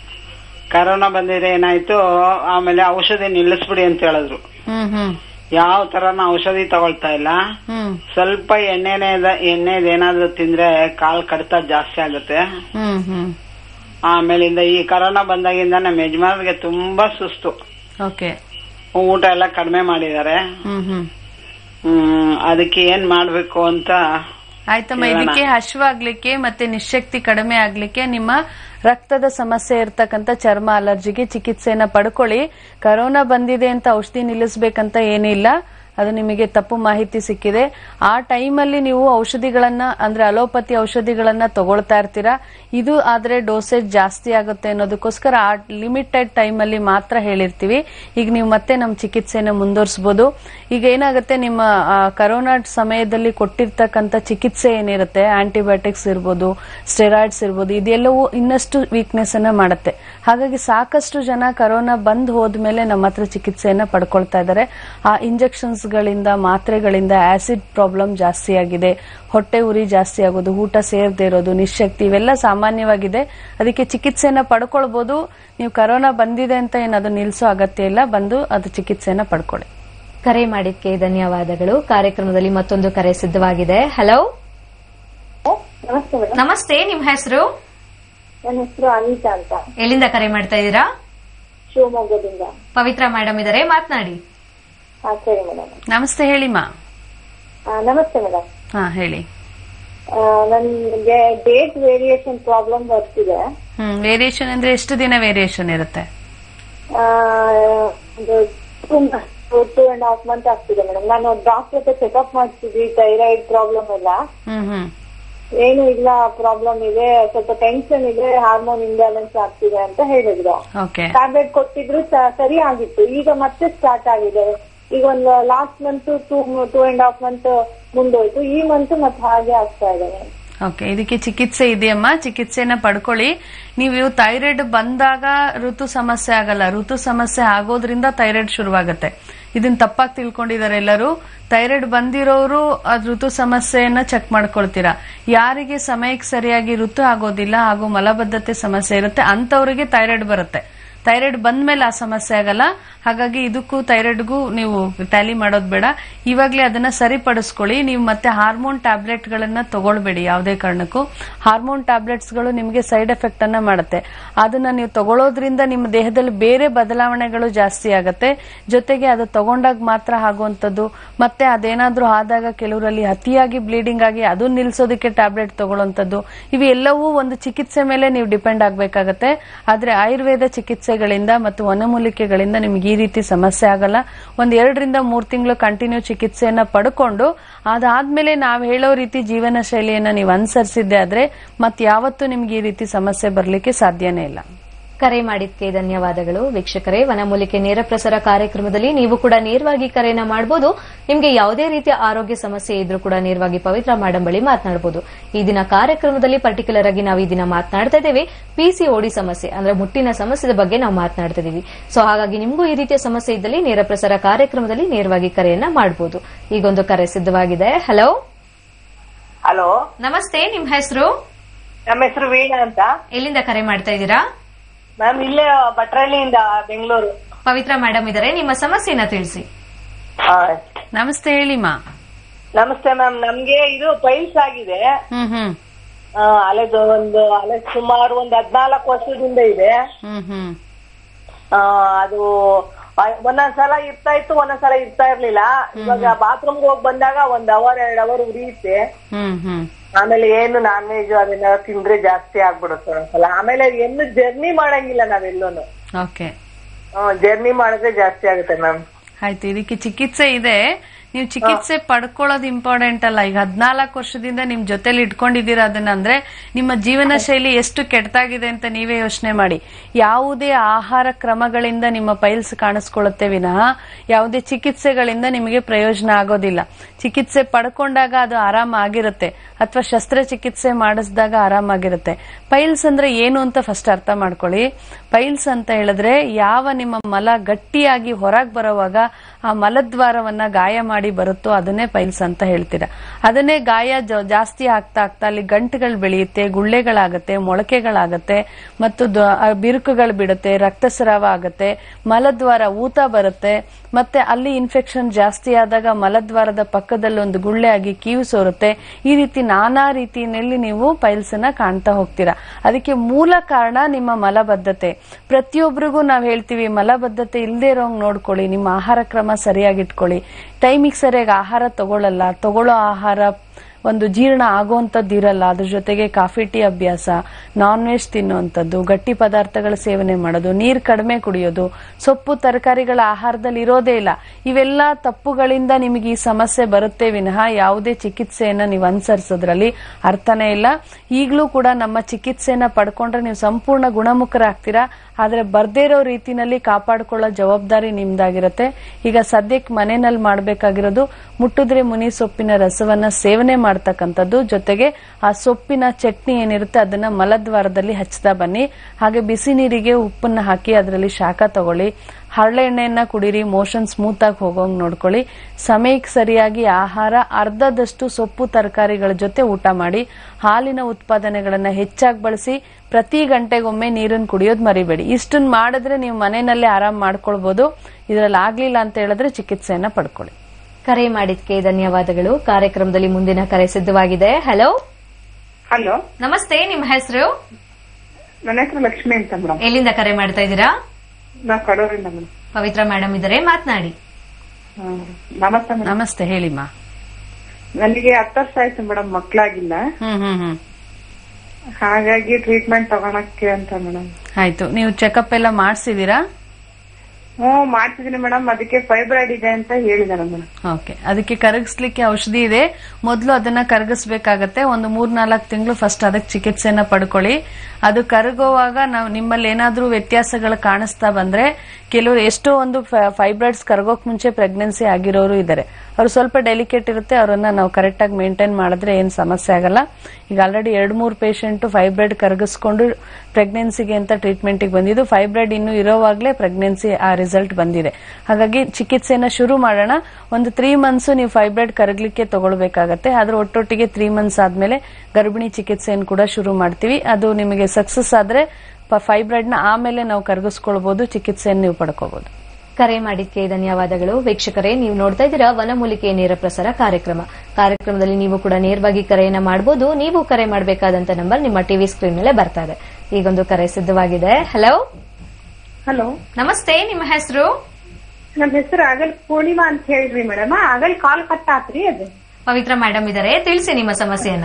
[SPEAKER 14] ಕರೋನಾ ಬಂದಿದ್ರೆ ಏನಾಯ್ತು ಆಮೇಲೆ ಔಷಧಿ ನಿಲ್ಲಿಸ್ಬಿಡಿ ಅಂತ ಹೇಳಿದ್ರು
[SPEAKER 1] ಹ್ಮ್ ಹ್ಮ್
[SPEAKER 14] ಯಾವ ತರನ ಔಷಧಿ ತಗೊಳ್ತಾ ಇಲ್ಲ
[SPEAKER 1] ಹ್ಮ್
[SPEAKER 14] ಸ್ವಲ್ಪ ಎಣ್ಣೆನೇ ಎಣ್ಣೆದ್ ಏನಾದ್ರು ತಿಂದ್ರೆ ಕಾಲ್ ಕಡಿತ ಜಾಸ್ತಿ ಆಗುತ್ತೆ
[SPEAKER 1] ಹ್ಮ್ ಹ್ಮ್
[SPEAKER 14] ಆಮೇಲಿಂದ ಈ ಕರೋನಾ ಬಂದಾಗಿಂದ ನಮ್ಮ ಯಜಮಾನಿಗೆ ತುಂಬಾ ಸುಸ್ತು
[SPEAKER 1] ಓಕೆ
[SPEAKER 14] ಊಟ ಎಲ್ಲ ಕಡಿಮೆ ಮಾಡಿದ್ದಾರೆ
[SPEAKER 1] ಹ್ಮ್ ಹ್ಮ್
[SPEAKER 14] ಹ್ಮ್ ಅದಕ್ಕೆ ಏನ್ ಮಾಡ್ಬೇಕು ಅಂತ
[SPEAKER 1] ಆಯ್ತಮ್ಮ
[SPEAKER 14] ಕೇಳೋಣ.
[SPEAKER 1] ಇದಕ್ಕೆ ಹಶ್ವಾಗ್ಲಿಕ್ಕೆ ಮತ್ತೆ ನಿಶಕ್ತಿ ಕಡಿಮೆ ಆಗ್ಲಿಕ್ಕೆ ನಿಮ್ಮ ರಕ್ತದ ಸಮಸ್ಯೆ ಇರ್ತಕ್ಕಂಥ ಚರ್ಮ ಅಲರ್ಜಿಗೆ ಚಿಕಿತ್ಸೆಯನ್ನ ಪಡ್ಕೊಳ್ಳಿ ಕರೋನಾ ಬಂದಿದೆ ಅಂತ ಔಷಧಿ ನಿಲ್ಲಿಸ್ಬೇಕಂತ ಏನಿಲ್ಲ ಅದು ನಿಮಗೆ ತಪ್ಪು ಮಾಹಿತಿ ಸಿಕ್ಕಿದೆ ಆ ಟೈಮಲ್ಲಿ ನೀವು ಔಷಧಿಗಳನ್ನ ಅಂದ್ರೆ ಅಲೋಪತಿ ಔಷಧಿಗಳನ್ನ ತಗೊಳ್ತಾ ಇರ್ತೀರಾ ಇದು ಆದ್ರೆ ಡೋಸೇಜ್ ಜಾಸ್ತಿ ಆಗುತ್ತೆ ಅನ್ನೋದಕ್ಕೋಸ್ಕರ ಆ ಲಿಮಿಟೆಡ್ ಟೈಮಲ್ಲಿ ಮಾತ್ರ ಹೇಳಿರ್ತೀವಿ ಈಗ ನೀವು ಮತ್ತೆ ನಮ್ಮ ಚಿಕಿತ್ಸೆನ ಮುಂದುವರಿಸಬಹುದು ಈಗ ಏನಾಗುತ್ತೆ ನಿಮ್ಮ ಆ, ಕರೋನಾ ಸಮಯದಲ್ಲಿ ಕೊಟ್ಟಿರ್ತಕ್ಕಂಥ ಚಿಕಿತ್ಸೆ ಏನಿರುತ್ತೆ ಆಂಟಿಬಯೋಟಿಕ್ಸ್ ಇರ್ಬೋದು ಸ್ಟೆರಾಯ್ಡ್ಸ್ ಇರ್ಬೋದು ಇದೆಲ್ಲವೂ ಇನ್ನಷ್ಟು ವೀಕ್ನೆಸ್ ಅನ್ನ ಮಾಡುತ್ತೆ ಹಾಗಾಗಿ ಸಾಕಷ್ಟು ಜನ ಕರೋನಾ ಬಂದ್ ಹೋದ್ಮೇಲೆ ನಮ್ಮ ಹತ್ರ ಚಿಕಿತ್ಸೆಯನ್ನ ಪಡ್ಕೊಳ್ತಾ ಇದ್ದಾರೆ ಆ ಇಂಜೆಕ್ಷನ್ಸ್ ಗಳಿಂದ ಮಾತ್ರೆಗಳಿಂದ ಆಸಿಡ್ ಪ್ರಾಬ್ಲಮ್ ಜಾಸ್ತಿ ಆಗಿದೆ ಹೊಟ್ಟೆ ಉರಿ ಜಾಸ್ತಿ ಆಗೋದು ಊಟ ಸೇರದೆ ಇರೋದು ನಿಶಕ್ತಿ ಇವೆಲ್ಲ ಸಾಮಾನ್ಯವಾಗಿದೆ ಅದಕ್ಕೆ ಚಿಕಿತ್ಸೆಯನ್ನ ಪಡ್ಕೊಳ್ಬಹುದು ನೀವು ಕರೋನಾ ಬಂದಿದೆ ಅಂತ ಏನು ಅದು ನಿಲ್ಸೋ ಅಗತ್ಯ ಇಲ್ಲ ಬಂದು ಅದು ಚಿಕಿತ್ಸೆಯನ್ನ ಪಡ್ಕೊಳ್ಳಿ
[SPEAKER 2] ಕರೆ ಮಾಡಿದ್ಕೆ ಧನ್ಯವಾದಗಳು ಕಾರ್ಯಕ್ರಮದಲ್ಲಿ ಮತ್ತೊಂದು ಕರೆ ಸಿದ್ಧವಾಗಿದೆ ಹಲೋ
[SPEAKER 4] ನಮಸ್ತೆ ಮೇಡಮ್
[SPEAKER 2] ನಮಸ್ತೆ ನಿಮ್ಮ ಹೆಸರು
[SPEAKER 4] ನನ್ನ ಹೆಸರು ಅನಿತಾ ಅಂತ
[SPEAKER 2] ಎಲ್ಲಿಂದ ಕರೆ ಮಾಡ್ತಾ ಇದ್ದೀರಾ
[SPEAKER 4] ಶಿವಮೊಗ್ಗದಿಂದ
[SPEAKER 2] ಪವಿತ್ರ ಮೇಡಮ್ ಇದಾರೆ ಮಾತನಾಡಿ
[SPEAKER 4] ಹಾ ಸರಿ ಮೇಡಮ್
[SPEAKER 1] ನಮಸ್ತೆ ಹೇಳಿಮ್ಮ
[SPEAKER 4] ನಮಸ್ತೆ ಮೇಡಮ್
[SPEAKER 1] ಹಾ ಹೇಳಿ
[SPEAKER 4] ನನ್ಗೆ ಡೇಟ್ ವೇರಿಯೇಷನ್ ಪ್ರಾಬ್ಲಮ್ ಬರ್ತಿದೆ
[SPEAKER 1] ಹ್ಮ್ ವೇರಿಯೇಷನ್ ಅಂದ್ರೆ ಎಷ್ಟು ದಿನ ವೇರಿಯೇಷನ್ ಇರುತ್ತೆ
[SPEAKER 4] ಆ, ಒಂದು ಟೂ ಅಂಡ್ ಹಾಫ್ ಮಂತ್ ಆಗ್ತಿದೆ ಮೇಡಮ್ ನಾನು ಡಾಕ್ಟರ್ ಹತ್ರ ಚೆಕಪ್ ಮಾಡ್ತಿದ್ವಿ ಥೈರಾಯ್ಡ್ ಪ್ರಾಬ್ಲಮ್ ಎಲ್ಲ
[SPEAKER 1] ಹ್ಮ್ ಹ್ಮ್
[SPEAKER 4] ಏನು ಇಲ್ಲ ಪ್ರಾಬ್ಲಮ್ ಇದೆ ಸ್ವಲ್ಪ ಟೆನ್ಷನ್ ಇದೆ ಹಾರ್ಮೋನ್ ಇಂಬ್ಯಾಲೆನ್ಸ್ ಆಗ್ತಿದೆ ಅಂತ ಹೇಳಿದ್ರು
[SPEAKER 1] ಓಕೆ
[SPEAKER 4] ಟ್ಯಾಬ್ಲೆಟ್ ಕೊಟ್ಟಿದ್ರು ಸ- ಸರಿ ಆಗಿತ್ತು ಈಗ ಮತ್ತೆ ಸ್ಟಾರ್ಟ್ ಆಗಿದೆ ಈಗ ಒಂದು last month two two and half month ಮುಂದೋಯ್ತು ಈ ಮಂತ್ ಮತ್ತೆ ಹಾಗೆ ಆಗ್ತಾ ಇದೆ
[SPEAKER 1] ಓಕೆ ಇದಕ್ಕೆ ಚಿಕಿತ್ಸೆ ಇದೆಯಮ್ಮ ಚಿಕಿತ್ಸೆನ ಪಡ್ಕೊಳ್ಳಿ ನೀವು ಥೈರಾಯ್ಡ್ ಬಂದಾಗ ಋತು ಸಮಸ್ಯೆ ಆಗಲ್ಲ ಋತು ಸಮಸ್ಯೆ ಆಗೋದ್ರಿಂದ ಥೈರಾಯ್ಡ್ ಶುರುವಾಗುತ್ತೆ ಇದನ್ನ ತಪ್ಪಾಗಿ ತಿಳ್ಕೊಂಡಿದ್ದಾರೆ ಎಲ್ಲರೂ ಥೈರಾಯ್ಡ್ ಬಂದಿರೋರು ಅದ್ ಋತು ಸಮಸ್ಯೆಯನ್ನ ಚೆಕ್ ಮಾಡ್ಕೊಳ್ತೀರಾ ಯಾರಿಗೆ ಸಮಯಕ್ಕೆ ಸರಿಯಾಗಿ ಋತು ಆಗೋದಿಲ್ಲ ಹಾಗೂ ಮಲಬದ್ಧತೆ ಸಮಸ್ಯೆ ಇರುತ್ತೆ ಅಂತವರಿಗೆ ಥೈರಾಯ್ಡ್ ಬರುತ್ತೆ ಥೈರಾಯ್ಡ್ ಬಂದ್ಮೇಲೆ ಆ ಸಮಸ್ಯೆ ಆಗಲ್ಲ ಹಾಗಾಗಿ ಇದಕ್ಕೂ ಥೈರಾಯ್ಡ್ಗೂ ನೀವು ಟ್ಯಾಲಿ ಮಾಡೋದು ಬೇಡ ಇವಾಗಲೇ ಅದನ್ನ ಸರಿಪಡಿಸ್ಕೊಳ್ಳಿ ನೀವು ಮತ್ತೆ ಹಾರ್ಮೋನ್ ಟ್ಯಾಬ್ಲೆಟ್ ಗಳನ್ನ ತಗೊಳ್ಬೇಡಿ ಯಾವುದೇ ಕಾರಣಕ್ಕೂ ಹಾರ್ಮೋನ್ ಟ್ಯಾಬ್ಲೆಟ್ಸ್ ಗಳು ನಿಮಗೆ ಸೈಡ್ ಎಫೆಕ್ಟ್ ಅನ್ನ ಮಾಡುತ್ತೆ ಅದನ್ನ ನೀವು ತಗೊಳ್ಳೋದ್ರಿಂದ ನಿಮ್ಮ ದೇಹದಲ್ಲಿ ಬೇರೆ ಬದಲಾವಣೆಗಳು ಜಾಸ್ತಿ ಆಗತ್ತೆ ಜೊತೆಗೆ ಅದು ತಗೊಂಡಾಗ ಮಾತ್ರ ಆಗುವಂತದ್ದು ಮತ್ತೆ ಅದೇನಾದ್ರೂ ಆದಾಗ ಕೆಲವರಲ್ಲಿ ಅತಿಯಾಗಿ ಬ್ಲೀಡಿಂಗ್ ಆಗಿ ಅದು ನಿಲ್ಸೋದಕ್ಕೆ ಟ್ಯಾಬ್ಲೆಟ್ ತಗೊಳ್ಳೋಂಥದ್ದು ಇವು ಎಲ್ಲವೂ ಒಂದು ಚಿಕಿತ್ಸೆ ಮೇಲೆ ನೀವು ಡಿಪೆಂಡ್ ಆಗ್ಬೇಕಾಗತ್ತೆ ಆದ್ರೆ ಆಯುರ್ವೇದ ಚಿಕಿತ್ಸೆಗಳಿಂದ ಮತ್ತು ವನಮೂಲಿಕೆಗಳಿಂದ ನಿಮ್ಗೆ ಈ ರೀತಿ ಸಮಸ್ಯೆ ಆಗಲ್ಲ ಒಂದ್ ಎರಡರಿಂದ ಮೂರ್ ತಿಂಗಳು ಕಂಟಿನ್ಯೂ ಚಿಕಿತ್ಸೆಯನ್ನ ಪಡ್ಕೊಂಡು ಅದಾದ್ಮೇಲೆ ನಾವು ಹೇಳೋ ರೀತಿ ಜೀವನ ಶೈಲಿಯನ್ನ ನೀವು ಅನುಸರಿಸಿದ್ದೆ ಆದ್ರೆ ಮತ್ ಯಾವತ್ತೂ ನಿಮ್ಗೆ ಈ ರೀತಿ ಸಮಸ್ಯೆ ಬರ್ಲಿಕ್ಕೆ ಸಾಧ್ಯನೇ ಇಲ್ಲ
[SPEAKER 2] ಕರೆ ಮಾಡಿದ್ದಕ್ಕೆ ಧನ್ಯವಾದಗಳು ವೀಕ್ಷಕರೇ ವನಮೂಲಿಕೆ ನೇರ ಪ್ರಸಾರ ಕಾರ್ಯಕ್ರಮದಲ್ಲಿ ನೀವು ಕೂಡ ನೇರವಾಗಿ ಕರೆಯನ್ನ ಮಾಡಬಹುದು ನಿಮ್ಗೆ ಯಾವುದೇ ರೀತಿಯ ಆರೋಗ್ಯ ಸಮಸ್ಯೆ ಇದ್ರೂ ಕೂಡ ನೇರವಾಗಿ ಪವಿತ್ರ ಮೇಡಮ್ ಬಳಿ ಮಾತನಾಡಬಹುದು ಈ ದಿನ ಕಾರ್ಯಕ್ರಮದಲ್ಲಿ ಪರ್ಟಿಕ್ಯುಲರ್ ಆಗಿ ನಾವು ಈ ದಿನ ಮಾತನಾಡ್ತಾ ಇದ್ದೇವೆ ಪಿಸಿಒಡಿ ಸಮಸ್ಯೆ ಅಂದ್ರೆ ಮುಟ್ಟಿನ ಸಮಸ್ಯೆದ ಬಗ್ಗೆ ನಾವು ಮಾತನಾಡ್ತಾ ಇದೀವಿ ಸೊ ಹಾಗಾಗಿ ನಿಮಗೂ ಈ ರೀತಿಯ ಸಮಸ್ಯೆ ಇದ್ದಲ್ಲಿ ನೇರ ಪ್ರಸಾರ ಕಾರ್ಯಕ್ರಮದಲ್ಲಿ ನೇರವಾಗಿ ಕರೆಯನ್ನ ಮಾಡಬಹುದು ಈಗೊಂದು ಕರೆ ಸಿದ್ಧವಾಗಿದೆ ಹಲೋ
[SPEAKER 15] ಹಲೋ
[SPEAKER 2] ನಮಸ್ತೆ ನಿಮ್ ಹೆಸರು
[SPEAKER 15] ನಮ್ಮ ಹೆಸರು ವೀಣಾ ಅಂತ
[SPEAKER 2] ಎಲ್ಲಿಂದ ಕರೆ ಮಾಡ್ತಾ ಇದ್ದೀರಾ
[SPEAKER 15] ಮ್ಯಾಮ್ ಇಲ್ಲೇ ಭಟ್ರಳ್ಳಿಯಿಂದ ಬೆಂಗಳೂರು
[SPEAKER 2] ಪವಿತ್ರ ಮೇಡಮ್ ಇದ್ದಾರೆ ನಿಮ್ಮ ಸಮಸ್ಯೆನ ತಿಳಿಸಿ
[SPEAKER 1] ನಮಸ್ತೆ ಹೇಳಿಮಾ
[SPEAKER 15] ನಮಸ್ತೆ ಮ್ಯಾಮ್ ನಮ್ಗೆ ಇದು ಪೈಲ್ಸ್ ಆಗಿದೆ
[SPEAKER 1] ಹ್ಮ್ ಹ್ಮ್
[SPEAKER 15] ಆ, ಅಲೆದು ಒಂದು ಅಲೆ ಸುಮಾರು ಒಂದು ಹದ್ನಾಲ್ಕು ವರ್ಷದಿಂದ ಇದೆ
[SPEAKER 1] ಹ್ಮ್ ಹ್ಮ್
[SPEAKER 15] ಆ, ಅದು ಆ, ಒಂದೊಂದ್ಸಲ ಇರ್ತಾ ಇತ್ತು ಒಂದೊಂದ್ಸಲ ಇರ್ತಾ ಇರ್ಲಿಲ್ಲ ಇವಾಗ ಬಾತ್ರೂಮ್ಗೆ ಹೋಗಿ ಬಂದಾಗ ಒಂದ್ ಅವರ್ ಎರಡ್ ಅವರ್ ಉರಿಯುತ್ತೆ
[SPEAKER 1] ಹ್ಮ್ ಹ್ಮ್
[SPEAKER 15] ಆಮೇಲೆ ಏನು ನಾನ್ ವೆಜ್ ಅದನ್ನ ತಿಂದ್ರೆ ಜಾಸ್ತಿ ಆಗ್ಬಿಡುತ್ತೆ ಒಂದ್ಸಲ ಆಮೇಲೆ ಏನು ಜರ್ನಿ ಮಾಡಂಗಿಲ್ಲ ನಾವೆಲ್ಲೂನು
[SPEAKER 1] ಓಕೆ
[SPEAKER 15] ಜರ್ನಿ ಮಾಡಿದ್ರೆ ಜಾಸ್ತಿ ಆಗುತ್ತೆ ಮ್ಯಾಮ್
[SPEAKER 1] ಆಯ್ತು ಇದಕ್ಕೆ ಚಿಕಿತ್ಸೆ ಇದೆ ನೀವು ಚಿಕಿತ್ಸೆ ಪಡ್ಕೊಳ್ಳೋದು ಇಂಪಾರ್ಟೆಂಟ್ ಅಲ್ಲ ಈಗ ಹದ್ನಾಲ್ಕು ವರ್ಷದಿಂದ ನಿಮ್ ಜೊತೆಲಿ ಇಟ್ಕೊಂಡಿದ್ದೀರಾ ಅದನ್ನ ಅಂದ್ರೆ ನಿಮ್ಮ ಜೀವನ ಶೈಲಿ ಎಷ್ಟು ಕೆಟ್ಟದಾಗಿದೆ ಅಂತ ನೀವೇ ಯೋಚನೆ ಮಾಡಿ ಯಾವುದೇ ಆಹಾರ ಕ್ರಮಗಳಿಂದ ನಿಮ್ಮ ಪೈಲ್ಸ್ ಕಾಣಿಸ್ಕೊಳ್ಳುತ್ತೆ ವಿನಃ ಯಾವುದೇ ಚಿಕಿತ್ಸೆಗಳಿಂದ ನಿಮಗೆ ಪ್ರಯೋಜನ ಆಗೋದಿಲ್ಲ ಚಿಕಿತ್ಸೆ ಪಡ್ಕೊಂಡಾಗ ಅದು ಆರಾಮಾಗಿರುತ್ತೆ ಅಥವಾ ಶಸ್ತ್ರಚಿಕಿತ್ಸೆ ಮಾಡಿಸಿದಾಗ ಆರಾಮಾಗಿರುತ್ತೆ ಪೈಲ್ಸ್ ಅಂದ್ರೆ ಏನು ಅಂತ ಫಸ್ಟ್ ಅರ್ಥ ಮಾಡ್ಕೊಳ್ಳಿ ಪೈಲ್ಸ್ ಅಂತ ಹೇಳಿದ್ರೆ ಯಾವ ನಿಮ್ಮ ಮಲ ಗಟ್ಟಿಯಾಗಿ ಹೊರಗೆ ಬರುವಾಗ ಆ ಮಲದ್ವಾರವನ್ನ ಗಾಯ ಮಾಡಿ ಬರುತ್ತೋ ಅದನ್ನೇ ಪೈಲ್ಸ್ ಅಂತ ಹೇಳ್ತೀರಾ ಅದನ್ನೇ ಗಾಯ ಜ- ಜಾಸ್ತಿ ಆಗ್ತಾ ಆಗ್ತಾ ಅಲ್ಲಿ ಗಂಟುಗಳು ಬೆಳೆಯುತ್ತೆ ಗುಳ್ಳೆಗಳಾಗತ್ತೆ ಮೊಳಕೆಗಳಾಗತ್ತೆ ಮತ್ತು ದ- ಆ ಬಿರುಕುಗಳು ಬಿಡುತ್ತೆ ರಕ್ತಸ್ರಾವ ಆಗುತ್ತೆ ಮಲದ್ವಾರ ಊತ ಬರುತ್ತೆ ಮತ್ತೆ ಅಲ್ಲಿ ಇನ್ಫೆಕ್ಷನ್ ಜಾಸ್ತಿ ಆದಾಗ ಮಲದ್ವಾರದ ಪಕ್ಕದಲ್ಲಿ ಒಂದು ಗುಳ್ಳೆ ಆಗಿ ಕೀವು ಸೋರುತ್ತೆ ಈ ರೀತಿ ನಾನಾ ರೀತಿಯಲ್ಲಿ ನೀವು ಪೈಲ್ಸ್ ಅನ್ನ ಕಾಣ್ತಾ ಹೋಗ್ತೀರಾ ಅದಕ್ಕೆ ಮೂಲ ಕಾರಣ ನಿಮ್ಮ ಮಲಬದ್ಧತೆ ಪ್ರತಿಯೊಬ್ಬರಿಗೂ ನಾವು ಹೇಳ್ತೀವಿ ಮಲಬದ್ಧತೆ ಇಲ್ಲದೆ ಇರೋಂಗ್ ನೋಡ್ಕೊಳ್ಳಿ ನಿಮ್ಮ ಆಹಾರ ಕ್ರಮ ಸರಿಯಾಗಿ ಇಟ್ಕೊಳ್ಳಿ ಟೈಮಿಗೆ ಸರಿಯಾಗಿ ಆಹಾರ ತಗೊಳ್ಳಲ್ಲ ತಗೊಳ್ಳೋ ಆಹಾರ ಒಂದು ಜೀರ್ಣ ಆಗುವಂಥದ್ದು ಇರಲ್ಲ ಅದ್ರ ಜೊತೆಗೆ ಕಾಫಿ ಟೀ ಅಭ್ಯಾಸ ನಾನ್ ವೆಜ್ ತಿನ್ನುವಂಥದ್ದು ಗಟ್ಟಿ ಪದಾರ್ಥಗಳ ಸೇವನೆ ಮಾಡೋದು ನೀರು ಕಡಿಮೆ ಕುಡಿಯೋದು ಸೊಪ್ಪು ತರಕಾರಿಗಳ ಆಹಾರದಲ್ಲಿ ಇರೋದೇ ಇಲ್ಲ ಇವೆಲ್ಲ ತಪ್ಪುಗಳಿಂದ ನಿಮಗೆ ಈ ಸಮಸ್ಯೆ ಬರುತ್ತೆ ವಿನಃ ಯಾವುದೇ ಚಿಕಿತ್ಸೆಯನ್ನ ನೀವು ಅನುಸರಿಸೋದ್ರಲ್ಲಿ ಅರ್ಥನೇ ಇಲ್ಲ ಈಗಲೂ ಕೂಡ ನಮ್ಮ ಚಿಕಿತ್ಸೆಯನ್ನ ಪಡ್ಕೊಂಡ್ರೆ ನೀವು ಸಂಪೂರ್ಣ ಗುಣಮುಖರಾಗ್ತೀರಾ ಆದ್ರೆ ಬರ್ದೇ ಇರೋ ರೀತಿನಲ್ಲಿ ಕಾಪಾಡ್ಕೊಳ್ಳೋ ಜವಾಬ್ದಾರಿ ನಿಮ್ದಾಗಿರುತ್ತೆ ಈಗ ಸದ್ಯಕ್ಕೆ ಮನೆಯಲ್ಲಿ ಮಾಡ್ಬೇಕಾಗಿರೋದು ಮುಟ್ಟಿದ್ರೆ ಮುನಿ ಸೊಪ್ಪಿನ ರಸವನ್ನ ಸೇವನೆ ಮಾಡ್ತಕ್ಕಂಥದ್ದು ಜೊತೆಗೆ ಆ ಸೊಪ್ಪಿನ ಚಟ್ನಿ ಏನಿರುತ್ತೆ ಅದನ್ನ ಮಲದ್ವಾರದಲ್ಲಿ ಹಚ್ತಾ ಬನ್ನಿ ಹಾಗೆ ಬಿಸಿ ನೀರಿಗೆ ಉಪ್ಪನ್ನ ಹಾಕಿ ಅದರಲ್ಲಿ ಶಾಖ ತಗೊಳ್ಳಿ ಹರಳೆ ಎಣ್ಣೆಯನ್ನ ಕುಡೀರಿ ಮೋಷನ್ ಸ್ಮೂತ್ ಆಗಿ ಹೋಗೋಂಗ್ ನೋಡ್ಕೊಳ್ಳಿ ಸಮಯಕ್ಕೆ ಸರಿಯಾಗಿ ಆಹಾರ ಅರ್ಧದಷ್ಟು ಸೊಪ್ಪು ತರಕಾರಿಗಳ ಜೊತೆ ಊಟ ಮಾಡಿ ಹಾಲಿನ ಉತ್ಪಾದನೆಗಳನ್ನ ಹೆಚ್ಚಾಗಿ ಬಳಸಿ ಪ್ರತಿ ಗಂಟೆಗೊಮ್ಮೆ ನೀರನ್ನು ಕುಡಿಯೋದು ಮರಿಬೇಡಿ ಇಷ್ಟನ್ನ ಮಾಡಿದ್ರೆ ನೀವು ಮನೆಯಲ್ಲೇ ಆರಾಮ್ ಮಾಡ್ಕೊಳ್ಬಹುದು ಇದ್ರಲ್ಲಿ ಆಗ್ಲಿಲ್ಲ ಅಂತ ಹೇಳಿದ್ರೆ ಚಿಕಿತ್ಸೆಯನ್ನ ಪಡ್ಕೊಳ್ಳಿ
[SPEAKER 2] ಕರೆ ಮಾಡಿದ್ಕೆ ಧನ್ಯವಾದಗಳು ಕಾರ್ಯಕ್ರಮದಲ್ಲಿ ಮುಂದಿನ ಕರೆ ಸಿದ್ಧವಾಗಿದೆ ಹಲೋ
[SPEAKER 16] ಹಲೋ
[SPEAKER 2] ನಮಸ್ತೆ ನಿಮ್ಮ ಹೆಸರು
[SPEAKER 16] ನನ್ನ ಹೆಸರು ಲಕ್ಷ್ಮಿ ಅಂತ ಮೇಡಮ್
[SPEAKER 2] ಎಲ್ಲಿಂದ ಕರೆ ಮಾಡ್ತಾ ಇದ್ದೀರಾ
[SPEAKER 16] ನಾವು ಕಡೂರಿಂದ ಮೇಡಮ್
[SPEAKER 2] ಪವಿತ್ರ ಮೇಡಮ್ ಇದ್ದಾರೆ ಮಾತನಾಡಿ
[SPEAKER 16] ನಮಸ್ತೆ ಮೇಡಮ್
[SPEAKER 1] ನಮಸ್ತೆ ಹೇಳಿಮಾ
[SPEAKER 16] ನನಗೆ ಹತ್ತು ವರ್ಷ ಆಯ್ತು ಮೇಡಮ್ ಮಕ್ಕಳಾಗಿಲ್ಲ
[SPEAKER 1] ಹ್ಮ್ ಹ್ಮ್ ಹ್ಮ್
[SPEAKER 16] ಹಾಗಾಗಿ ಟ್ರೀಟ್ಮೆಂಟ್ ತಗೊಳಕ್ಕೆ ಅಂತ ಮೇಡಮ್
[SPEAKER 1] ಆಯ್ತು ನೀವು ಚೆಕಪ್ ಎಲ್ಲ ಮಾಡಿಸಿದೀರಾ
[SPEAKER 16] ಹ್ಮ್ ಮಾಡ್ತಿದೀನಿ ಮೇಡಮ್ ಅದಕ್ಕೆ ಫೈಬ್ರಾಯ್ಡ್ ಇದೆ ಅಂತ ಹೇಳಿದಾರೆ ಮೇಡಮ್
[SPEAKER 1] ಓಕೆ ಅದಕ್ಕೆ ಕರಗಿಸ್ಲಿಕ್ಕೆ ಔಷಧಿ ಇದೆ ಮೊದಲು ಅದನ್ನ ಕರಗಿಸ್ಬೇಕಾಗತ್ತೆ ಒಂದು ಮೂರ್ ನಾಲ್ಕು ತಿಂಗಳು ಫಸ್ಟ್ ಅದಕ್ಕೆ ಚಿಕಿತ್ಸೆನ ಪಡ್ಕೊಳ್ಳಿ ಅದು ಕರಗುವಾಗ ನಾವು ನಿಮ್ಮಲ್ಲಿ ಏನಾದ್ರೂ ವ್ಯತ್ಯಾಸಗಳು ಕಾಣಿಸ್ತಾ ಬಂದ್ರೆ ಕೆಲವರು ಎಷ್ಟೋ ಒಂದು ಫೈಬ್ರಾಯ್ಡ್ಸ್ ಕರಗೋಕ್ ಮುಂಚೆ ಪ್ರೆಗ್ನೆನ್ಸಿ ಆಗಿರೋರು ಇದ್ದಾರೆ ಅವ್ರು ಸ್ವಲ್ಪ ಡೆಲಿಕೇಟ್ ಇರುತ್ತೆ ಅವರನ್ನ ನಾವು ಕರೆಕ್ಟ್ ಆಗಿ ಮೇಂಟೈನ್ ಮಾಡಿದ್ರೆ ಏನ್ ಸಮಸ್ಯೆ ಆಗಲ್ಲ ಈಗ ಆಲ್ರೆಡಿ ಎರಡ್ ಮೂರು ಪೇಷಂಟ್ ಫೈಬ್ರಾಯ್ಡ್ ಕರಗಿಸ್ಕೊಂಡು ಪ್ರೆಗ್ನೆನ್ಸಿಗೆ ಅಂತ ಟ್ರೀಟ್ಮೆಂಟ್ಗೆ ಬಂದಿದ್ದು ಫೈಬ್ರಾಯ್ಡ್ ಇನ್ನು ಇರೋವಾಗ್ಲೇ ಪ್ರೆಗ್ನೆನ್ಸಿ ಆ ರಿಸಲ್ಟ್ ಬಂದಿದೆ ಹಾಗಾಗಿ ಚಿಕಿತ್ಸೆನ ಶುರು ಮಾಡೋಣ ಒಂದು ತ್ರೀ ಮಂತ್ಸ್ ನೀವು ಫೈಬ್ರಾಯ್ಡ್ ಕರಗ್ಲಿಕ್ಕೆ ತಗೊಳ್ಬೇಕಾಗತ್ತೆ ಅದ್ರ ಒಟ್ಟೊಟ್ಟಿಗೆ ತ್ರೀ ಮಂತ್ಸ್ ಆದ್ಮೇಲೆ ಗರ್ಭಿಣಿ ಚಿಕಿತ್ಸೆಯನ್ನು ಕೂಡ ಶುರು ಮಾಡ್ತೀವಿ ಅದು ನಿಮಗೆ ಸಕ್ಸಸ್ ಆದ್ರೆ ಫೈಬ್ರಾಯ್ಡ್ ನ ಆಮೇಲೆ ನಾವು ಕರಗಿಸ್ಕೊಳ್ಬಹುದು ಚಿಕಿತ್ಸೆಯನ್ನು ನೀವು ಪಡ್ಕೋಬಹುದು
[SPEAKER 2] ಕರೆ ಮಾಡಿದ್ಕೆ ಧನ್ಯವಾದಗಳು ವೀಕ್ಷಕರೇ ನೀವು ನೋಡ್ತಾ ಇದ್ದೀರಾ ವನಮೂಲಿಕೆ ನೇರ ಪ್ರಸಾರ ಕಾರ್ಯಕ್ರಮ ಕಾರ್ಯಕ್ರಮದಲ್ಲಿ ನೀವು ಕೂಡ ನೇರವಾಗಿ ಕರೆಯನ್ನ ಮಾಡಬಹುದು ನೀವು ಕರೆ ಮಾಡಬೇಕಾದಂತ ನಂಬರ್ ನಿಮ್ಮ ಟಿವಿ ಸ್ಕ್ರೀನ್ ಮೇಲೆ ಬರ್ತಾ ಇದೆ ಈಗೊಂದು ಕರೆ ಸಿದ್ಧವಾಗಿದೆ ಹಲೋ
[SPEAKER 16] ಹಲೋ
[SPEAKER 2] ನಮಸ್ತೆ ನಿಮ್ಮ ಹೆಸರು
[SPEAKER 16] ನಮ್ಮ ಹೆಸರು ಆಗಲ್ ಪೂರ್ಣಿಮಾ ಅಂತ ಹೇಳ್ರಿ ಮೇಡಮ್ ಆಗಲ್ ಕಾಲ್ ಕಟ್ ಆತ್ರಿ ಅದು
[SPEAKER 2] ಪವಿತ್ರ ಮೇಡಮ್ ಇದ್ದಾರೆ ತಿಳಿಸಿ ನಿಮ್ಮ ಸಮಸ್ಯೆಯನ್ನ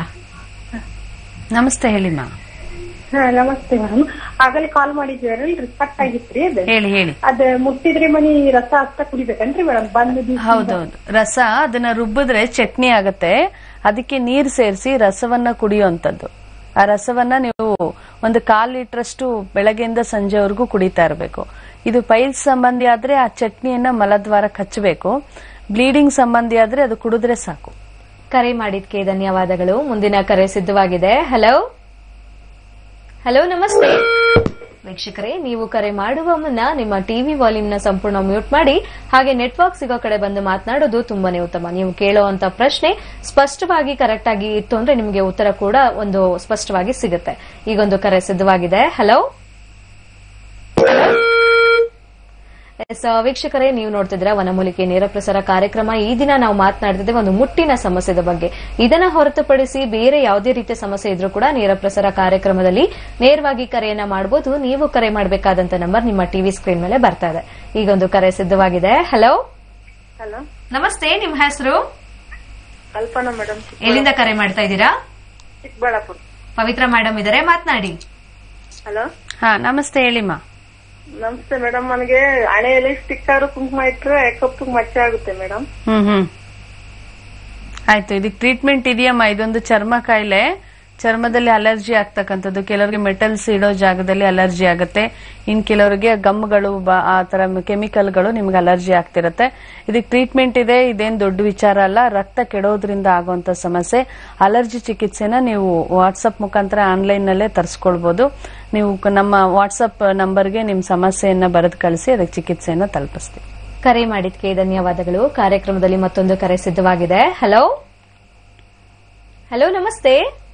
[SPEAKER 1] ನಮಸ್ತೆ ಹೇಳಿಮ್ಮ
[SPEAKER 16] ಹಾ ನಮಸ್ತೆ ಮೇಡಮ್ ಆಗಲ್ ಕಾಲ್ ಮಾಡಿದ್ರಲ್ರಿ ಕಟ್ ಆಗಿತ್ರಿ ಅದು
[SPEAKER 1] ಹೇಳಿ ಹೇಳಿ
[SPEAKER 16] ಅದ ಮುಟ್ಟಿದ್ರೆ ಮನಿ ರಸ ಅಷ್ಟ ಕುಡಿಬೇಕನ್ರಿ ಮೇಡಮ್ ಬಂದ್ ದಿವ್ಸ
[SPEAKER 1] ಹೌದೌದು ರಸ ಅದನ್ನ ರುಬ್ಬಿದ್ರೆ ಚಟ್ನಿ ಆಗತ್ತೆ ಅದಕ್ಕೆ ನೀರ್ ಸೇರಿಸಿ ರಸವನ್ನ ಕುಡಿಯುವಂತದ್ದು ಆ ರಸವನ್ನ ನೀವು ಒಂದು ಕಾಲ್ ಲೀಟ್ರಷ್ಟು ಬೆಳಗ್ಗೆಯಿಂದ ಸಂಜೆವರೆಗೂ ಕುಡಿತಾ ಇರಬೇಕು ಇದು ಪೈಲ್ಸ್ ಸಂಬಂಧಿ ಆದ್ರೆ ಆ ಚಟ್ನಿಯನ್ನ ಮಲದ್ವಾರಕ್ಕೆ ಹಚ್ಚಬೇಕು ಬ್ಲೀಡಿಂಗ್ ಸಂಬಂಧಿ ಆದ್ರೆ ಅದು ಕುಡಿದ್ರೆ ಸಾಕು
[SPEAKER 2] ಕರೆ ಮಾಡಿದ್ಕೆ ಧನ್ಯವಾದಗಳು ಮುಂದಿನ ಕರೆ ಸಿದ್ಧವಾಗಿದೆ ಹಲೋ ಹಲೋ ನಮಸ್ತೆ ವೀಕ್ಷಕರೇ ನೀವು ಕರೆ ಮಾಡುವ ಮುನ್ನ ನಿಮ್ಮ ಟಿವಿ ವಾಲ್ಯೂಮ್ ನ ಸಂಪೂರ್ಣ ಮ್ಯೂಟ್ ಮಾಡಿ ಹಾಗೆ ನೆಟ್ವರ್ಕ್ ಸಿಗೋ ಕಡೆ ಬಂದು ಮಾತನಾಡೋದು ತುಂಬಾನೇ ಉತ್ತಮ ನೀವು ಕೇಳುವಂತ ಪ್ರಶ್ನೆ ಸ್ಪಷ್ಟವಾಗಿ ಕರೆಕ್ಟ್ ಆಗಿ ಇತ್ತು ಅಂದ್ರೆ ನಿಮಗೆ ಉತ್ತರ ಕೂಡ ಒಂದು ಸ್ಪಷ್ಟವಾಗಿ ಸಿಗುತ್ತೆ ಈಗೊಂದು ಕರೆ ಸಿದ್ಧವಾಗಿದೆ ಹಲೋ ಎಸ್ ವೀಕ್ಷಕರೇ ನೀವು ನೋಡ್ತಿದ್ದೀರಾ ವನಮೂಲಿಕೆ ನೇರ ಪ್ರಸಾರ ಕಾರ್ಯಕ್ರಮ ಈ ದಿನ ನಾವು ಮಾತನಾಡ್ತಿದ್ದೇವೆ ಒಂದು ಮುಟ್ಟಿನ ಸಮಸ್ಯೆದ ಬಗ್ಗೆ ಇದನ್ನ ಹೊರತುಪಡಿಸಿ ಬೇರೆ ಯಾವುದೇ ರೀತಿಯ ಸಮಸ್ಯೆ ಇದ್ರೂ ಕೂಡ ನೇರ ಪ್ರಸಾರ ಕಾರ್ಯಕ್ರಮದಲ್ಲಿ ನೇರವಾಗಿ ಕರೆಯನ್ನ ಮಾಡಬಹುದು ನೀವು ಕರೆ ಮಾಡಬೇಕಾದಂತ ನಂಬರ್ ನಿಮ್ಮ ಟಿವಿ ಸ್ಕ್ರೀನ್ ಮೇಲೆ ಬರ್ತಾ ಇದೆ ಈಗೊಂದು ಕರೆ ಸಿದ್ಧವಾಗಿದೆ ಹಲೋ
[SPEAKER 17] ಹಲೋ
[SPEAKER 2] ನಮಸ್ತೆ ನಿಮ್ಮ ಹೆಸರು
[SPEAKER 17] ಕಲ್ಪನಾ ಮೇಡಮ್
[SPEAKER 2] ಎಲ್ಲಿಂದ ಕರೆ ಮಾಡ್ತಾ ಇದ್ದೀರಾ
[SPEAKER 17] ಚಿಕ್ಕಬಳ್ಳಾಪುರ
[SPEAKER 2] ಪವಿತ್ರ ಮೇಡಮ್ ಇದಾರೆ ಮಾತನಾಡಿ
[SPEAKER 17] ಹಲೋ
[SPEAKER 1] ಹಾ ನಮಸ್ತೆ ಹೇಳಿಮ್ಮ
[SPEAKER 17] ನಮಸ್ತೆ ಮೇಡಮ್ ನನಗೆ ಹಣೆಯಲ್ಲಿ ಸ್ಟಿಕ್ಕರ್ ಕುಂಕುಮ ಇಟ್ರೆ ಕಪ್ಪು ಮಚ್ಚೆ ಆಗುತ್ತೆ ಮೇಡಮ್
[SPEAKER 1] ಹ್ಮ್ ಹ್ಮ್ ಆಯ್ತು ಇದಕ್ಕೆ ಟ್ರೀಟ್ಮೆಂಟ್ ಇದೆಯಮ್ಮ ಇದೊಂದು ಚರ್ಮ ಕಾಯಿಲೆ ಚರ್ಮದಲ್ಲಿ ಅಲರ್ಜಿ ಆಗ್ತಕ್ಕಂಥದ್ದು ಕೆಲವರಿಗೆ ಮೆಟಲ್ಸ್ ಇಡೋ ಜಾಗದಲ್ಲಿ ಅಲರ್ಜಿ ಆಗುತ್ತೆ ಇನ್ ಕೆಲವರಿಗೆ ಗಮ್ಗಳು ಬ- ಆ ತರ ಕೆಮಿಕಲ್ಗಳು ನಿಮ್ಗೆ ಅಲರ್ಜಿ ಆಗ್ತಿರತ್ತೆ ಇದಕ್ಕೆ ಟ್ರೀಟ್ಮೆಂಟ್ ಇದೆ ಇದೇನ್ ದೊಡ್ಡ ವಿಚಾರ ಅಲ್ಲ ರಕ್ತ ಕೆಡೋದ್ರಿಂದ ಆಗುವಂತ ಸಮಸ್ಯೆ ಅಲರ್ಜಿ ಚಿಕಿತ್ಸೆನ ನೀವು ವಾಟ್ಸಪ್ ಮುಖಾಂತರ ಆನ್ಲೈನ್ ನಲ್ಲೇ ತರಿಸ್ಕೊಳ್ಬಹುದು ನೀವು ಕ- ನಮ್ಮ ವಾಟ್ಸಪ್ ನಂಬರ್ಗೆ ನಿಮ್ ಸಮಸ್ಯೆಯನ್ನ ಬರೆದು ಕಳಿಸಿ ಅದಕ್ಕೆ ಚಿಕಿತ್ಸೆಯನ್ನ ತಲುಪಿಸ್ತೀವಿ
[SPEAKER 2] ಕರೆ ಮಾಡಿದ್ಕೆ ಧನ್ಯವಾದಗಳು ಕಾರ್ಯಕ್ರಮದಲ್ಲಿ ಮತ್ತೊಂದು ಕರೆ ಸಿದ್ಧವಾಗಿದೆ ಹಲೋ ಹಲೋ ನಮಸ್ತೆ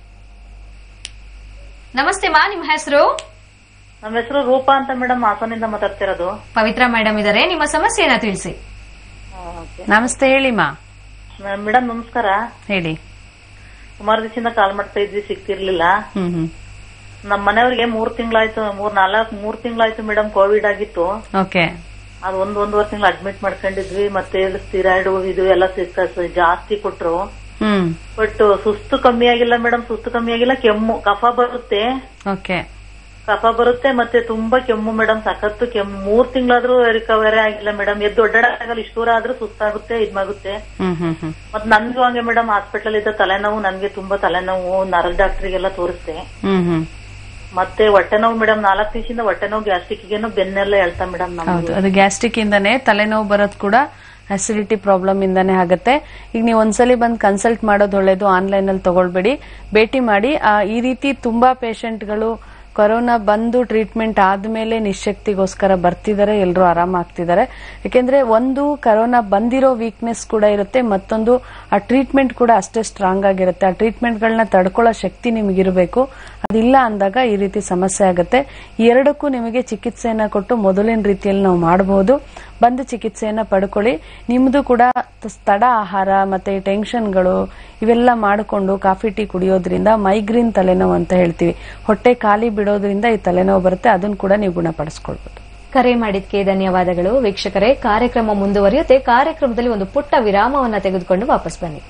[SPEAKER 2] ನಮಸ್ತೆ ಮಾ ನಿಮ್ಮ ಹೆಸರು
[SPEAKER 18] ನಮ್ಮ ಹೆಸರು ರೂಪಾ ಅಂತ ಮೇಡಮ್ ಹಾಸನಿಂದ ಮಾತಾಡ್ತಿರೋದು
[SPEAKER 2] ಪವಿತ್ರ ಮೇಡಮ್ ಇದಾರೆ ನಿಮ್ಮ ಸಮಸ್ಯೆಯನ್ನ ತಿಳಿಸಿ
[SPEAKER 1] ನಮಸ್ತೆ ಹೇಳಿಮಾ
[SPEAKER 18] ಮೇಡಮ್ ನಮಸ್ಕಾರ
[SPEAKER 1] ಹೇಳಿ
[SPEAKER 18] ಸುಮಾರು ದಿವಸದಿಂದ ಕಾಲ್ ಮಾಡ್ತಾ ಇದ್ವಿ ಸಿಗ್ತಿರ್ಲಿಲ್ಲ
[SPEAKER 1] ಹ್ಮ್ ಹ್ಮ್
[SPEAKER 18] ನಮ್ಮ ಮನೆಯವ್ರಿಗೆ ಮೂರ್ ತಿಂಗಳಾಯ್ತು ಮೂರ್ ನಾಲ್ಕ್ ಮೂರ್ ತಿಂಗಳಾಯ್ತು ಮೇಡಮ್ ಕೋವಿಡ್ ಆಗಿತ್ತು
[SPEAKER 1] ಓಕೆ
[SPEAKER 18] ಅದು ಒಂದ್ ಒಂದೂವರೆ ತಿಂಗಳು ಅಡ್ಮಿಟ್ ಮಾಡ್ಕೊಂಡಿದ್ವಿ ಮತ್ತೆ ಸ್ಟಿರಾಯ್ಡ್ ಇದು ಎಲ್ಲ ಸಿಕ್ಕ- ಜಾಸ್ತಿ ಕೊಟ್ರು
[SPEAKER 1] ಹ್ಮ್
[SPEAKER 18] ಬಟ್ ಸುಸ್ತು ಕಮ್ಮಿ ಆಗಿಲ್ಲ ಮೇಡಮ್ ಸುಸ್ತು ಕಮ್ಮಿ ಆಗಿಲ್ಲ ಕೆಮ್ಮು ಕಫ ಬರುತ್ತೆ
[SPEAKER 1] ಓಕೆ
[SPEAKER 18] ಕಫ ಬರುತ್ತೆ ಮತ್ತೆ ತುಂಬಾ ಕೆಮ್ಮು ಮೇಡಮ್ ಸಖತ್ತು ಕೆಮ್ಮು ಮೂರ್ ತಿಂಗಳಾದ್ರೂ ರಿಕವರಿ ಆಗಿಲ್ಲ ಮೇಡಮ್ ಎದ್ದು ಒಡ್ಡಾಡಕ್ಕಾಗಲ್ಲ ಇಷ್ಟು ದೂರ ಆದ್ರೂ ಸುಸ್ತಾಗುತ್ತೆ ಇದ್ಮಾಗುತ್ತೆ
[SPEAKER 1] ಹ್ಮ್ ಹ್ಮ್ ಹ್ಮ್
[SPEAKER 18] ಮತ್ ನನ್ಗೂ ಹಂಗೆ ಮೇಡಮ್ ಹಾಸ್ಪಿಟಲ್ ಇದ್ದ ತಲೆನೋವು ನನ್ಗೆ ತುಂಬಾ ತಲೆನೋವು ನರ ಡಾಕ್ಟರ್ಗೆಲ್ಲ ತೋರಿಸ್ದೆ
[SPEAKER 1] ಹ್ಮ್ ಹ್ಮ್
[SPEAKER 18] ಮತ್ತೆ ಹೊಟ್ಟೆ ನೋವು ಮೇಡಮ್ ನಾಲ್ಕು ದಿವಸದಿಂದ ಹೊಟ್ಟೆ ನೋವು ಗ್ಯಾಸ್ಟ್ರಿಕ್ಗೇನು ಬೆನ್ನೆಲ್ಲ ಹೇಳ್ತಾ ಮೇಡಮ್
[SPEAKER 1] ಹೌದು
[SPEAKER 18] ನಮ್ಗೆ
[SPEAKER 1] ಅದು ಗ್ಯಾಸ್ಟ್ರಿಕ್ ಇಂದಾನೆ ತಲೆನೋವು ಬರೋದು ಕೂಡ ಅಸಿಡಿಟಿ ಪ್ರಾಬ್ಲಮ್ ಇಂದಾನೆ ಆಗುತ್ತೆ ಈಗ ನೀವು ಒಂದ್ಸಲಿ ಬಂದು ಕನ್ಸಲ್ಟ್ ಮಾಡೋದು ಒಳ್ಳೇದು ಆನ್ಲೈನ್ ಅಲ್ಲಿ ತಗೊಳ್ಬೇಡಿ ಭೇಟಿ ಮಾಡಿ ಆ, ಈ ರೀತಿ ತುಂಬಾ ಪೇಷಂಟ್ಗಳು ಕೊರೋನಾ ಬಂದು ಟ್ರೀಟ್ಮೆಂಟ್ ಆದ್ಮೇಲೆ ನಿಶಕ್ತಿಗೋಸ್ಕರ ಬರ್ತಿದ್ದಾರೆ ಎಲ್ಲರೂ ಆರಾಮಾಗ್ತಿದ್ದಾರೆ ಯಾಕೆಂದ್ರೆ ಒಂದು ಕರೋನಾ ಬಂದಿರೋ ವೀಕ್ನೆಸ್ ಕೂಡ ಇರುತ್ತೆ ಮತ್ತೊಂದು ಆ ಟ್ರೀಟ್ಮೆಂಟ್ ಕೂಡ ಅಷ್ಟೇ ಸ್ಟ್ರಾಂಗ್ ಆಗಿರುತ್ತೆ ಆ ಟ್ರೀಟ್ಮೆಂಟ್ಗಳನ್ನ ತಡ್ಕೊಳ್ಳೋ ಶಕ್ತಿ ನಿಮಗಿರಬೇಕು ಅದಿಲ್ಲ ಅಂದಾಗ ಈ ರೀತಿ ಸಮಸ್ಯೆ ಆಗುತ್ತೆ ಈ ಎರಡಕ್ಕೂ ನಿಮಗೆ ಚಿಕಿತ್ಸೆಯನ್ನ ಕೊಟ್ಟು ಮೊದಲಿನ ರೀತಿಯಲ್ಲಿ ನಾವು ಮಾಡಬಹುದು ಬಂದು ಚಿಕಿತ್ಸೆಯನ್ನ ಪಡ್ಕೊಳ್ಳಿ ನಿಮ್ದು ಕೂಡ ತ- ತಡ ಆಹಾರ ಮತ್ತೆ ಟೆನ್ಷನ್ಗಳು ಇವೆಲ್ಲ ಮಾಡಿಕೊಂಡು ಕಾಫಿ ಟೀ ಕುಡಿಯೋದ್ರಿಂದ ಮೈಗ್ರೀನ್ ತಲೆನೋವು ಅಂತ ಹೇಳ್ತೀವಿ ಹೊಟ್ಟೆ ಖಾಲಿ ಬಿಡೋದ್ರಿಂದ ಈ ತಲೆನೋವು ಬರುತ್ತೆ ಅದನ್ನ ಕೂಡ ನೀವು ಗುಣಪಡಿಸ್ಕೊಳ್ಬಹುದು
[SPEAKER 2] ಕರೆ ಮಾಡಿದ್ಕೆ ಧನ್ಯವಾದಗಳು ವೀಕ್ಷಕರೇ ಕಾರ್ಯಕ್ರಮ ಮುಂದುವರಿಯುತ್ತೆ ಕಾರ್ಯಕ್ರಮದಲ್ಲಿ ಒಂದು ಪುಟ್ಟ ವಿರಾಮವನ್ನ ತೆಗೆದುಕೊಂಡು ವಾಪಸ್ ಬನ್ನಿ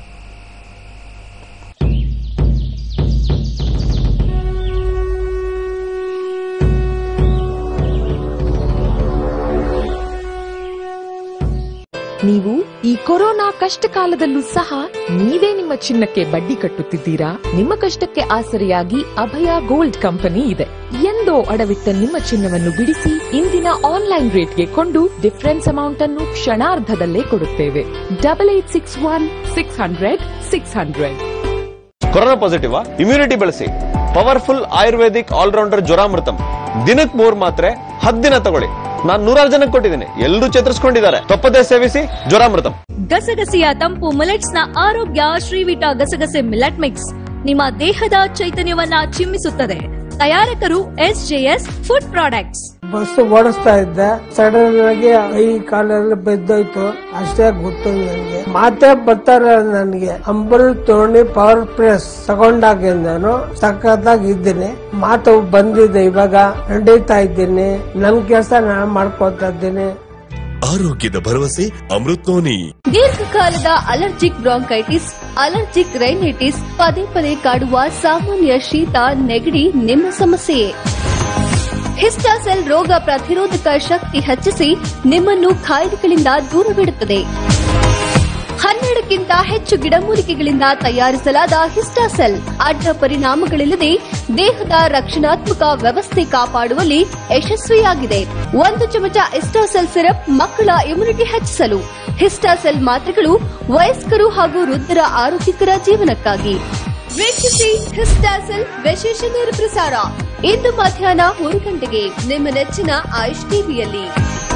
[SPEAKER 6] ನೀವು ಈ ಕೊರೋನಾ ಕಷ್ಟ ಕಾಲದಲ್ಲೂ ಸಹ ನೀವೇ ನಿಮ್ಮ ಚಿನ್ನಕ್ಕೆ ಬಡ್ಡಿ ಕಟ್ಟುತ್ತಿದ್ದೀರಾ ನಿಮ್ಮ ಕಷ್ಟಕ್ಕೆ ಆಸರೆಯಾಗಿ ಅಭಯ ಗೋಲ್ಡ್ ಕಂಪನಿ ಇದೆ ಎಂದೋ ಅಡವಿಟ್ಟ ನಿಮ್ಮ ಚಿನ್ನವನ್ನು ಬಿಡಿಸಿ ಇಂದಿನ ಆನ್ಲೈನ್ ರೇಟ್ಗೆ ಕೊಂಡು ಡಿಫರೆನ್ಸ್ ಅಮೌಂಟ್ ಅನ್ನು ಕ್ಷಣಾರ್ಧದಲ್ಲೇ ಕೊಡುತ್ತೇವೆ double eight six one six hundred six hundred
[SPEAKER 7] corona positive immunity ಬೆಳೆಸಿ ಪವರ್ಫುಲ್ ಆಯುರ್ವೇದಿಕ್ ಆಲ್ರೌಂಡರ್ ಜ್ವರಾಮೃತಂ ದಿನಕ್ ಮೂರ್ ಮಾತ್ರೆ ಹತ್ತು ದಿನ ತಗೊಳ್ಳಿ ನಾನ್ ನೂರಾರು ಜನಕ್ಕೆ ಕೊಟ್ಟಿದ್ದೀನಿ ಎಲ್ಲರೂ ಚೇತರಿಸ್ಕೊಂಡಿದ್ದಾರೆ ತಪ್ಪದೇ ಸೇವಿಸಿ ಜ್ವರಾಮೃತಂ
[SPEAKER 11] ಗಸಗಸೆಯ ತಂಪು ಮಿಲೆಟ್ಸ್ ನ ಆರೋಗ್ಯ ಶ್ರೀವಿಟ ಗಸಗಸೆ ಮಿಲೆಟ್ ಮಿಕ್ಸ್ ನಿಮ್ಮ ದೇಹದ ಚೈತನ್ಯವನ್ನ ಚಿಮ್ಮಿಸುತ್ತದೆ ತಯಾರಕರು ಎಸ್ಜೆಎಸ್ ಫುಡ್ ಪ್ರಾಡಕ್ಟ್ಸ್
[SPEAKER 19] ಬಸ್ ಓಡಿಸ್ತಾ ಇದ್ದೆ ಸಡನ್ ಆಗಿ ಕೈ ಕಾಲೆಲ್ಲ ಬೆದ್ದೋಯ್ತು ಅಷ್ಟೇ ಗೊತ್ತು ನನಗೆ ಮಾತೇ ಬರ್ತಾರೆ ನನಗೆ ಅಂಬಲ್ ತೋಣಿ ಪವರ್ ಪ್ರೆಸ್ ತಗೊಂಡಾಗಿಂದನು ಸಖತ್ತಾಗಿ ಇದ್ದೀನಿ ಮಾತು ಬಂದಿದೆ ಇವಾಗ ನಡೀತಾ ಇದ್ದೀನಿ ನನ್ ಕೆಲಸ ನಾನು ಮಾಡ್ಕೊತಾ ಇದ್ದೀನಿ
[SPEAKER 20] ಆರೋಗ್ಯದ ಭರವಸೆ ಅಮೃತ್ ನೋನಿ
[SPEAKER 11] ದೀರ್ಘಕಾಲದ ಅಲರ್ಜಿಕ್ ಬ್ರಾಂಕೈಟಿಸ್ ಅಲರ್ಜಿಕ್ ರೈನೈಟಿಸ್ ಪದೇ ಪದೇ ಕಾಡುವ ಸಾಮಾನ್ಯ ಶೀತ ನೆಗಡಿ ನಿಮ್ಮ ಸಮಸ್ಯೆಯೇ ಹಿಸ್ಟಾಸೆಲ್ ರೋಗ ಪ್ರತಿರೋಧಕ ಶಕ್ತಿ ಹೆಚ್ಚಿಸಿ ನಿಮ್ಮನ್ನು ಕಾಯಿಲೆಗಳಿಂದ ದೂರವಿಡುತ್ತದೆ ಹನ್ನೆರಡಕ್ಕಿಂತ ಹೆಚ್ಚು ಗಿಡಮೂಲಿಕೆಗಳಿಂದ ತಯಾರಿಸಲಾದ ಹಿಸ್ಟಾಸೆಲ್ ಅಡ್ಡ ಪರಿಣಾಮಗಳಿಲ್ಲದೆ ದೇಹದ ರಕ್ಷಣಾತ್ಮಕ ವ್ಯವಸ್ಥೆ ಕಾಪಾಡುವಲ್ಲಿ ಯಶಸ್ವಿಯಾಗಿದೆ ಒಂದು ಚಮಚ ಹಿಸ್ಟಾಸೆಲ್ ಸಿರಪ್ ಮಕ್ಕಳ ಇಮ್ಯುನಿಟಿ ಹೆಚ್ಚಿಸಲು ಹಿಸ್ಟಾಸೆಲ್ ಮಾತ್ರೆಗಳು ವಯಸ್ಕರು ಹಾಗೂ ವೃದ್ಧರ ಆರೋಗ್ಯಕರ ಜೀವನಕ್ಕಾಗಿ ವೀಕ್ಷಿಸಿ ಹಿಸ್ಟಾಸೆಲ್ ವಿಶೇಷ ನೇರ ಪ್ರಸಾರ ಇಂದು ಮಧ್ಯಾಹ್ನ ಮೂರು ಗಂಟೆಗೆ ನಿಮ್ಮ ನೆಚ್ಚಿನ ಆಯುಷ್ ಟಿವಿಯಲ್ಲಿ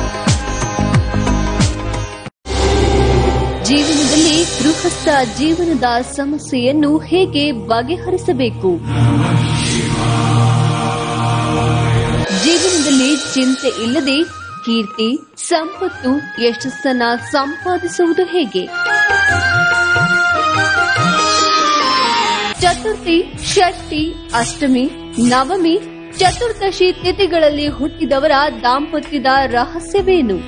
[SPEAKER 11] ಜೀವನದಲ್ಲಿ ಗೃಹಸ್ಥ ಜೀವನದ ಸಮಸ್ಯೆಯನ್ನು ಹೇಗೆ ಬಗೆಹರಿಸಬೇಕು ಜೀವನದಲ್ಲಿ ಚಿಂತೆ ಇಲ್ಲದೆ ಕೀರ್ತಿ ಸಂಪತ್ತು ಯಶಸ್ಸನ್ನ ಸಂಪಾದಿಸುವುದು ಹೇಗೆ ಚತುರ್ಥಿ ಷಷ್ಠಿ ಅಷ್ಟಮಿ ನವಮಿ ಚತುರ್ದಶಿ ತಿಥಿಗಳಲ್ಲಿ ಹುಟ್ಟಿದವರ ದಾಂಪತ್ಯದ ರಹಸ್ಯವೇನು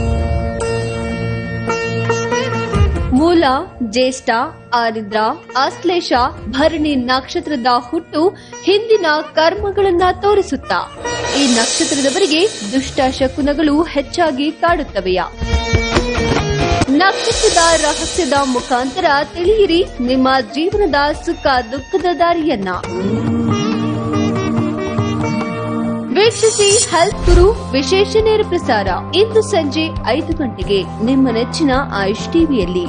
[SPEAKER 11] ಮೂಲ ಜ್ಯೇಷ್ಠ ಆರಿದ್ರ ಆಶ್ಲೇಷ ಭರಣಿ ನಕ್ಷತ್ರದ ಹುಟ್ಟು ಹಿಂದಿನ ಕರ್ಮಗಳನ್ನ ತೋರಿಸುತ್ತಾ ಈ ನಕ್ಷತ್ರದವರಿಗೆ ದುಷ್ಟ ಶಕುನಗಳು ಹೆಚ್ಚಾಗಿ ಕಾಡುತ್ತವೆಯಾ ನಕ್ಷತ್ರದ ರಹಸ್ಯದ ಮುಖಾಂತರ ತಿಳಿಯಿರಿ ನಿಮ್ಮ ಜೀವನದ ಸುಖ ದುಃಖದ ದಾರಿಯನ್ನ ವೀಕ್ಷಿಸಿ ಹೆಲ್ತ್ ಗುರು ವಿಶೇಷ ನೇರ ಪ್ರಸಾರ ಇಂದು ಸಂಜೆ ಐದು ಗಂಟೆಗೆ ನಿಮ್ಮ ನೆಚ್ಚಿನ ಆಯುಷ್ ಟಿವಿಯಲ್ಲಿ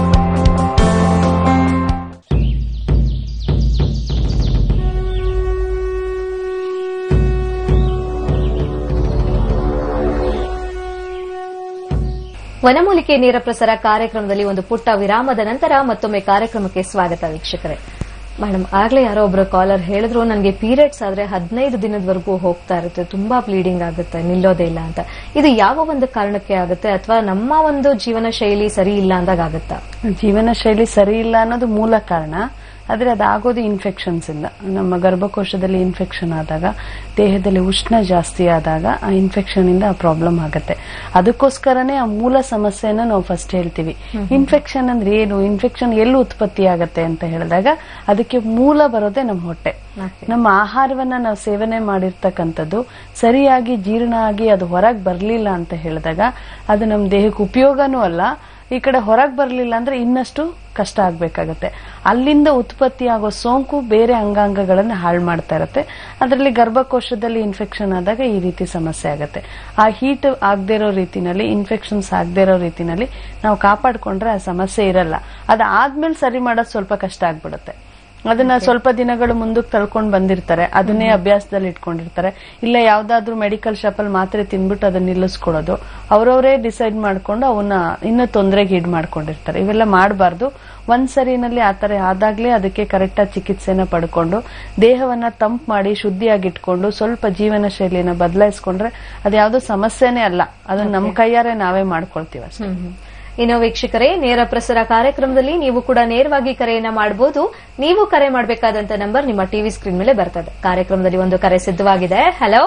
[SPEAKER 2] ವನಮೂಲಿಕೆ ನೇರ ಪ್ರಸಾರ ಕಾರ್ಯಕ್ರಮದಲ್ಲಿ ಒಂದು ಪುಟ್ಟ ವಿರಾಮದ ನಂತರ ಮತ್ತೊಮ್ಮೆ ಕಾರ್ಯಕ್ರಮಕ್ಕೆ ಸ್ವಾಗತ ವೀಕ್ಷಕರೇ ಮೇಡಮ್ ಆಗ್ಲೇ ಯಾರೋ ಒಬ್ರು ಕಾಲರ್ ಹೇಳಿದ್ರು ನನಗೆ ಪೀರಿಯಡ್ಸ್ ಆದ್ರೆ ಹದಿನೈದು ದಿನದವರೆಗೂ ಹೋಗ್ತಾ ಇರುತ್ತೆ ತುಂಬಾ ಬ್ಲೀಡಿಂಗ್ ಆಗುತ್ತೆ ನಿಲ್ಲೋದೇ ಇಲ್ಲ ಅಂತ ಇದು ಯಾವ ಒಂದು ಕಾರಣಕ್ಕೆ ಆಗುತ್ತೆ ಅಥವಾ ನಮ್ಮ ಒಂದು ಜೀವನ ಶೈಲಿ ಸರಿ ಇಲ್ಲ ಅಂದಾಗ ಆಗುತ್ತಾ
[SPEAKER 1] ಜೀವನ ಶೈಲಿ ಸರಿ ಇಲ್ಲ ಅನ್ನೋದು ಮೂಲ ಕಾರಣ ಆದ್ರೆ ಅದಾಗೋದು ಇನ್ಫೆಕ್ಷನ್ಸ್ ಇಂದ ನಮ್ಮ ಗರ್ಭಕೋಶದಲ್ಲಿ ಇನ್ಫೆಕ್ಷನ್ ಆದಾಗ ದೇಹದಲ್ಲಿ ಉಷ್ಣ ಜಾಸ್ತಿ ಆದಾಗ ಆ ಇನ್ಫೆಕ್ಷನ್ ಇಂದ ಆ ಪ್ರಾಬ್ಲಮ್ ಆಗುತ್ತೆ ಅದಕ್ಕೋಸ್ಕರನೇ ಆ ಮೂಲ ಸಮಸ್ಯೆನ ನಾವು ಫಸ್ಟ್ ಹೇಳ್ತೀವಿ ಇನ್ಫೆಕ್ಷನ್ ಅಂದ್ರೆ ಏನು ಇನ್ಫೆಕ್ಷನ್ ಎಲ್ಲಿ ಉತ್ಪತ್ತಿ ಆಗತ್ತೆ ಅಂತ ಹೇಳಿದಾಗ ಅದಕ್ಕೆ ಮೂಲ ಬರೋದೇ ನಮ್ಮ ಹೊಟ್ಟೆ ನಮ್ಮ ಆಹಾರವನ್ನ ನಾವು ಸೇವನೆ ಮಾಡಿರ್ತಕ್ಕಂಥದ್ದು ಸರಿಯಾಗಿ ಜೀರ್ಣ ಆಗಿ ಅದು ಹೊರಗೆ ಬರಲಿಲ್ಲ ಅಂತ ಹೇಳಿದಾಗ ಅದು ನಮ್ಮ ದೇಹಕ್ಕೆ ಉಪಯೋಗನೂ ಅಲ್ಲ ಈ ಕಡೆ ಹೊರಗೆ ಬರಲಿಲ್ಲ ಅಂದ್ರೆ ಇನ್ನಷ್ಟು ಕಷ್ಟ ಆಗ್ಬೇಕಾಗತ್ತೆ ಅಲ್ಲಿಂದ ಉತ್ಪತ್ತಿ ಆಗೋ ಸೋಂಕು ಬೇರೆ ಅಂಗಾಂಗಗಳನ್ನ ಹಾಳು ಮಾಡ್ತಾ ಇರತ್ತೆ ಅದರಲ್ಲಿ ಗರ್ಭಕೋಶದಲ್ಲಿ ಇನ್ಫೆಕ್ಷನ್ ಆದಾಗ ಈ ರೀತಿ ಸಮಸ್ಯೆ ಆಗತ್ತೆ ಆ ಹೀಟ್ ಆಗದೆ ಇರೋ ರೀತಿನಲ್ಲಿ ಇನ್ಫೆಕ್ಷನ್ಸ್ ಆಗದೆ ಇರೋ ರೀತಿನಲ್ಲಿ ನಾವು ಕಾಪಾಡ್ಕೊಂಡ್ರೆ ಆ ಸಮಸ್ಯೆ ಇರಲ್ಲ ಅದಾದ್ಮೇಲೆ ಸರಿ ಮಾಡೋದು ಸ್ವಲ್ಪ ಕಷ್ಟ ಆಗ್ಬಿಡುತ್ತೆ ಅದನ್ನ ಸ್ವಲ್ಪ ದಿನಗಳು ಮುಂದಕ್ಕೆ ತಳ್ಕೊಂಡು ಬಂದಿರ್ತಾರೆ ಅದನ್ನೇ ಅಭ್ಯಾಸದಲ್ಲಿ ಇಟ್ಕೊಂಡಿರ್ತಾರೆ ಇಲ್ಲ ಯಾವ್ದಾದ್ರು ಮೆಡಿಕಲ್ ಶಾಪ್ ಅಲ್ಲಿ ಮಾತ್ರೆ ತಿನ್ಬಿಟ್ಟು ಅದನ್ನ ನಿಲ್ಲಿಸ್ಕೊಡೋದು ಅವ್ರವರೇ ಡಿಸೈಡ್ ಮಾಡ್ಕೊಂಡು ಅವನ್ನ ಇನ್ನೂ ತೊಂದರೆಗೆ ಈಡ್ ಮಾಡ್ಕೊಂಡಿರ್ತಾರೆ ಇವೆಲ್ಲ ಮಾಡಬಾರ್ದು ಒಂದ್ ಸರಿನಲ್ಲಿ ಆತರ ಆದಾಗ್ಲೇ ಅದಕ್ಕೆ ಕರೆಕ್ಟಾಗಿ ಚಿಕಿತ್ಸೆನ ಪಡ್ಕೊಂಡು ದೇಹವನ್ನ ತಂಪು ಮಾಡಿ ಶುದ್ಧಿಯಾಗಿ ಇಟ್ಕೊಂಡು ಸ್ವಲ್ಪ ಜೀವನ ಶೈಲಿನ ಬದಲಾಯಿಸ್ಕೊಂಡ್ರೆ ಅದ್ಯಾವುದೋ ಸಮಸ್ಯೆನೇ ಅಲ್ಲ ಅದನ್ನ ನಮ್ಮ ಕೈಯಾರೆ ನಾವೇ ಮಾಡ್ಕೊಳ್ತೀವಿ ಅಷ್ಟೇ
[SPEAKER 2] ಇನ್ನು ವೀಕ್ಷಕರೇ ನೇರ ಪ್ರಸಾರ ಕಾರ್ಯಕ್ರಮದಲ್ಲಿ ನೀವು ಕೂಡ ನೇರವಾಗಿ ಕರೆಯನ್ನ ಮಾಡಬಹುದು ನೀವು ಕರೆ ಮಾಡಬೇಕಾದಂತ ನಂಬರ್ ನಿಮ್ಮ ಟಿವಿ ಸ್ಕ್ರೀನ್ ಮೇಲೆ ಬರ್ತದೆ ಕಾರ್ಯಕ್ರಮದಲ್ಲಿ ಒಂದು ಕರೆ ಸಿದ್ಧವಾಗಿದೆ ಹಲೋ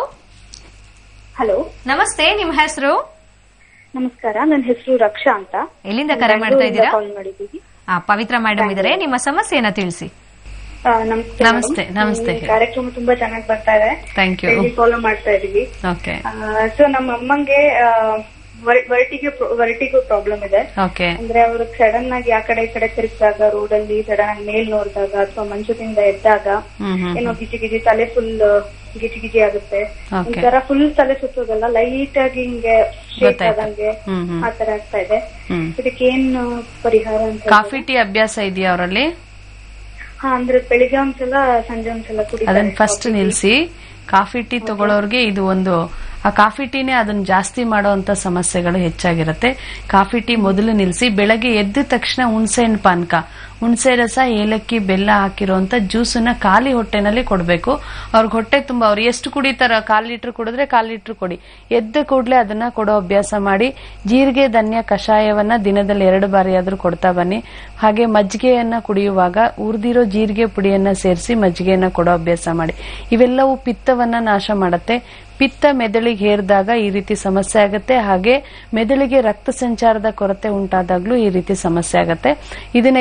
[SPEAKER 21] ಹಲೋ
[SPEAKER 2] ನಮಸ್ತೆ ನಿಮ್ಮ ಹೆಸರು
[SPEAKER 21] ನಮಸ್ಕಾರ ನನ್ನ ಹೆಸರು ರಕ್ಷಾ ಅಂತ
[SPEAKER 2] ಎಲ್ಲಿಂದ ಕರೆ ಮಾಡ್ತಾ ಇದ್ದೀರಾ
[SPEAKER 21] ಕಾಲ್ ಮಾಡಿದ್ದೀವಿ
[SPEAKER 2] ಆ, ಪವಿತ್ರ ಮೇಡಮ್ ಇದ್ದಾರೆ ನಿಮ್ಮ ಸಮಸ್ಯೆಯನ್ನ ತಿಳಿಸಿ
[SPEAKER 21] ಆ, ನಮಸ್ತೆ
[SPEAKER 1] ನಮಸ್ತೆ,
[SPEAKER 21] madam.
[SPEAKER 1] ನಮಸ್ತೆ.
[SPEAKER 21] ಈ ಕಾರ್ಯಕ್ರಮ ತುಂಬಾ ಚೆನ್ನಾಗಿ ಬರ್ತಾ ಇದೆ
[SPEAKER 1] ಥ್ಯಾಂಕ್ ಯು
[SPEAKER 21] ಫಾಲೋ ಮಾಡ್ತಾ ಇದೀವಿ
[SPEAKER 1] ಓಕೆ
[SPEAKER 21] ಸೊ ನಮ್ಮ ಅಮ್ಮಂಗೆ ವರ್ಟಿಗೆ ವರ್ಟಿಗೂ ಪ್ರಾಬ್ಲಮ್ ಇದೆ
[SPEAKER 1] ಓಕೆ
[SPEAKER 21] ಅಂದ್ರೆ ಅವರು ಸಡನ್ ಆಗಿ ಆ ಕಡೆ ಈ ಕಡೆ ತಿರುಗಿದಾಗ ರೋಡ್ ಅಲ್ಲಿ ಸಡನ್ ಆಗಿ ಮೇಲ್ ನೋಡಿದಾಗ ಅಥವಾ ಮಂಚದಿಂದ ಎದ್ದಾಗ
[SPEAKER 1] ಹ್ಮ್ ಹ್ಮ್
[SPEAKER 21] ಏನೋ ಗಿಜಿ ಗಿಜಿ ತಲೆ ಫುಲ್ ಗಿಜಿ ಗಿಜಿ ಆಗುತ್ತೆ
[SPEAKER 1] Okay.
[SPEAKER 21] ಒಂಥರ ಫುಲ್ ತಲೆ ಸುತ್ತೋದಲ್ಲ ಲೈಟ್ ಆಗಿ ಹಿಂಗೆ ಶೇಕ್
[SPEAKER 1] ಗೊತ್ತಾಯ್ತು.
[SPEAKER 21] ಆದಂಗೆ
[SPEAKER 1] ಹ್ಮ್ ಹ್ಮ್
[SPEAKER 21] ಆತರ ಆಗ್ತಾ ಇದೆ
[SPEAKER 1] ಹ್ಮ್
[SPEAKER 21] ಇದಕ್ಕೆ ಏನ್ ಪರಿಹಾರ ಅಂತ
[SPEAKER 1] ಕಾಫಿ ಟೀ ಅಭ್ಯಾಸ ಇದೆಯಾ ಅವರಲ್ಲಿ
[SPEAKER 21] ಹಾ ಅಂದ್ರೆ ಬೆಳಿಗ್ಗೆ ಒಂದ್ಸಲ ಸಂಜೆ ಒಂದ್ಸಲ ಕುಡಿತಾರೆ
[SPEAKER 1] ಅದನ್ನ ಫಸ್ಟ್ ನಿಲ್ಸಿ ಕಾಫಿ ಟೀ ತಗೊಳ್ಳೋರ್ಗೆ ಇದು ಒಂದು ಆ ಕಾಫಿ ಟೀನೇ ಅದನ್ನ ಜಾಸ್ತಿ ಮಾಡುವಂತ ಸಮಸ್ಯೆಗಳು ಹೆಚ್ಚಾಗಿರುತ್ತೆ ಕಾಫಿ ಟೀ ಮೊದಲು ನಿಲ್ಸಿ ಬೆಳಗ್ಗೆ ಎದ್ದ ತಕ್ಷಣ ಹುಣಸೆ ಹಣ್ಣು ಪಾನಕ ಹುಣಸೆ ರಸ ಏಲಕ್ಕಿ ಬೆಲ್ಲ ಹಾಕಿರುವಂತ ಜ್ಯೂಸನ್ನ ಖಾಲಿ ಹೊಟ್ಟೆನಲ್ಲಿ ಕೊಡಬೇಕು ಅವ್ರಿಗೆ ಹೊಟ್ಟೆ ತುಂಬಾ ಅವ್ರು ಎಷ್ಟು ಕುಡಿತಾರ ಕಾಲ್ ಲೀಟರ್ ಕುಡಿದ್ರೆ ಕಾಲ್ ಲೀಟರ್ ಕೊಡಿ ಎದ್ದ ಕೂಡಲೇ ಅದನ್ನ ಕೊಡೋ ಅಭ್ಯಾಸ ಮಾಡಿ ಜೀರಿಗೆ ಧನ್ಯ ಕಷಾಯವನ್ನ ದಿನದಲ್ಲಿ ಎರಡು ಬಾರಿ ಆದ್ರೂ ಕೊಡ್ತಾ ಬನ್ನಿ ಹಾಗೆ ಮಜ್ಜಿಗೆಯನ್ನ ಕುಡಿಯುವಾಗ ಉರ್ದಿರೋ ಜೀರಿಗೆ ಪುಡಿಯನ್ನ ಸೇರಿಸಿ ಮಜ್ಜಿಗೆಯನ್ನ ಕೊಡೋ ಅಭ್ಯಾಸ ಮಾಡಿ ಇವೆಲ್ಲವೂ ಪಿತ್ತವನ್ನ ನಾಶ ಮಾಡುತ್ತೆ ಪಿತ್ತ ಮೆದುಳಿಗೆ ಹೇರಿದಾಗ ಈ ರೀತಿ ಸಮಸ್ಯೆ ಆಗುತ್ತೆ ಹಾಗೆ ಮೆದುಳಿಗೆ ರಕ್ತ ಸಂಚಾರದ ಕೊರತೆ ಉಂಟಾದಾಗ್ಲೂ ಈ ರೀತಿ ಸಮಸ್ಯೆ ಆಗುತ್ತೆ ಇದನ್ನ ಈಗ ಸದ್ಯಕ್ಕೆ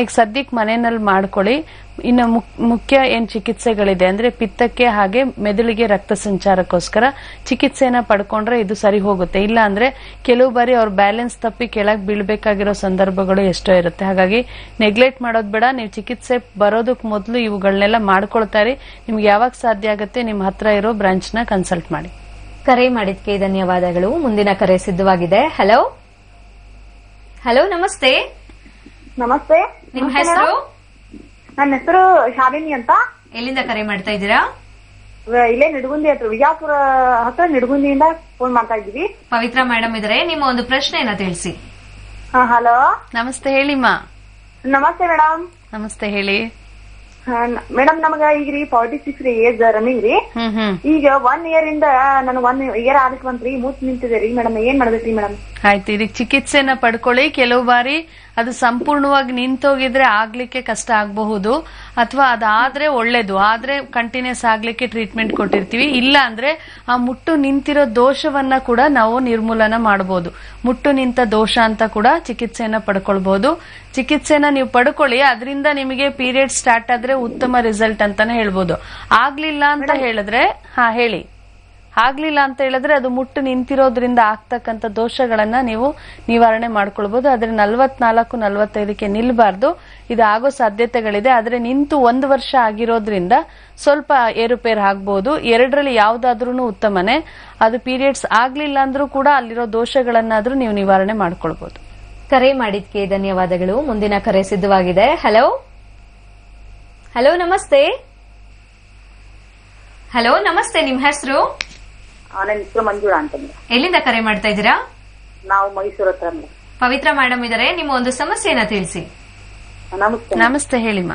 [SPEAKER 1] ಬೇಸಿಕ್ ಮನೆಯಲ್ಲಿ ಮಾಡ್ಕೊಳ್ಳಿ ಇನ್ನು ಮುಕ್- ಮುಖ್ಯ ಏನ್ ಚಿಕಿತ್ಸೆಗಳಿದೆ ಅಂದ್ರೆ ಪಿತ್ತಕ್ಕೆ ಹಾಗೆ ಮೆದುಳಿಗೆ ರಕ್ತ ಸಂಚಾರಕ್ಕೋಸ್ಕರ ಚಿಕಿತ್ಸೆನ ಪಡ್ಕೊಂಡ್ರೆ ಇದು ಸರಿ ಹೋಗುತ್ತೆ ಇಲ್ಲ ಅಂದ್ರೆ ಕೆಲವು ಬಾರಿ ಅವ್ರ ಬ್ಯಾಲೆನ್ಸ್ ತಪ್ಪಿ ಕೆಳಗ್ ಬೀಳ್ಬೇಕಾಗಿರೋ ಸಂದರ್ಭಗಳು ಎಷ್ಟೋ ಇರುತ್ತೆ ಹಾಗಾಗಿ ನೆಗ್ಲೆಕ್ಟ್ ಮಾಡೋದ್ ಬೇಡ ನೀವು ಚಿಕಿತ್ಸೆ ಬರೋದಕ್ ಮೊದಲು ಇವುಗಳನ್ನೆಲ್ಲ ಮಾಡ್ಕೊಳ್ತಾರೆ ನಿಮ್ಗೆ ಯಾವಾಗ ಸಾಧ್ಯ ಆಗುತ್ತೆ ನಿಮ್ ಹತ್ರ ಇರೋ ಬ್ರಾಂಚ್ ನ ಕನ್ಸಲ್ಟ್ ಮಾಡಿ
[SPEAKER 2] ಕರೆ ಮಾಡಿದ್ಕೆ ಧನ್ಯವಾದಗಳು ಮುಂದಿನ ಕರೆ ಸಿದ್ಧವಾಗಿದೆ ಹಲೋ ಹಲೋ ನಮಸ್ತೆ
[SPEAKER 21] ನಮಸ್ತೆ
[SPEAKER 2] ನಿಮ್ಮ
[SPEAKER 21] ನಮಸ್ತೆ
[SPEAKER 2] ಹೆಸರು
[SPEAKER 21] ಮೇಡಮ್. ನನ್ನ ಹೆಸರು ಶಾಲಿನಿ ಅಂತ
[SPEAKER 2] ಎಲ್ಲಿಂದ ಕರೆ ಮಾಡ್ತಾ ಇದ್ದೀರಾ
[SPEAKER 21] ವ- ಇಲ್ಲೇ ನಿಡಗುಂದಿ ಹತ್ರ ವಿಜಾಪುರ ಹತ್ರ ನಿಡಗುಂದಿಯಿಂದ ಫೋನ್ ಮಾಡ್ತಾ ಇದ್ದೀವಿ
[SPEAKER 2] ಪವಿತ್ರ ಮೇಡಮ್ ಇದ್ರೆ ನಿಮ್ಮ ಒಂದು ಪ್ರಶ್ನೆಯನ್ನ ತಿಳಿಸಿ
[SPEAKER 21] ಹಲೋ
[SPEAKER 1] ನಮಸ್ತೆ ಹೇಳಿಮ್ಮ
[SPEAKER 21] ನಮಸ್ತೆ ಮೇಡಮ್
[SPEAKER 1] ನಮಸ್ತೆ ಹೇಳಿ
[SPEAKER 21] ಮೇಡಮ್ ನಮಗ ಈಗ ರೀ ಫಾರ್ಟಿ ಸಿಕ್ಸ್ ರೀ ಏಜ್ ರನ್ನಿಂಗ್ ರೀ
[SPEAKER 1] ಹ್ಮ್ ಹ್ಮ್
[SPEAKER 21] ಈಗ ಒನ್ ಇಯರ್ ಇಂದ ನನ್ ಒನ್ ಇಯರ್ ಆಗಕ್ ಬಂತ್ರಿ ಮೂತ್ ನಿಂತಿದೆ ರೀ ಮೇಡಮ್ ಏನ್ ಮಾಡ್ಬೇಕ್ರಿ ಮೇಡಮ್
[SPEAKER 1] ಆಯ್ತು ಇದಕ್ಕೆ ಚಿಕಿತ್ಸೆನ ಪಡ್ಕೊಳ್ಳಿ ಕೆಲವು ಬಾರಿ ಅದು ಸಂಪೂರ್ಣವಾಗಿ ನಿಂತೋಗಿದ್ರೆ ಆಗ್ಲಿಕ್ಕೆ ಕಷ್ಟ ಆಗಬಹುದು ಅಥವಾ ಅದಾದ್ರೆ ಒಳ್ಳೇದು ಆದ್ರೆ ಕಂಟಿನ್ಯೂಸ್ ಆಗ್ಲಿಕ್ಕೆ ಟ್ರೀಟ್ಮೆಂಟ್ ಕೊಟ್ಟಿರ್ತೀವಿ ಇಲ್ಲ ಅಂದ್ರೆ ಆ ಮುಟ್ಟು ನಿಂತಿರೋ ದೋಷವನ್ನ ಕೂಡ ನಾವು ನಿರ್ಮೂಲನ ಮಾಡಬಹುದು ಮುಟ್ಟು ನಿಂತ ದೋಷ ಅಂತ ಕೂಡ ಚಿಕಿತ್ಸೆನ ಪಡ್ಕೊಳ್ಬಹುದು ಚಿಕಿತ್ಸೆನ ನೀವು ಪಡ್ಕೊಳ್ಳಿ ಅದರಿಂದ ನಿಮಗೆ ಪೀರಿಯಡ್ ಸ್ಟಾರ್ಟ್ ಆದ್ರೆ ಉತ್ತಮ ರಿಸಲ್ಟ್ ಅಂತಾನೆ ಹೇಳ್ಬೋದು ಆಗ್ಲಿಲ್ಲ ಅಂತ ಹೇಳಿದ್ರೆ ಹಾ ಹೇಳಿ ಆಗ್ಲಿಲ್ಲ ಅಂತ ಹೇಳಿದ್ರೆ ಅದು ಮುಟ್ಟು ನಿಂತಿರೋದ್ರಿಂದ ಆಗ್ತಕ್ಕಂಥ ದೋಷಗಳನ್ನ ನೀವು ನಿವಾರಣೆ ಮಾಡ್ಕೊಳ್ಬಹುದು ಆದ್ರೆ ನಲ್ವತ್ನಾಲ್ಕು ನಲ್ವತ್ತೈದಕ್ಕೆ ನಿಲ್ಬಾರ್ದು ಇದು ಆಗೋ ಸಾಧ್ಯತೆಗಳಿದೆ ಆದ್ರೆ ನಿಂತು ಒಂದು ವರ್ಷ ಆಗಿರೋದ್ರಿಂದ ಸ್ವಲ್ಪ ಏರುಪೇರು ಆಗ್ಬಹುದು ಎರಡರಲ್ಲಿ ಯಾವ್ದಾದ್ರೂ ಉತ್ತಮನೇ ಅದು ಪೀರಿಯಡ್ಸ್ ಆಗ್ಲಿಲ್ಲ ಅಂದ್ರೂ ಕೂಡ ಅಲ್ಲಿರೋ ದೋಷಗಳನ್ನಾದ್ರೂ ನೀವು ನಿವಾರಣೆ ಮಾಡ್ಕೊಳ್ಬಹುದು
[SPEAKER 2] ಕರೆ ಮಾಡಿದ್ಕೆ ಧನ್ಯವಾದಗಳು ಮುಂದಿನ ಕರೆ ಸಿದ್ಧವಾಗಿದೆ ಹಲೋ ಹಲೋ ನಮಸ್ತೆ ಹಲೋ ನಮಸ್ತೆ ನಿಮ್ ಹೆಸರು
[SPEAKER 21] ನನ್ನ ಹೆಸರು ಮಂಜುಳಾ ಅಂತ ಮೇಡಮ್
[SPEAKER 2] ಎಲ್ಲಿಂದ ಕರೆ ಮಾಡ್ತಾ ಇದ್ದೀರಾ
[SPEAKER 21] ನಾವು ಮೈಸೂರು ಹತ್ರ ಮೇಡಮ್
[SPEAKER 2] ಪವಿತ್ರ ಮೇಡಮ್ ಇದಾರೆ ನಿಮ್ಮ ಒಂದು ಸಮಸ್ಯೆಯನ್ನ ತಿಳಿಸಿ
[SPEAKER 21] ನಮಸ್ತೆ
[SPEAKER 1] ನಮಸ್ತೆ ಹೇಳಿಮಾ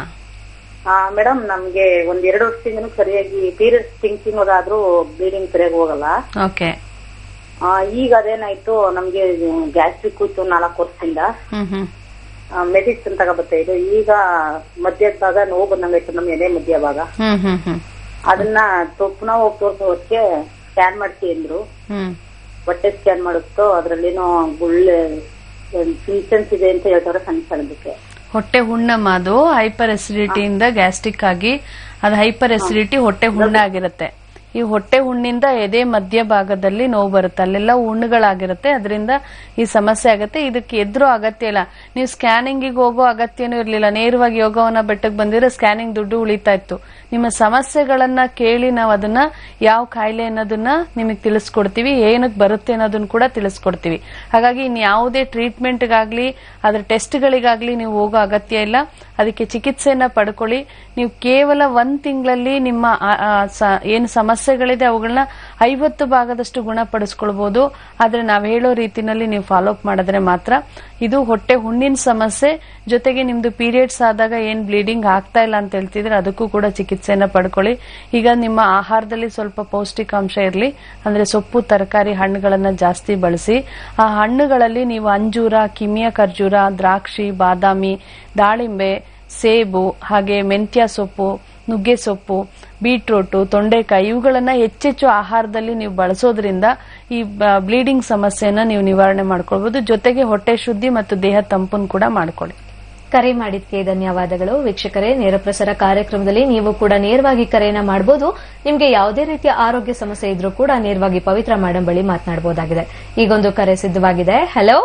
[SPEAKER 21] ಮೇಡಮ್ ನಮ್ಗೆ ಒಂದ್ ಎರಡು ವರ್ಷದಿಂದನೂ ಸರಿಯಾಗಿ ಪೀರಿಯಡ್ಸ್ ಥಿಂಕಿಂಗ್ ಅದಾದ್ರೂ ಬ್ಲೀಡಿಂಗ್ ಸರಿಯಾಗಿ ಹೋಗಲ್ಲ
[SPEAKER 1] ಓಕೆ
[SPEAKER 21] ಆ, ಈಗ ಅದೇನಾಯ್ತು ನಮ್ಗೆ ಗ್ಯಾಸ್ಟ್ರಿಕ್ ಇತ್ತು ನಾಲ್ಕು ವರ್ಷದಿಂದ
[SPEAKER 1] ಹ್ಮ್ ಹ್ಮ್
[SPEAKER 21] ಮೆಡಿಸಿನ್ ತಗೋಬರ್ತಾ ಇದು ಈಗ ಮಧ್ಯದ ಭಾಗ ನೋವು ಬಂದಂಗಾಯ್ತು ನಮ್ ಎದೆ ಮಧ್ಯ ಭಾಗ
[SPEAKER 1] ಹ್ಮ್ ಹ್ಮ್ ಹ್ಮ್
[SPEAKER 21] ಅದನ್ನ ಪುನಃ ಹೋಗಿ ತೋರ್ಸೋದಕ್ಕೆ ಸ್ಕ್ಯಾನ್ ಮಾಡ್ಸಿ ಅಂದ್ರು
[SPEAKER 1] ಹ್ಮ್
[SPEAKER 21] ಹೊಟ್ಟೆ ಸ್ಕ್ಯಾನ್ ಮಾಡುತ್ತೋ ಅದ್ರಲ್ಲೇನೋ ಗುಳ್ಳೆ ಸಿಂಪ್ಟಮ್ಸ್ ಇದೆ ಅಂತ ಹೇಳ್ತಾರೆ ಸಣ್ಣ ಸಣ್ಣದಕ್ಕೆ
[SPEAKER 1] ಹೊಟ್ಟೆ ಹುಣ್ಣಮ್ಮ ಅದು ಹೈಪರ್ ಇಂದ ಗ್ಯಾಸ್ಟ್ರಿಕ್ ಆಗಿ ಅದು ಹೈಪರ್ ಎಸಿಡಿಟಿ ಹೊಟ್ಟೆ ಹುಣ್ಣಾಗಿರುತ್ತೆ ಈ ಹೊಟ್ಟೆ ಹುಣ್ಣಿಂದ ಎದೆ ಮಧ್ಯ ಭಾಗದಲ್ಲಿ ನೋವು ಬರುತ್ತೆ ಅಲ್ಲೆಲ್ಲ ಹುಣ್ಣುಗಳಾಗಿರುತ್ತೆ ಅದರಿಂದ ಈ ಸಮಸ್ಯೆ ಆಗುತ್ತೆ ಇದಕ್ಕೆ ಎದುರು ಅಗತ್ಯ ಇಲ್ಲ ನೀವು ಸ್ಕ್ಯಾನಿಂಗಿಗೆ ಹೋಗೋ ಅಗತ್ಯನೂ ಇರಲಿಲ್ಲ ನೇರವಾಗಿ ಯೋಗವನ್ನ ಬೆಟ್ಟಕ್ಕೆ ಬಂದಿರೋ ಸ್ಕ್ಯಾನಿಂಗ್ ದುಡ್ಡು ಉಳಿತಾ ಇತ್ತು ನಿಮ್ಮ ಸಮಸ್ಯೆಗಳನ್ನ ಕೇಳಿ ನಾವು ಅದನ್ನ ಯಾವ ಕಾಯಿಲೆ ಅನ್ನೋದನ್ನ ನಿಮಗೆ ತಿಳಿಸ್ಕೊಡ್ತೀವಿ ಏನಕ್ಕೆ ಬರುತ್ತೆ ಅನ್ನೋದನ್ನ ಕೂಡ ತಿಳಿಸ್ಕೊಡ್ತೀವಿ ಹಾಗಾಗಿ ಇನ್ ಯಾವುದೇ ಟ್ರೀಟ್ಮೆಂಟ್ಗಾಗ್ಲಿ ಅದ್ರ ಟೆಸ್ಟ್ಗಳಿಗಾಗ್ಲಿ ನೀವು ಹೋಗೋ ಅಗತ್ಯ ಇಲ್ಲ ಅದಕ್ಕೆ ಚಿಕಿತ್ಸೆಯನ್ನ ಪಡ್ಕೊಳ್ಳಿ ನೀವು ಕೇವಲ ಒಂದ್ ತಿಂಗಳಲ್ಲಿ ನಿಮ್ಮ ಆ, ಆ, ಸ- ಏನು ಸಮಸ್ಯೆಗಳಿದೆ ಅವುಗಳನ್ನ ಐವತ್ತು ಭಾಗದಷ್ಟು ಗುಣಪಡಿಸ್ಕೊಳ್ಬಹುದು ಆದ್ರೆ ನಾವ್ ಹೇಳೋ ರೀತಿನಲ್ಲಿ ನೀವು ಫಾಲೋ ಅಪ್ ಮಾಡಿದ್ರೆ ಮಾತ್ರ ಇದು ಹೊಟ್ಟೆ ಹುಣ್ಣಿನ ಸಮಸ್ಯೆ ಜೊತೆಗೆ ನಿಮ್ದು ಪೀರಿಯಡ್ಸ್ ಆದಾಗ ಏನ್ ಬ್ಲೀಡಿಂಗ್ ಆಗ್ತಾ ಇಲ್ಲ ಅಂತ ಹೇಳ್ತಿದ್ರೆ ಅದಕ್ಕೂ ಕೂಡ ಚಿಕಿತ್ಸೆಯನ್ನ ಪಡ್ಕೊಳ್ಳಿ ಈಗ ನಿಮ್ಮ ಆಹಾರದಲ್ಲಿ ಸ್ವಲ್ಪ ಪೌಷ್ಟಿಕಾಂಶ ಇರಲಿ ಅಂದ್ರೆ ಸೊಪ್ಪು ತರಕಾರಿ ಹಣ್ಣುಗಳನ್ನ ಜಾಸ್ತಿ ಬಳಸಿ ಆ ಹಣ್ಣುಗಳಲ್ಲಿ ನೀವು ಅಂಜೂರ ಕಿಮಿಯ ಖರ್ಜೂರ ದ್ರಾಕ್ಷಿ ಬಾದಾಮಿ ದಾಳಿಂಬೆ ಸೇಬು ಹಾಗೆ ಮೆಂತ್ಯ ಸೊಪ್ಪು ನುಗ್ಗೆ ಸೊಪ್ಪು ಬೀಟ್ರೂಟು ತೊಂಡೆಕಾಯಿ ಇವುಗಳನ್ನ ಹೆಚ್ಚೆಚ್ಚು ಆಹಾರದಲ್ಲಿ ನೀವು ಬಳಸೋದ್ರಿಂದ ಈ ಬ್ಲೀಡಿಂಗ್ ಸಮಸ್ಯೆನ ನೀವು ನಿವಾರಣೆ ಮಾಡ್ಕೊಳ್ಬಹುದು ಜೊತೆಗೆ ಹೊಟ್ಟೆ ಶುದ್ಧಿ ಮತ್ತು ದೇಹ ತಂಪನ್ನು ಕೂಡ ಮಾಡ್ಕೊಳ್ಳಿ
[SPEAKER 2] ಕರೆ ಮಾಡಿದ್ಕೆ ಧನ್ಯವಾದಗಳು ವೀಕ್ಷಕರೇ ನೇರ ಪ್ರಸಾರ ಕಾರ್ಯಕ್ರಮದಲ್ಲಿ ನೀವು ಕೂಡ ನೇರವಾಗಿ ಕರೆಯನ್ನ ಮಾಡಬಹುದು ನಿಮ್ಗೆ ಯಾವುದೇ ರೀತಿಯ ಆರೋಗ್ಯ ಸಮಸ್ಯೆ ಇದ್ರೂ ಕೂಡ ನೇರವಾಗಿ ಪವಿತ್ರ ಮೇಡಮ್ ಬಳಿ ಮಾತನಾಡಬಹುದಾಗಿದೆ ಈಗೊಂದು ಕರೆ ಸಿದ್ಧವಾಗಿದೆ ಹಲೋ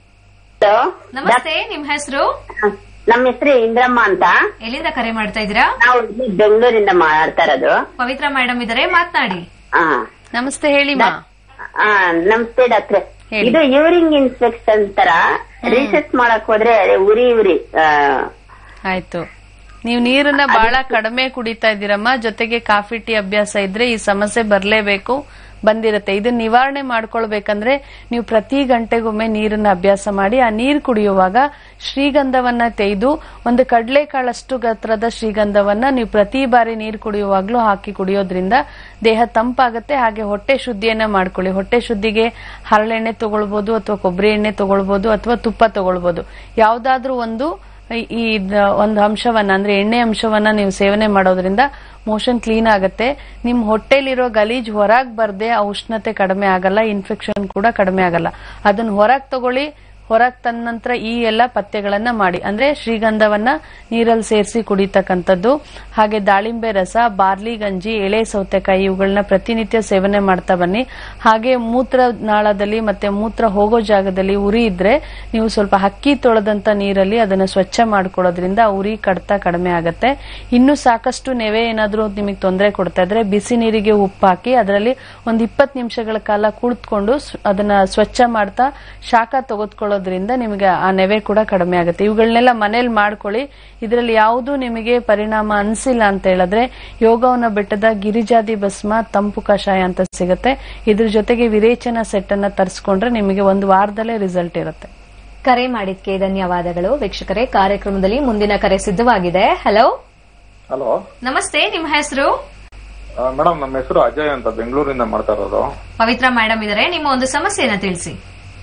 [SPEAKER 2] ನಮಸ್ತೆ ನಿಮ್ ಹೆಸರು
[SPEAKER 3] ನಮ್ಮ ಹೆಸರು ಇಂದ್ರಮ್ಮ ಅಂತ
[SPEAKER 2] ಎಲ್ಲಿಂದ ಕರೆ ಮಾಡ್ತಾ ಇದ್ದೀರಾ
[SPEAKER 3] ನಾವು ಇಲ್ಲಿ ಬೆಂಗಳೂರಿಂದ ಮಾತಾಡ್ತಾ ಇರೋದು
[SPEAKER 2] ಪವಿತ್ರ ಮೇಡಮ್ ಇದಾರೆ ಮಾತನಾಡಿ
[SPEAKER 3] ಹಾ
[SPEAKER 1] ನಮಸ್ತೆ ಹೇಳಿಮಾ
[SPEAKER 3] ಆ, ನಮಸ್ತೆ ಡಾಕ್ಟ್ರೆ ಇದು ಯೂರಿಂಗ್ ಇನ್ಫೆಕ್ಷನ್ ತರ ರಿಸರ್ಚ್ ಮಾಡಕ್ ಹೋದ್ರೆ ಉರಿ ಉರಿ ಆ,
[SPEAKER 1] ಆಯ್ತು ನೀವು ನೀರನ್ನ ಬಹಳ ಕಡಿಮೆ ಕುಡಿತಾ ಇದ್ದೀರಮ್ಮ ಜೊತೆಗೆ ಕಾಫಿ ಟೀ ಅಭ್ಯಾಸ ಇದ್ರೆ ಈ ಸಮಸ್ಯೆ ಬರ್ಲೇಬೇಕು ಬಂದಿರುತ್ತೆ ಇದನ್ನ ನಿವಾರಣೆ ಮಾಡ್ಕೊಳ್ಬೇಕಂದ್ರೆ ನೀವು ಪ್ರತಿ ಗಂಟೆಗೊಮ್ಮೆ ನೀರನ್ನ ಅಭ್ಯಾಸ ಮಾಡಿ ಆ ನೀರು ಕುಡಿಯುವಾಗ ಶ್ರೀಗಂಧವನ್ನ ತೆಗೆದು ಒಂದು ಕಡಲೆಕಾಳಷ್ಟು ಗಾತ್ರದ ಶ್ರೀಗಂಧವನ್ನ ನೀವು ಪ್ರತಿ ಬಾರಿ ನೀರು ಕುಡಿಯುವಾಗ್ಲೂ ಹಾಕಿ ಕುಡಿಯೋದ್ರಿಂದ ದೇಹ ತಂಪಾಗುತ್ತೆ ಹಾಗೆ ಹೊಟ್ಟೆ ಶುದ್ಧಿಯನ್ನ ಮಾಡ್ಕೊಳ್ಳಿ ಹೊಟ್ಟೆ ಶುದ್ಧಿಗೆ ಹರಳೆಣ್ಣೆ ತಗೊಳ್ಬಹುದು ಅಥವಾ ಕೊಬ್ಬರಿ ಎಣ್ಣೆ ತಗೊಳ್ಬಹುದು ಅಥವಾ ತುಪ್ಪ ತಗೊಳ್ಬಹುದು ಯಾವ್ದಾದ್ರೂ ಒಂದು ಈ- ಈ ಇದ್- ಒಂದು ಅಂಶವನ್ನ ಅಂದ್ರೆ ಎಣ್ಣೆ ಅಂಶವನ್ನ ನೀವು ಸೇವನೆ ಮಾಡೋದ್ರಿಂದ ಮೋಷನ್ ಕ್ಲೀನ್ ಆಗುತ್ತೆ ನಿಮ್ ಹೊಟ್ಟೆಲಿರೋ ಗಲೀಜ್ ಹೊರಗ್ ಬರ್ದೆ ಆ ಉಷ್ಣತೆ ಕಡಿಮೆ ಆಗಲ್ಲ ಇನ್ಫೆಕ್ಷನ್ ಕೂಡ ಕಡಿಮೆ ಆಗಲ್ಲ ಅದನ್ನ ಹೊರಗ್ ತಗೊಳ್ಳಿ ಹೊರಗೆ ತಂದ ನಂತರ ಈ ಎಲ್ಲ ಪಥ್ಯಗಳನ್ನ ಮಾಡಿ ಅಂದ್ರೆ ಶ್ರೀಗಂಧವನ್ನ ನೀರಲ್ಲಿ ಸೇರಿಸಿ ಕುಡಿತಕ್ಕಂಥದ್ದು ಹಾಗೆ ದಾಳಿಂಬೆ ರಸ ಬಾರ್ಲಿ ಗಂಜಿ ಎಳೆ ಸೌತೆಕಾಯಿ ಇವುಗಳನ್ನ ಪ್ರತಿನಿತ್ಯ ಸೇವನೆ ಮಾಡ್ತಾ ಬನ್ನಿ ಹಾಗೆ ಮೂತ್ರ ನಾಳದಲ್ಲಿ ಮತ್ತೆ ಮೂತ್ರ ಹೋಗೋ ಜಾಗದಲ್ಲಿ ಉರಿ ಇದ್ರೆ ನೀವು ಸ್ವಲ್ಪ ಹಕ್ಕಿ ತೊಳೆದಂತ ನೀರಲ್ಲಿ ಅದನ್ನ ಸ್ವಚ್ಛ ಮಾಡ್ಕೊಳ್ಳೋದ್ರಿಂದ ಆ ಉರಿ ಕಡ್ತ ಕಡಿಮೆ ಆಗತ್ತೆ ಇನ್ನು ಸಾಕಷ್ಟು ನೆವೆ ಏನಾದ್ರೂ ನಿಮಗೆ ತೊಂದರೆ ಕೊಡ್ತಾ ಇದ್ರೆ ಬಿಸಿ ನೀರಿಗೆ ಉಪ್ಪು ಹಾಕಿ ಅದರಲ್ಲಿ ಒಂದ್ ಇಪ್ಪತ್ತು ನಿಮಿಷಗಳ ಕಾಲ ಕುಳಿತುಕೊಂಡು ಅದನ್ನ ಸ್ವಚ್ಛ ಮಾಡ್ತಾ ಶಾಖ ತೆಗೆದುಕೊಳ್ಳೋದ್ರಿಂದ ನಿಮಗೆ ಆ ನೆವೆ ಕೂಡ ಕಡಿಮೆ ಆಗುತ್ತೆ ಇವುಗಳನ್ನೆಲ್ಲ ಮನೇಲಿ ಮಾಡ್ಕೊಳ್ಳಿ ಇದರಲ್ಲಿ ಯಾವುದು ನಿಮಗೆ ಪರಿಣಾಮ ಅನಿಸಿಲ್ಲ ಅಂತ ಹೇಳಿದ್ರೆ ಯೋಗವನ್ನ ಬೆಟ್ಟದ ಗಿರಿಜಾದಿ ಭಸ್ಮ ತಂಪು ಕಷಾಯ ಅಂತ ಸಿಗುತ್ತೆ ಇದ್ರ ಜೊತೆಗೆ ವಿರೇಚನ ಸೆಟ್ ಅನ್ನ ತರಿಸ್ಕೊಂಡ್ರೆ ನಿಮಗೆ ಒಂದು ವಾರದಲ್ಲೇ ರಿಸಲ್ಟ್ ಇರುತ್ತೆ
[SPEAKER 2] ಕರೆ ಮಾಡಿದ್ಕೆ ಧನ್ಯವಾದಗಳು ವೀಕ್ಷಕರೇ ಕಾರ್ಯಕ್ರಮದಲ್ಲಿ ಮುಂದಿನ ಕರೆ ಸಿದ್ಧವಾಗಿದೆ ಹಲೋ
[SPEAKER 8] ಹಲೋ
[SPEAKER 2] ನಮಸ್ತೆ ನಿಮ್ಮ ಹೆಸರು
[SPEAKER 8] ಮೇಡಮ್ ನಮ್ಮ ಹೆಸರು ಅಜಯ್ ಅಂತ ಬೆಂಗಳೂರಿಂದ ಮಾಡ್ತಾ ಇರೋದು
[SPEAKER 2] ಪವಿತ್ರ ಮೇಡಮ್ ಇದಾರೆ ನಿಮ್ಮ ಒಂದು ಸಮಸ್ಯೆನ ತಿಳಿಸಿ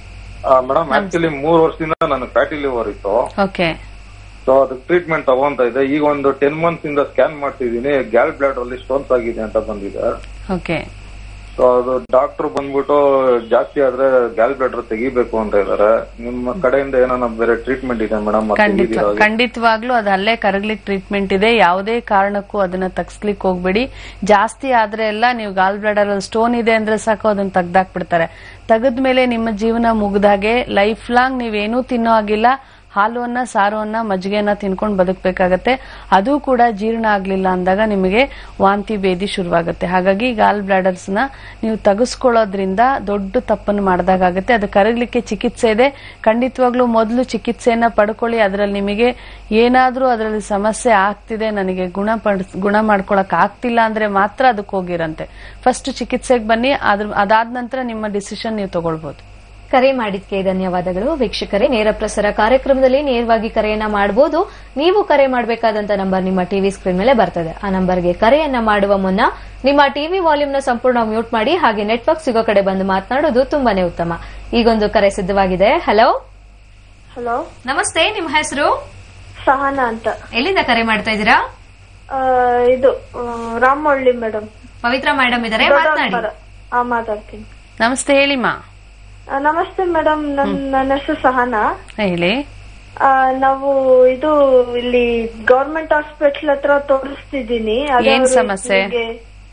[SPEAKER 8] ಮೇಡಮ್ ಆಕ್ಚುಲಿ ಮೂರು ವರ್ಷದಿಂದ ನನ್ನ ಫ್ಯಾಟಿ ಲಿವರ್ ಇತ್ತು
[SPEAKER 1] ಓಕೆ
[SPEAKER 8] ಸೊ ಅದಕ್ಕೆ ಟ್ರೀಟ್ಮೆಂಟ್ ತಗೊಂತ ಇದೆ ಈಗ ಒಂದು ಟೆನ್ ಮಂತ್ಸ್ ಇಂದ ಸ್ಕ್ಯಾನ್ ಮಾಡ್ತಿದ್ದೀನಿ ಗ್ಯಾಲ್ ಬ್ಲಾಡರ್ ಅಲ್ಲಿ ಸ್ಟೋನ್ಸ್ ಆಗಿದೆ ಅಂತ ಬಂದಿದೆ
[SPEAKER 1] ಓಕೆ
[SPEAKER 8] ಸೊ ಅದು ಡಾಕ್ಟರ್ ಬಂದ್ಬಿಟ್ಟು ಜಾಸ್ತಿ ಆದ್ರೆ ಗ್ಯಾಲ್ ಬ್ಲಾಡರ್ ತೆಗಿಬೇಕು ಅಂತ ಇದಾರೆ ನಿಮ್ಮ ಕಡೆಯಿಂದ ಏನಾನ ಬೇರೆ ಟ್ರೀಟ್ಮೆಂಟ್ ಇದೆ ಮೇಡಮ್
[SPEAKER 1] ಖಂಡಿತ ಖಂಡಿತವಾಗ್ಲೂ ಅದು ಅಲ್ಲೇ ಕರಗ್ಲಿಕ್ಕೆ ಟ್ರೀಟ್ಮೆಂಟ್ ಇದೆ ಯಾವುದೇ ಕಾರಣಕ್ಕೂ ಅದನ್ನ ತಗ್ಸ್ಲಿಕ್ಕೆ ಹೋಗ್ಬೇಡಿ ಜಾಸ್ತಿ ಆದ್ರೆ ಎಲ್ಲ ನೀವು ಗಾಲ್ ಬ್ಲಾಡರ್ ಅಲ್ಲಿ ಸ್ಟೋನ್ ಇದೆ ಅಂದ್ರೆ ಸಾಕು ಅದನ್ನ ತೆಗ್ದಾಕ್ಬಿಡ್ತಾರೆ ತೆಗೆದ್ಮೇಲೆ ನಿಮ್ಮ ಜೀವನ ಮುಗ್ದಾಗೆ ಲೈಫ್ ಲಾಂಗ್ ನೀವೇನೂ ತಿನ್ನೋ ಆಗಿಲ್ಲ ಹಾಲುವನ್ನ ಸಾರವನ್ನ ಮಜ್ಜಿಗೆನ ತಿನ್ಕೊಂಡು ಬದುಕಬೇಕಾಗತ್ತೆ ಅದು ಕೂಡ ಜೀರ್ಣ ಆಗ್ಲಿಲ್ಲ ಅಂದಾಗ ನಿಮಗೆ ವಾಂತಿ ಭೇದಿ ಶುರುವಾಗುತ್ತೆ ಹಾಗಾಗಿ ಗಾಲ್ ಬ್ಲಾಡರ್ಸ್ ನ ನೀವು ತೆಗೆಸ್ಕೊಳ್ಳೋದ್ರಿಂದ ದೊಡ್ಡ ತಪ್ಪನ್ನು ಮಾಡಿದಾಗತ್ತೆ ಅದು ಕರಗಲಿಕ್ಕೆ ಚಿಕಿತ್ಸೆ ಇದೆ ಖಂಡಿತವಾಗ್ಲೂ ಮೊದಲು ಚಿಕಿತ್ಸೆಯನ್ನ ಪಡ್ಕೊಳ್ಳಿ ಅದರಲ್ಲಿ ನಿಮಗೆ ಏನಾದ್ರೂ ಅದರಲ್ಲಿ ಸಮಸ್ಯೆ ಆಗ್ತಿದೆ ನನಗೆ ಗುಣ ಗುಣ ಮಾಡ್ಕೊಳಕ್ ಆಗ್ತಿಲ್ಲ ಅಂದ್ರೆ ಮಾತ್ರ ಅದಕ್ಕೆ ಹೋಗಿರಂತೆ ಫಸ್ಟ್ ಚಿಕಿತ್ಸೆಗೆ ಬನ್ನಿ ಅದ್ರ ಅದಾದ ನಂತರ ನಿಮ್ಮ ಡಿಸಿಷನ್ ನೀವು ತಗೊಳ್ಬಹುದು
[SPEAKER 2] ಕರೆ ಮಾಡಿದ್ಕೆ ಧನ್ಯವಾದಗಳು ವೀಕ್ಷಕರೇ ನೇರ ಪ್ರಸಾರ ಕಾರ್ಯಕ್ರಮದಲ್ಲಿ ನೇರವಾಗಿ ಕರೆಯನ್ನ ಮಾಡಬಹುದು ನೀವು ಕರೆ ಮಾಡಬೇಕಾದಂತ ನಂಬರ್ ನಿಮ್ಮ ಟಿವಿ ಸ್ಕ್ರೀನ್ ಮೇಲೆ ಬರ್ತದೆ ಆ ನಂಬರ್ಗೆ ಕರೆಯನ್ನ ಮಾಡುವ ಮುನ್ನ ನಿಮ್ಮ ಟಿವಿ ವಾಲ್ಯೂಮ್ ನ ಸಂಪೂರ್ಣ ಮ್ಯೂಟ್ ಮಾಡಿ ಹಾಗೆ ನೆಟ್ವರ್ಕ್ ಸಿಗೋ ಕಡೆ ಬಂದು ಮಾತನಾಡೋದು ತುಂಬಾನೇ ಉತ್ತಮ ಈಗೊಂದು ಕರೆ ಸಿದ್ಧವಾಗಿದೆ ಹಲೋ
[SPEAKER 22] ಹಲೋ
[SPEAKER 2] ನಮಸ್ತೆ ನಿಮ್ಮ ಹೆಸರು
[SPEAKER 22] ಸಹನಾ ಅಂತ
[SPEAKER 2] ಎಲ್ಲಿಂದ ಕರೆ ಮಾಡ್ತಾ ಇದ್ದೀರಾ
[SPEAKER 22] ಆ, ಇದು ಆ, ರಾಮವಳ್ಳಿ ಮೇಡಮ್
[SPEAKER 2] ಪವಿತ್ರ ಮೇಡಮ್ ಇದಾರೆ ಮಾತನಾಡಿ
[SPEAKER 22] ಹಾ ಮಾತಾಡ್ತೀನಿ
[SPEAKER 1] ನಮಸ್ತೆ ಹೇಳಿಮ್ಮ
[SPEAKER 22] ಆ, ನಮಸ್ತೆ ಮೇಡಮ್ ನನ್ ನನ್ನ ಹೆಸರು ಸಹನಾ
[SPEAKER 1] ಹೇಳಿ
[SPEAKER 22] ಆ, ನಾವು ಇದು ಇಲ್ಲಿ ಗವರ್ಮೆಂಟ್ ಹಾಸ್ಪಿಟಲ್ ಹತ್ರ ತೋರಿಸ್ತಿದ್ದೀನಿ ಅದೇ
[SPEAKER 1] ಏನ್
[SPEAKER 22] ಅವ್ರು
[SPEAKER 1] ಸಮಸ್ಯೆ?
[SPEAKER 22] ನಿಮ್ಗೆ,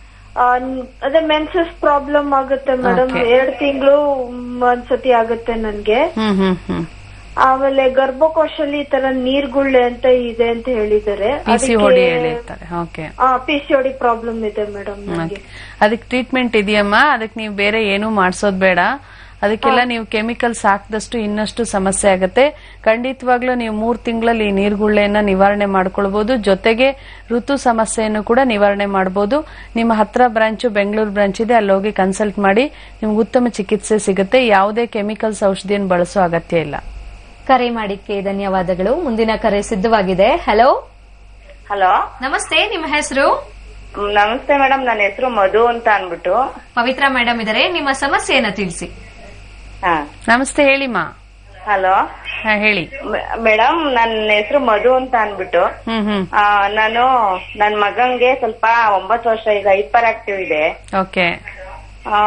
[SPEAKER 22] ಆ, ನ್- ಅದೇ ಮೆನ್ಸಸ್ ಪ್ರಾಬ್ಲಮ್ ಆಗುತ್ತೆ ಮೇಡಮ್
[SPEAKER 1] Okay.
[SPEAKER 22] ಎರಡ್ ತಿಂಗಳು ಒಂದ್ಸತಿ ಆಗುತ್ತೆ ನನ್ಗೆ
[SPEAKER 1] ಹ್ಮ್ ಹ್ಮ್ ಹ್ಮ್
[SPEAKER 22] ಆಮೇಲೆ ಗರ್ಭಕೋಶಲ್ಲಿ ಈ ತರ ನೀರ್ಗುಳ್ಳೆ ಅಂತ ಇದೆ ಅಂತ ಹೇಳಿದ್ದಾರೆ
[SPEAKER 1] ಪಿ ಸಿ ಹೊಡಿ ಹೇಳಿರ್ತಾರೆ okay
[SPEAKER 22] P C OD problem ಇದೆ ಮೇಡಮ್ ನನಗೆ
[SPEAKER 1] ಅದಕ್ಕೆ ಟ್ರೀಟ್ಮೆಂಟ್ ಇದೆಯಮ್ಮ ಅದಕ್ಕೆ ನೀವು ಬೇರೆ ಏನೂ ಮಾಡಿಸೋದ್ ಬೇಡ ಅದಕ್ಕೆಲ್ಲ ನೀವು ಕೆಮಿಕಲ್ಸ್ ಹಾಕಿದಷ್ಟು ಇನ್ನಷ್ಟು ಸಮಸ್ಯೆ ಆಗುತ್ತೆ ಖಂಡಿತವಾಗ್ಲೂ ನೀವು ಮೂರ್ ತಿಂಗಳಲ್ಲಿ ಈ ನೀರ್ಗುಳ್ಳೆಯನ್ನ ನಿವಾರಣೆ ಮಾಡ್ಕೊಳ್ಬಹುದು ಜೊತೆಗೆ ಋತು ಸಮಸ್ಯೆಯನ್ನು ಕೂಡ ನಿವಾರಣೆ ಮಾಡಬಹುದು ನಿಮ್ಮ ಹತ್ರ ಬ್ರಾಂಚು ಬೆಂಗಳೂರು ಬ್ರಾಂಚ್ ಇದೆ ಅಲ್ಲಿ ಹೋಗಿ ಕನ್ಸಲ್ಟ್ ಮಾಡಿ ನಿಮ್ಗೆ ಉತ್ತಮ ಚಿಕಿತ್ಸೆ ಸಿಗುತ್ತೆ ಯಾವುದೇ ಕೆಮಿಕಲ್ಸ್ ಔಷಧಿಯನ್ನು ಬಳಸೋ ಅಗತ್ಯ ಇಲ್ಲ
[SPEAKER 2] ಕರೆ ಮಾಡಿದ್ಕೆ ಧನ್ಯವಾದಗಳು ಮುಂದಿನ ಕರೆ ಸಿದ್ಧವಾಗಿದೆ ಹಲೋ
[SPEAKER 5] ಹಲೋ
[SPEAKER 2] ನಮಸ್ತೆ ನಿಮ್ಮ ಹೆಸರು
[SPEAKER 5] ನಮಸ್ತೆ ಮೇಡಮ್ ನನ್ನ ಹೆಸರು ಮಧು ಅಂತ ಅನ್ಬಿಟ್ಟು
[SPEAKER 2] ಪವಿತ್ರ ಮೇಡಮ್ ಇದಾರೆ ನಿಮ್ಮ ಸಮಸ್ಯೆಯನ್ನ ತಿಳಿಸಿ
[SPEAKER 5] ಹಾ
[SPEAKER 1] ನಮಸ್ತೆ ಹೇಳಿಮಾ
[SPEAKER 5] ಹಲೋ
[SPEAKER 1] ಹಾ ಹೇಳಿ
[SPEAKER 5] ಮೇಡಮ್ ನನ್ನ ಹೆಸರು ಮಧು ಅಂತ ಅನ್ಬಿಟ್ಟು
[SPEAKER 1] ಹ್ಮ್ ಹ್ಮ್
[SPEAKER 5] ಆ, ನಾನು ನನ್ ಮಗಂಗೆ ಸ್ವಲ್ಪ ಒಂಬತ್ತು ವರ್ಷ ಈಗ ಹೈಪರ್ ಆಕ್ಟಿವ್ ಇದೆ
[SPEAKER 1] ಓಕೆ
[SPEAKER 5] ಆ,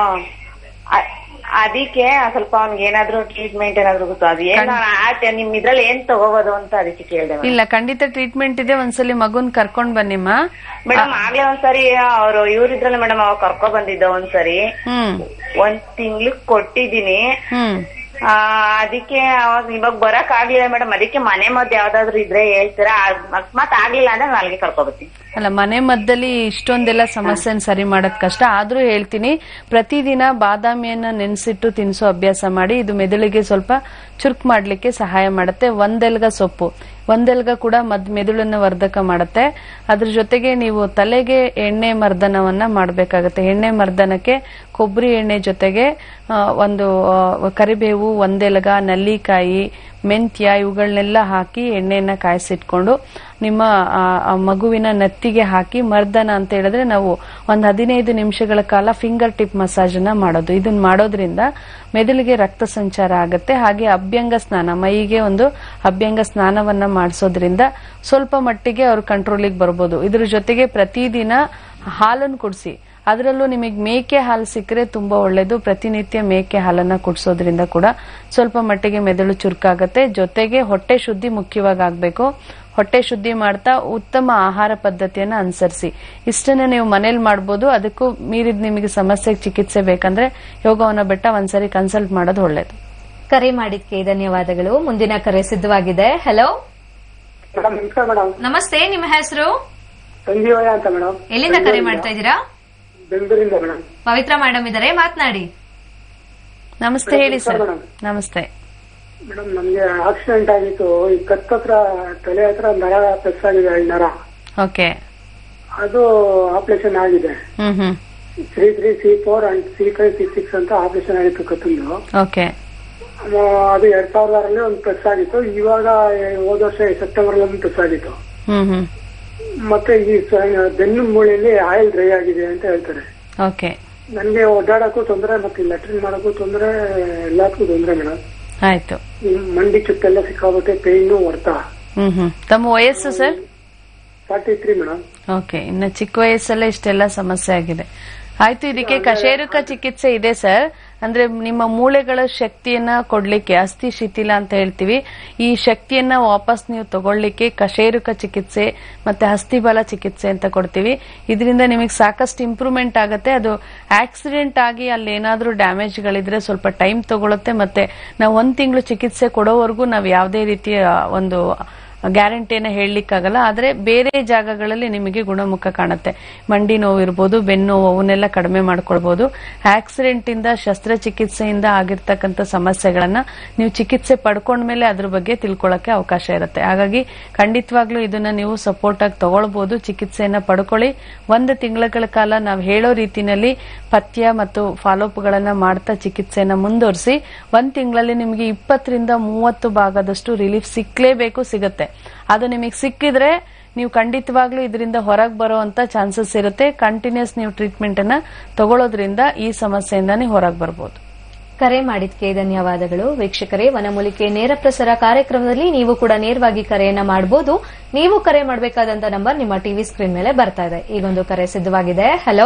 [SPEAKER 5] ಅ- ಅದಕ್ಕೆ ಸ್ವಲ್ಪ ಅವ್ನಿಗೆ ಏನಾದ್ರು ಟ್ರೀಟ್ಮೆಂಟ್ ಏನಾದ್ರು ಗೊತ್ತು ಅದು ಏನು ಆಚೆ ನಿಮ್ ಇದ್ರಲ್ಲಿ ಏನ್ ತಗೋಬೋದು ಅಂತ ಅದಕ್ಕೆ ಕೇಳ್ದೆ
[SPEAKER 1] ಇಲ್ಲ ಖಂಡಿತ ಟ್ರೀಟ್ಮೆಂಟ್ ಇದೆ ಒಂದ್ಸಲಿ ಮಗುನ್ ಕರ್ಕೊಂಡ್ ಬನ್ನಿಮ್ಮ
[SPEAKER 5] ಮೇಡಮ್ ಆಗ್ಲೇ ಒಂದ್ಸರಿ ಅವ್ರು ಇವ್ರಿದ್ರಲ್ಲ ಮೇಡಮ್ ಅವಾಗ ಕರ್ಕೊ ಬಂದಿದ್ದ ಒಂದ್ಸರಿ
[SPEAKER 1] ಹ್ಮ್
[SPEAKER 5] ಒಂದ್ ತಿಂಗ್ಳಿಗ್ ಕೊಟ್ಟಿದ್ದೀನಿ
[SPEAKER 1] ಹ್ಮ್
[SPEAKER 5] ಆ ಅದಕ್ಕೆ ಅವಾಗ ಇವಾಗ ಬರಕ್ ಆಗ್ಲಿಲ್ಲ ಮೇಡಮ್ ಅದಕ್ಕೆ ಮನೆ ಮದ್ದು ಯಾವ್ದಾದ್ರು ಇದ್ರೆ ಹೇಳ್ತೀರಾ ಅದ್ ಅಕಸ್ಮಾತ್ ಆಗ್ಲಿಲ್ಲ ಅಂದ್ರೆ ನಾನು ಅಲ್ಲಿಗೆ ಕರ್ಕೊಬತ್ತೀನಿ
[SPEAKER 1] ಅಲ್ಲ ಮನೆ ಮದ್ದಲ್ಲಿ ಇಷ್ಟೊಂದೆಲ್ಲ ಸಮಸ್ಯೆನ ಸರಿ ಮಾಡೋದ್ ಕಷ್ಟ ಆದ್ರೂ ಹೇಳ್ತೀನಿ ಪ್ರತಿದಿನ ಬಾದಾಮಿಯನ್ನ ನೆನೆಸಿಟ್ಟು ತಿನ್ಸೋ ಅಭ್ಯಾಸ ಮಾಡಿ ಇದು ಮೆದುಳಿಗೆ ಸ್ವಲ್ಪ ಚುರುಕ್ ಮಾಡ್ಲಿಕ್ಕೆ ಸಹಾಯ ಮಾಡುತ್ತೆ ಒಂದೆಲ್ಗ ಸೊಪ್ಪು ಒಂದೆಲ್ಗ ಕೂಡ ಮದ್ ಮೆದುಳನ್ನ ವರ್ಧಕ ಮಾಡುತ್ತೆ ಅದ್ರ ಜೊತೆಗೆ ನೀವು ತಲೆಗೆ ಎಣ್ಣೆ ಮರ್ದನವನ್ನ ಮಾಡಬೇಕಾಗತ್ತೆ ಎಣ್ಣೆ ಮರ್ದನಕ್ಕೆ ಕೊಬ್ಬರಿ ಎಣ್ಣೆ ಜೊತೆಗೆ ಆ, ಒಂದು ಆ, ಕರಿಬೇವು ಒಂದೆಲಗ ನಲ್ಲಿಕಾಯಿ ಮೆಂತ್ಯ ಇವುಗಳನ್ನೆಲ್ಲ ಹಾಕಿ ಎಣ್ಣೆಯನ್ನ ಕಾಯಿಸಿಟ್ಕೊಂಡು ನಿಮ್ಮ ಆ, ಆ ಮಗುವಿನ ನತ್ತಿಗೆ ಹಾಕಿ ಮರ್ದನ ಅಂತ ಹೇಳಿದ್ರೆ ನಾವು ಒಂದು ಹದಿನೈದು ನಿಮಿಷಗಳ ಕಾಲ ಫಿಂಗರ್ ಟಿಪ್ ಮಸಾಜ್ ಅನ್ನ ಮಾಡೋದು ಇದನ್ನ ಮಾಡೋದ್ರಿಂದ ಮೆದುಳಿಗೆ ರಕ್ತ ಸಂಚಾರ ಆಗುತ್ತೆ ಹಾಗೆ ಅಭ್ಯಂಗ ಸ್ನಾನ ಮೈಗೆ ಒಂದು ಅಭ್ಯಂಗ ಸ್ನಾನವನ್ನ ಮಾಡಿಸೋದ್ರಿಂದ ಸ್ವಲ್ಪ ಮಟ್ಟಿಗೆ ಅವ್ರ ಕಂಟ್ರೋಲಿಗೆ ಬರ್ಬೋದು ಇದ್ರ ಜೊತೆಗೆ ಪ್ರತಿದಿನ ಹಾಲನ್ನು ಕುಡಿಸಿ ಅದರಲ್ಲೂ ನಿಮಗೆ ಮೇಕೆ ಹಾಲು ಸಿಕ್ಕರೆ ತುಂಬಾ ಒಳ್ಳೇದು ಪ್ರತಿನಿತ್ಯ ಮೇಕೆ ಹಾಲನ್ನ ಕುಡಿಸೋದ್ರಿಂದ ಕೂಡ ಸ್ವಲ್ಪ ಮಟ್ಟಿಗೆ ಮೆದುಳು ಚುರುಕಾಗತ್ತೆ ಜೊತೆಗೆ ಹೊಟ್ಟೆ ಶುದ್ಧಿ ಮುಖ್ಯವಾಗಿ ಆಗ್ಬೇಕು ಹೊಟ್ಟೆ ಶುದ್ಧಿ ಮಾಡ್ತಾ ಉತ್ತಮ ಆಹಾರ ಪದ್ಧತಿಯನ್ನ ಅನುಸರಿಸಿ ಇಷ್ಟನ್ನ ನೀವು ಮನೇಲಿ ಮಾಡ್ಬೋದು ಅದಕ್ಕೂ ಮೀರಿದ ನಿಮಗೆ ಸಮಸ್ಯೆಗೆ ಚಿಕಿತ್ಸೆ ಬೇಕಂದ್ರೆ ಯೋಗವನ್ನ ಬೆಟ್ಟ ಒಂದ್ಸರಿ ಕನ್ಸಲ್ಟ್ ಮಾಡೋದು ಒಳ್ಳೇದು
[SPEAKER 2] ಕರೆ ಮಾಡಿದ್ಕೆ ಧನ್ಯವಾದಗಳು ಮುಂದಿನ ಕರೆ ಸಿದ್ಧವಾಗಿದೆ ಹಲೋ
[SPEAKER 9] ಮೇಡಮ್ ನಮಸ್ಕಾರ ಮೇಡಮ್
[SPEAKER 2] ನಮಸ್ತೆ ನಿಮ್ಮ ಹೆಸರು
[SPEAKER 9] ಸಂಜೀವಯ್ಯ ಅಂತ ಮೇಡಮ್
[SPEAKER 2] ಎಲ್ಲಿಂದ ಕರೆ ಮಾಡ್ತಾ ಇದ್ದೀರಾ
[SPEAKER 9] ಬೆಂಗಳೂರಿಂದ ಮೇಡಮ್
[SPEAKER 2] ಪವಿತ್ರ ಮೇಡಮ್ ಇದ್ದಾರೆ ಮಾತನಾಡಿ
[SPEAKER 1] ನಮಸ್ತೆ ಹೇಳಿ ಸರ್ ನಮಸ್ತೆ
[SPEAKER 9] ಮೇಡಮ್ ನಮ್ಗೆ ಆಕ್ಸಿಡೆಂಟ್ ಆಗಿತ್ತು ಈ ಕತ್ ಹತ್ರ ತಲೆ ಹತ್ರ ನರ ಪ್ರೆಸ್ ಆಗಿದೆ ಈ ನರ
[SPEAKER 1] ಓಕೆ
[SPEAKER 9] ಅದು ಆಪರೇಷನ್ ಆಗಿದೆ
[SPEAKER 1] ಹ್ಮ್ ಹ್ಮ್
[SPEAKER 9] three three C four and C five C six ಅಂತ ಆಪರೇಷನ್ ಆಗಿತ್ತು ಕತ್ತಂದು
[SPEAKER 1] ಓಕೆ
[SPEAKER 9] ಅದು ಎರಡ್ ಸಾವಿರದ ಆರಲ್ಲಿ ಒಂದು ಪ್ರೆಸ್ ಆಗಿತ್ತು ಇವಾಗ ಹೋದ ವರ್ಷ ಸೆಪ್ಟೆಂಬರ್ ಅಲ್ಲಿ ಒಂದು ಪ್ರೆಸ್ ಆಗಿತ್ತು
[SPEAKER 1] ಹ್ಮ್ ಹ್ಮ್
[SPEAKER 9] ಮತ್ತೆ ಈ ಸ- ಬೆನ್ನು ಮೂಳೆಯಲ್ಲಿ ಆಯಿಲ್ ಡ್ರೈ ಆಗಿದೆ ಅಂತ ಹೇಳ್ತಾರೆ
[SPEAKER 1] ಓಕೆ
[SPEAKER 9] ನನ್ಗೆ ಓಡಾಡಕ್ಕೂ ತೊಂದರೆ ಮತ್ತೆ ಲೆಟ್ರಿನ್ ಮಾಡಕ್ಕೂ ತೊಂದರೆ ಎಲ್ಲದಕ್ಕೂ ತೊಂದರೆ ಮೇಡಮ್
[SPEAKER 1] ಆಯ್ತು
[SPEAKER 9] ಮಂಡಿ ಚುಟ್ಟೆಲ್ಲ ಸಿಕ್ಕಾಗುತ್ತೆ ಪೇಯ್ನು ಹೊರ್ತಾ
[SPEAKER 1] ಹ್ಮ್ ಹ್ಮ್ ತಮ್ಮ ವಯಸ್ಸು sir
[SPEAKER 9] forty three madam
[SPEAKER 1] okay ಇನ್ನು ಚಿಕ್ಕ ವಯಸ್ಸಲ್ಲೇ ಇಷ್ಟೆಲ್ಲ ಸಮಸ್ಯೆ ಆಗಿದೆ ಆಯ್ತು ಇದಕ್ಕೆ ಕಶೇರುಕ ಚಿಕಿತ್ಸೆ ಇದೆ ಸರ್ ಅಂದ್ರೆ ನಿಮ್ಮ ಮೂಳೆಗಳ ಶಕ್ತಿಯನ್ನ ಕೊಡ್ಲಿಕ್ಕೆ ಅಸ್ಥಿ ಶಿಥಿಲ ಅಂತ ಹೇಳ್ತೀವಿ ಈ ಶಕ್ತಿಯನ್ನ ವಾಪಸ್ ನೀವು ತಗೊಳ್ಳಿಕ್ಕೆ ಕಶೇರುಕ ಚಿಕಿತ್ಸೆ ಮತ್ತೆ ಹಸ್ತಿಬಲ ಚಿಕಿತ್ಸೆ ಅಂತ ಕೊಡ್ತೀವಿ ಇದರಿಂದ ನಿಮಗೆ ಸಾಕಷ್ಟು ಇಂಪ್ರೂವ್ಮೆಂಟ್ ಆಗುತ್ತೆ ಅದು ಆಕ್ಸಿಡೆಂಟ್ ಆಗಿ ಅಲ್ಲಿ ಏನಾದ್ರೂ ಡ್ಯಾಮೇಜ್ಗಳಿದ್ರೆ ಸ್ವಲ್ಪ ಟೈಮ್ ತಗೊಳುತ್ತೆ ಮತ್ತೆ ನಾವು ಒಂದ್ ತಿಂಗಳು ಚಿಕಿತ್ಸೆ ಕೊಡೋವರೆಗೂ ನಾವು ಯಾವುದೇ ರೀತಿಯ ಒಂದು ಗ್ಯಾರಂಟಿಯನ್ನ ಹೇಳಲಿಕ್ಕಾಗಲ್ಲ ಆದ್ರೆ ಬೇರೆ ಜಾಗಗಳಲ್ಲಿ ನಿಮಗೆ ಗುಣಮುಖ ಕಾಣುತ್ತೆ ಮಂಡಿ ನೋವು ಇರ್ಬೋದು ಬೆನ್ನು ನೋವು ಅವನ್ನೆಲ್ಲ ಕಡಿಮೆ ಮಾಡ್ಕೊಳ್ಬಹುದು ಆಕ್ಸಿಡೆಂಟ್ ಇಂದ ಶಸ್ತ್ರಚಿಕಿತ್ಸೆಯಿಂದ ಆಗಿರ್ತಕ್ಕಂಥ ಸಮಸ್ಯೆಗಳನ್ನ ನೀವು ಚಿಕಿತ್ಸೆ ಪಡ್ಕೊಂಡ್ಮೇಲೆ ಅದ್ರ ಬಗ್ಗೆ ತಿಳ್ಕೊಳ್ಳಕ್ಕೆ ಅವಕಾಶ ಇರುತ್ತೆ ಹಾಗಾಗಿ ಖಂಡಿತವಾಗ್ಲೂ ಇದನ್ನ ನೀವು ಸಪೋರ್ಟ್ ಆಗಿ ತಗೊಳ್ಬಹುದು ಚಿಕಿತ್ಸೆಯನ್ನ ಪಡ್ಕೊಳ್ಳಿ ಒಂದು ತಿಂಗಳ ಕಾಲ ನಾವು ಹೇಳೋ ರೀತಿನಲ್ಲಿ ಪಥ್ಯ ಮತ್ತು ಫಾಲೋಅಪ್ ಗಳನ್ನ ಮಾಡ್ತಾ ಚಿಕಿತ್ಸೆಯನ್ನ ಮುಂದುವರಿಸಿ ಒಂದ್ ತಿಂಗಳಲ್ಲಿ ನಿಮಗೆ ಇಪ್ಪತ್ತರಿಂದ ಮೂವತ್ತು ಭಾಗದಷ್ಟು ರಿಲೀಫ್ ಸಿಕ್ಲೇಬೇಕು ಸಿಗುತ್ತೆ ಅದು ನಿಮಗೆ ಸಿಕ್ಕಿದ್ರೆ ನೀವು ಖಂಡಿತವಾಗ್ಲೂ ಇದರಿಂದ ಹೊರಗೆ ಬರುವಂತ ಚಾನ್ಸಸ್ ಇರುತ್ತೆ ಕಂಟಿನ್ಯೂಸ್ ನೀವು ಟ್ರೀಟ್ಮೆಂಟ್ ಅನ್ನ ತಗೊಳ್ಳೋದ್ರಿಂದ ಈ ಸಮಸ್ಯೆಯಿಂದ ನೀವು ಹೊರಗೆ ಬರ್ಬೋದು
[SPEAKER 2] ಕರೆ ಮಾಡಿದ್ಕೆ ಧನ್ಯವಾದಗಳು ವೀಕ್ಷಕರೇ ವನಮೂಲಿಕೆ ನೇರ ಪ್ರಸಾರ ಕಾರ್ಯಕ್ರಮದಲ್ಲಿ ನೀವು ಕೂಡ ನೇರವಾಗಿ ಕರೆಯನ್ನ ಮಾಡಬಹುದು ನೀವು ಕರೆ ಮಾಡಬೇಕಾದಂತ ನಂಬರ್ ನಿಮ್ಮ ಟಿವಿ ಸ್ಕ್ರೀನ್ ಮೇಲೆ ಬರ್ತಾ ಇದೆ ಈಗೊಂದು ಕರೆ ಸಿದ್ಧವಾಗಿದೆ ಹಲೋ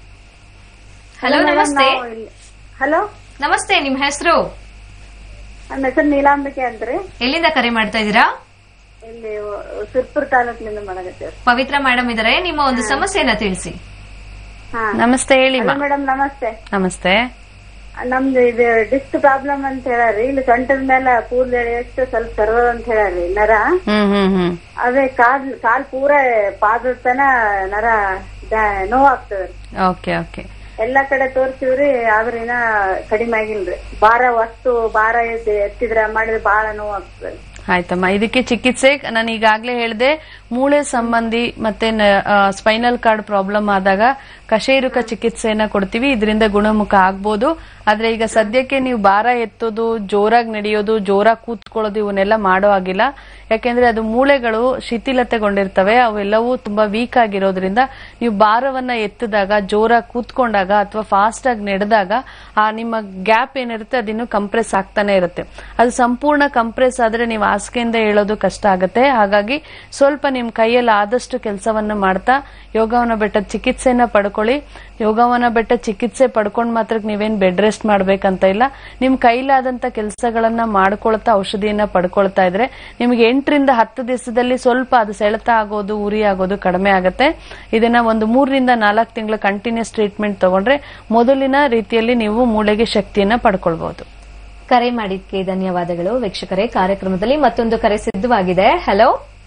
[SPEAKER 2] ಹಲೋ ನಮಸ್ತೆ
[SPEAKER 16] ಹಲೋ
[SPEAKER 2] ನಮಸ್ತೆ ನಿಮ್ ಹೆಸರು
[SPEAKER 16] ನನ್ನ ಹೆಸರು ನೀಲಾಂಬಿಕೆ ಅಂತ್ರಿ
[SPEAKER 2] ಎಲ್ಲಿಂದ ಕರೆ ಮಾಡ್ತಾ ಇದ್ದೀರಾ
[SPEAKER 16] ಇಲ್ಲಿ ಸುರ್ಪುರ್ ತಾಲೂಕಿನಿಂದ ಮಾಡಕತ್ತೇವ್ರಿ
[SPEAKER 2] ಪವಿತ್ರ ಮೇಡಮ್ ಇದಾರೆ ನಿಮ್ಮ ಒಂದು ಸಮಸ್ಯೆಯನ್ನ ತಿಳಿಸಿ
[SPEAKER 16] ಹಾ
[SPEAKER 1] ನಮಸ್ತೆ ಹೇಳಿ ಮಾ.
[SPEAKER 16] ಮೇಡಮ್ ನಮಸ್ತೆ
[SPEAKER 1] ನಮಸ್ತೆ
[SPEAKER 16] ನಮ್ದು ಇದು ಡಿಸ್ಕ್ ಪ್ರಾಬ್ಲಮ್ ಅಂತ ಹೇಳಾರಿ ಇಲ್ಲಿ ಸೊಂಟದ ಮೇಲೆ ಕೂದಲು ಎಳೆಯಷ್ಟು ಸ್ವಲ್ಪ ಸರ್ವರ್ ಅಂತ ಹೇಳಾರಿ ನರ
[SPEAKER 1] ಹ್ಮ್ ಹ್ಮ್ ಹ್ಮ್
[SPEAKER 16] ಅದೇ ಕಾಲ್ ಕಾಲ್ ಪೂರ ಪಾದದ ತನ ನರ ದ- ನೋವಾಗ್ತದೆ
[SPEAKER 1] ಓಕೆ ಓಕೆ
[SPEAKER 16] ಎಲ್ಲಾ ಕಡೆ ತೋರ್ಸಿವ್ರಿ ಆದ್ರ ಇನ್ನ ಕಡಿಮೆ ಆಗಿಲ್ರಿ ಭಾರ ವಸ್ತು ಭಾರ ಎತ್ತಿ- ಎತ್ತಿದ್ರ ಮಾಡಿದ್ರೆ ಬಹಳ ನೋವಾಗ್ತದೆ
[SPEAKER 1] ಆಯ್ತಮ್ಮ ಇದಕ್ಕೆ ಚಿಕಿತ್ಸೆ ನಾನು ಈಗಾಗಲೇ ಹೇಳಿದೆ ಮೂಳೆ ಸಂಬಂಧಿ ಮತ್ತೆ ಸ್ಪೈನಲ್ ಕಾರ್ಡ್ ಪ್ರಾಬ್ಲಮ್ ಆದಾಗ ಕಶೇರುಕ ಚಿಕಿತ್ಸೆಯನ್ನ ಕೊಡ್ತೀವಿ ಇದರಿಂದ ಗುಣಮುಖ ಆಗ್ಬೋದು ಆದ್ರೆ ಈಗ ಸದ್ಯಕ್ಕೆ ನೀವು ಭಾರ ಎತ್ತೋದು ಜೋರಾಗಿ ನಡೆಯೋದು ಜೋರಾಗಿ ಕೂತ್ಕೊಳ್ಳೋದು ಇವನ್ನೆಲ್ಲ ಮಾಡೋ ಆಗಿಲ್ಲ ಯಾಕೆಂದ್ರೆ ಅದು ಮೂಳೆಗಳು ಶಿಥಿಲತೆಗೊಂಡಿರ್ತವೆ ಅವೆಲ್ಲವೂ ತುಂಬಾ ವೀಕ್ ಆಗಿರೋದ್ರಿಂದ ನೀವು ಭಾರವನ್ನ ಎತ್ತಿದಾಗ ಜೋರಾಗಿ ಕೂತ್ಕೊಂಡಾಗ ಅಥವಾ ಫಾಸ್ಟ್ ಆಗಿ ನಡೆದಾಗ ಆ ನಿಮ್ಮ ಗ್ಯಾಪ್ ಏನಿರುತ್ತೆ ಅದಿನ್ನು ಕಂಪ್ರೆಸ್ ಆಗ್ತಾನೆ ಇರುತ್ತೆ ಅದು ಸಂಪೂರ್ಣ ಕಂಪ್ರೆಸ್ ಆದ್ರೆ ನೀವು ಹಾಸಿಗೆಯಿಂದ ಹೇಳೋದು ಕಷ್ಟ ಆಗುತ್ತೆ ಹಾಗಾಗಿ ಸ್ವಲ್ಪ ನಿಮ್ ಕೈಯಲ್ಲಿ ಆದಷ್ಟು ಕೆಲಸವನ್ನ ಮಾಡ್ತಾ ಯೋಗವನ ಬೆಟ್ಟದ ಚಿಕಿತ್ಸೆನ ಪಡ್ಕೊಳ್ಳಿ ಯೋಗವನ ಬೆಟ್ಟ ಚಿಕಿತ್ಸೆ ಪಡ್ಕೊಂಡ್ ಮಾತ್ರ ನೀವೇನ್ ಬೆಡ್ ರೆಸ್ಟ್ ಮಾಡ್ಬೇಕಂತ ಇಲ್ಲ ನಿಮ್ ಕೈಲಾದಂತ ಕೆಲಸಗಳನ್ನ ಮಾಡ್ಕೊಳ್ತಾ ಔಷಧಿಯನ್ನ ಪಡ್ಕೊಳ್ತಾ ಇದ್ರೆ ನಿಮ್ಗೆ ಎಂಟರಿಂದ ಹತ್ತು ದಿವಸದಲ್ಲಿ ಸ್ವಲ್ಪ ಅದು ಸೆಳೆತ ಆಗೋದು ಉರಿ ಆಗೋದು ಕಡಿಮೆ ಆಗುತ್ತೆ ಇದನ್ನ ಒಂದು ಮೂರರಿಂದ ನಾಲ್ಕು ತಿಂಗಳ ಕಂಟಿನ್ಯೂಸ್ ಟ್ರೀಟ್ಮೆಂಟ್ ತಗೊಂಡ್ರೆ ಮೊದಲಿನ ರೀತಿಯಲ್ಲಿ ನೀವು ಮೂಳೆಗೆ ಶಕ್ತಿಯನ್ನ ಪಡ್ಕೊಳ್ಬಹುದು
[SPEAKER 2] ಕರೆ ಮಾಡಿದ್ಕೆ ಧನ್ಯವಾದಗಳು ವೀಕ್ಷಕರೇ ಕಾರ್ಯಕ್ರಮದಲ್ಲಿ ಮತ್ತೊಂದು ಕರೆ ಸಿದ್ಧವಾಗಿದೆ ಹಲೋ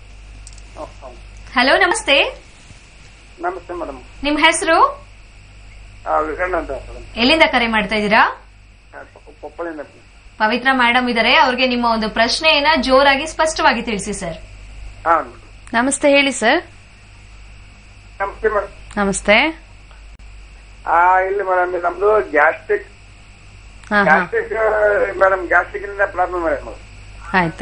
[SPEAKER 2] ಹಲೋ ನಮಸ್ತೆ
[SPEAKER 9] ನಮಸ್ತೆ ಮೇಡಮ್
[SPEAKER 2] ನಿಮ್ ಹೆಸರು
[SPEAKER 9] ವಿಕರಣ ಅಂತ ಮೇಡಮ್
[SPEAKER 2] ಎಲ್ಲಿಂದ ಕರೆ ಮಾಡ್ತಾ ಇದ್ದೀರಾ
[SPEAKER 9] ಕೊಪ್ಪಳಿಂದ
[SPEAKER 2] ಪವಿತ್ರ ಮೇಡಮ್ ಇದಾರೆ ಅವ್ರಿಗೆ ನಿಮ್ಮ ಒಂದು ಪ್ರಶ್ನೆಯನ್ನ ಜೋರಾಗಿ ಸ್ಪಷ್ಟವಾಗಿ ತಿಳಿಸಿ ಸರ್
[SPEAKER 9] ಹಾ
[SPEAKER 1] ನಮಸ್ತೆ ಹೇಳಿ ಸರ್
[SPEAKER 9] ನಮಸ್ತೆ ಮೇಡಮ್
[SPEAKER 1] ನಮಸ್ತೆ
[SPEAKER 9] ಆ ಇಲ್ಲಿ ಮೇಡಮ್ ನಮ್ದು ಗ್ಯಾಸ್ಟ್ರಿಕ್
[SPEAKER 1] ಹಾ ಹಾ
[SPEAKER 9] ಗ್ಯಾಸ್ಟ್ರಿಕ್ ಮೇಡಮ್ ಗ್ಯಾಸ್ಟ್ರಿಕ್ ಇಂದ ಪ್ರಾಬ್ಲಮ್ ಮೇಡಮ್
[SPEAKER 1] ಆಯ್ತು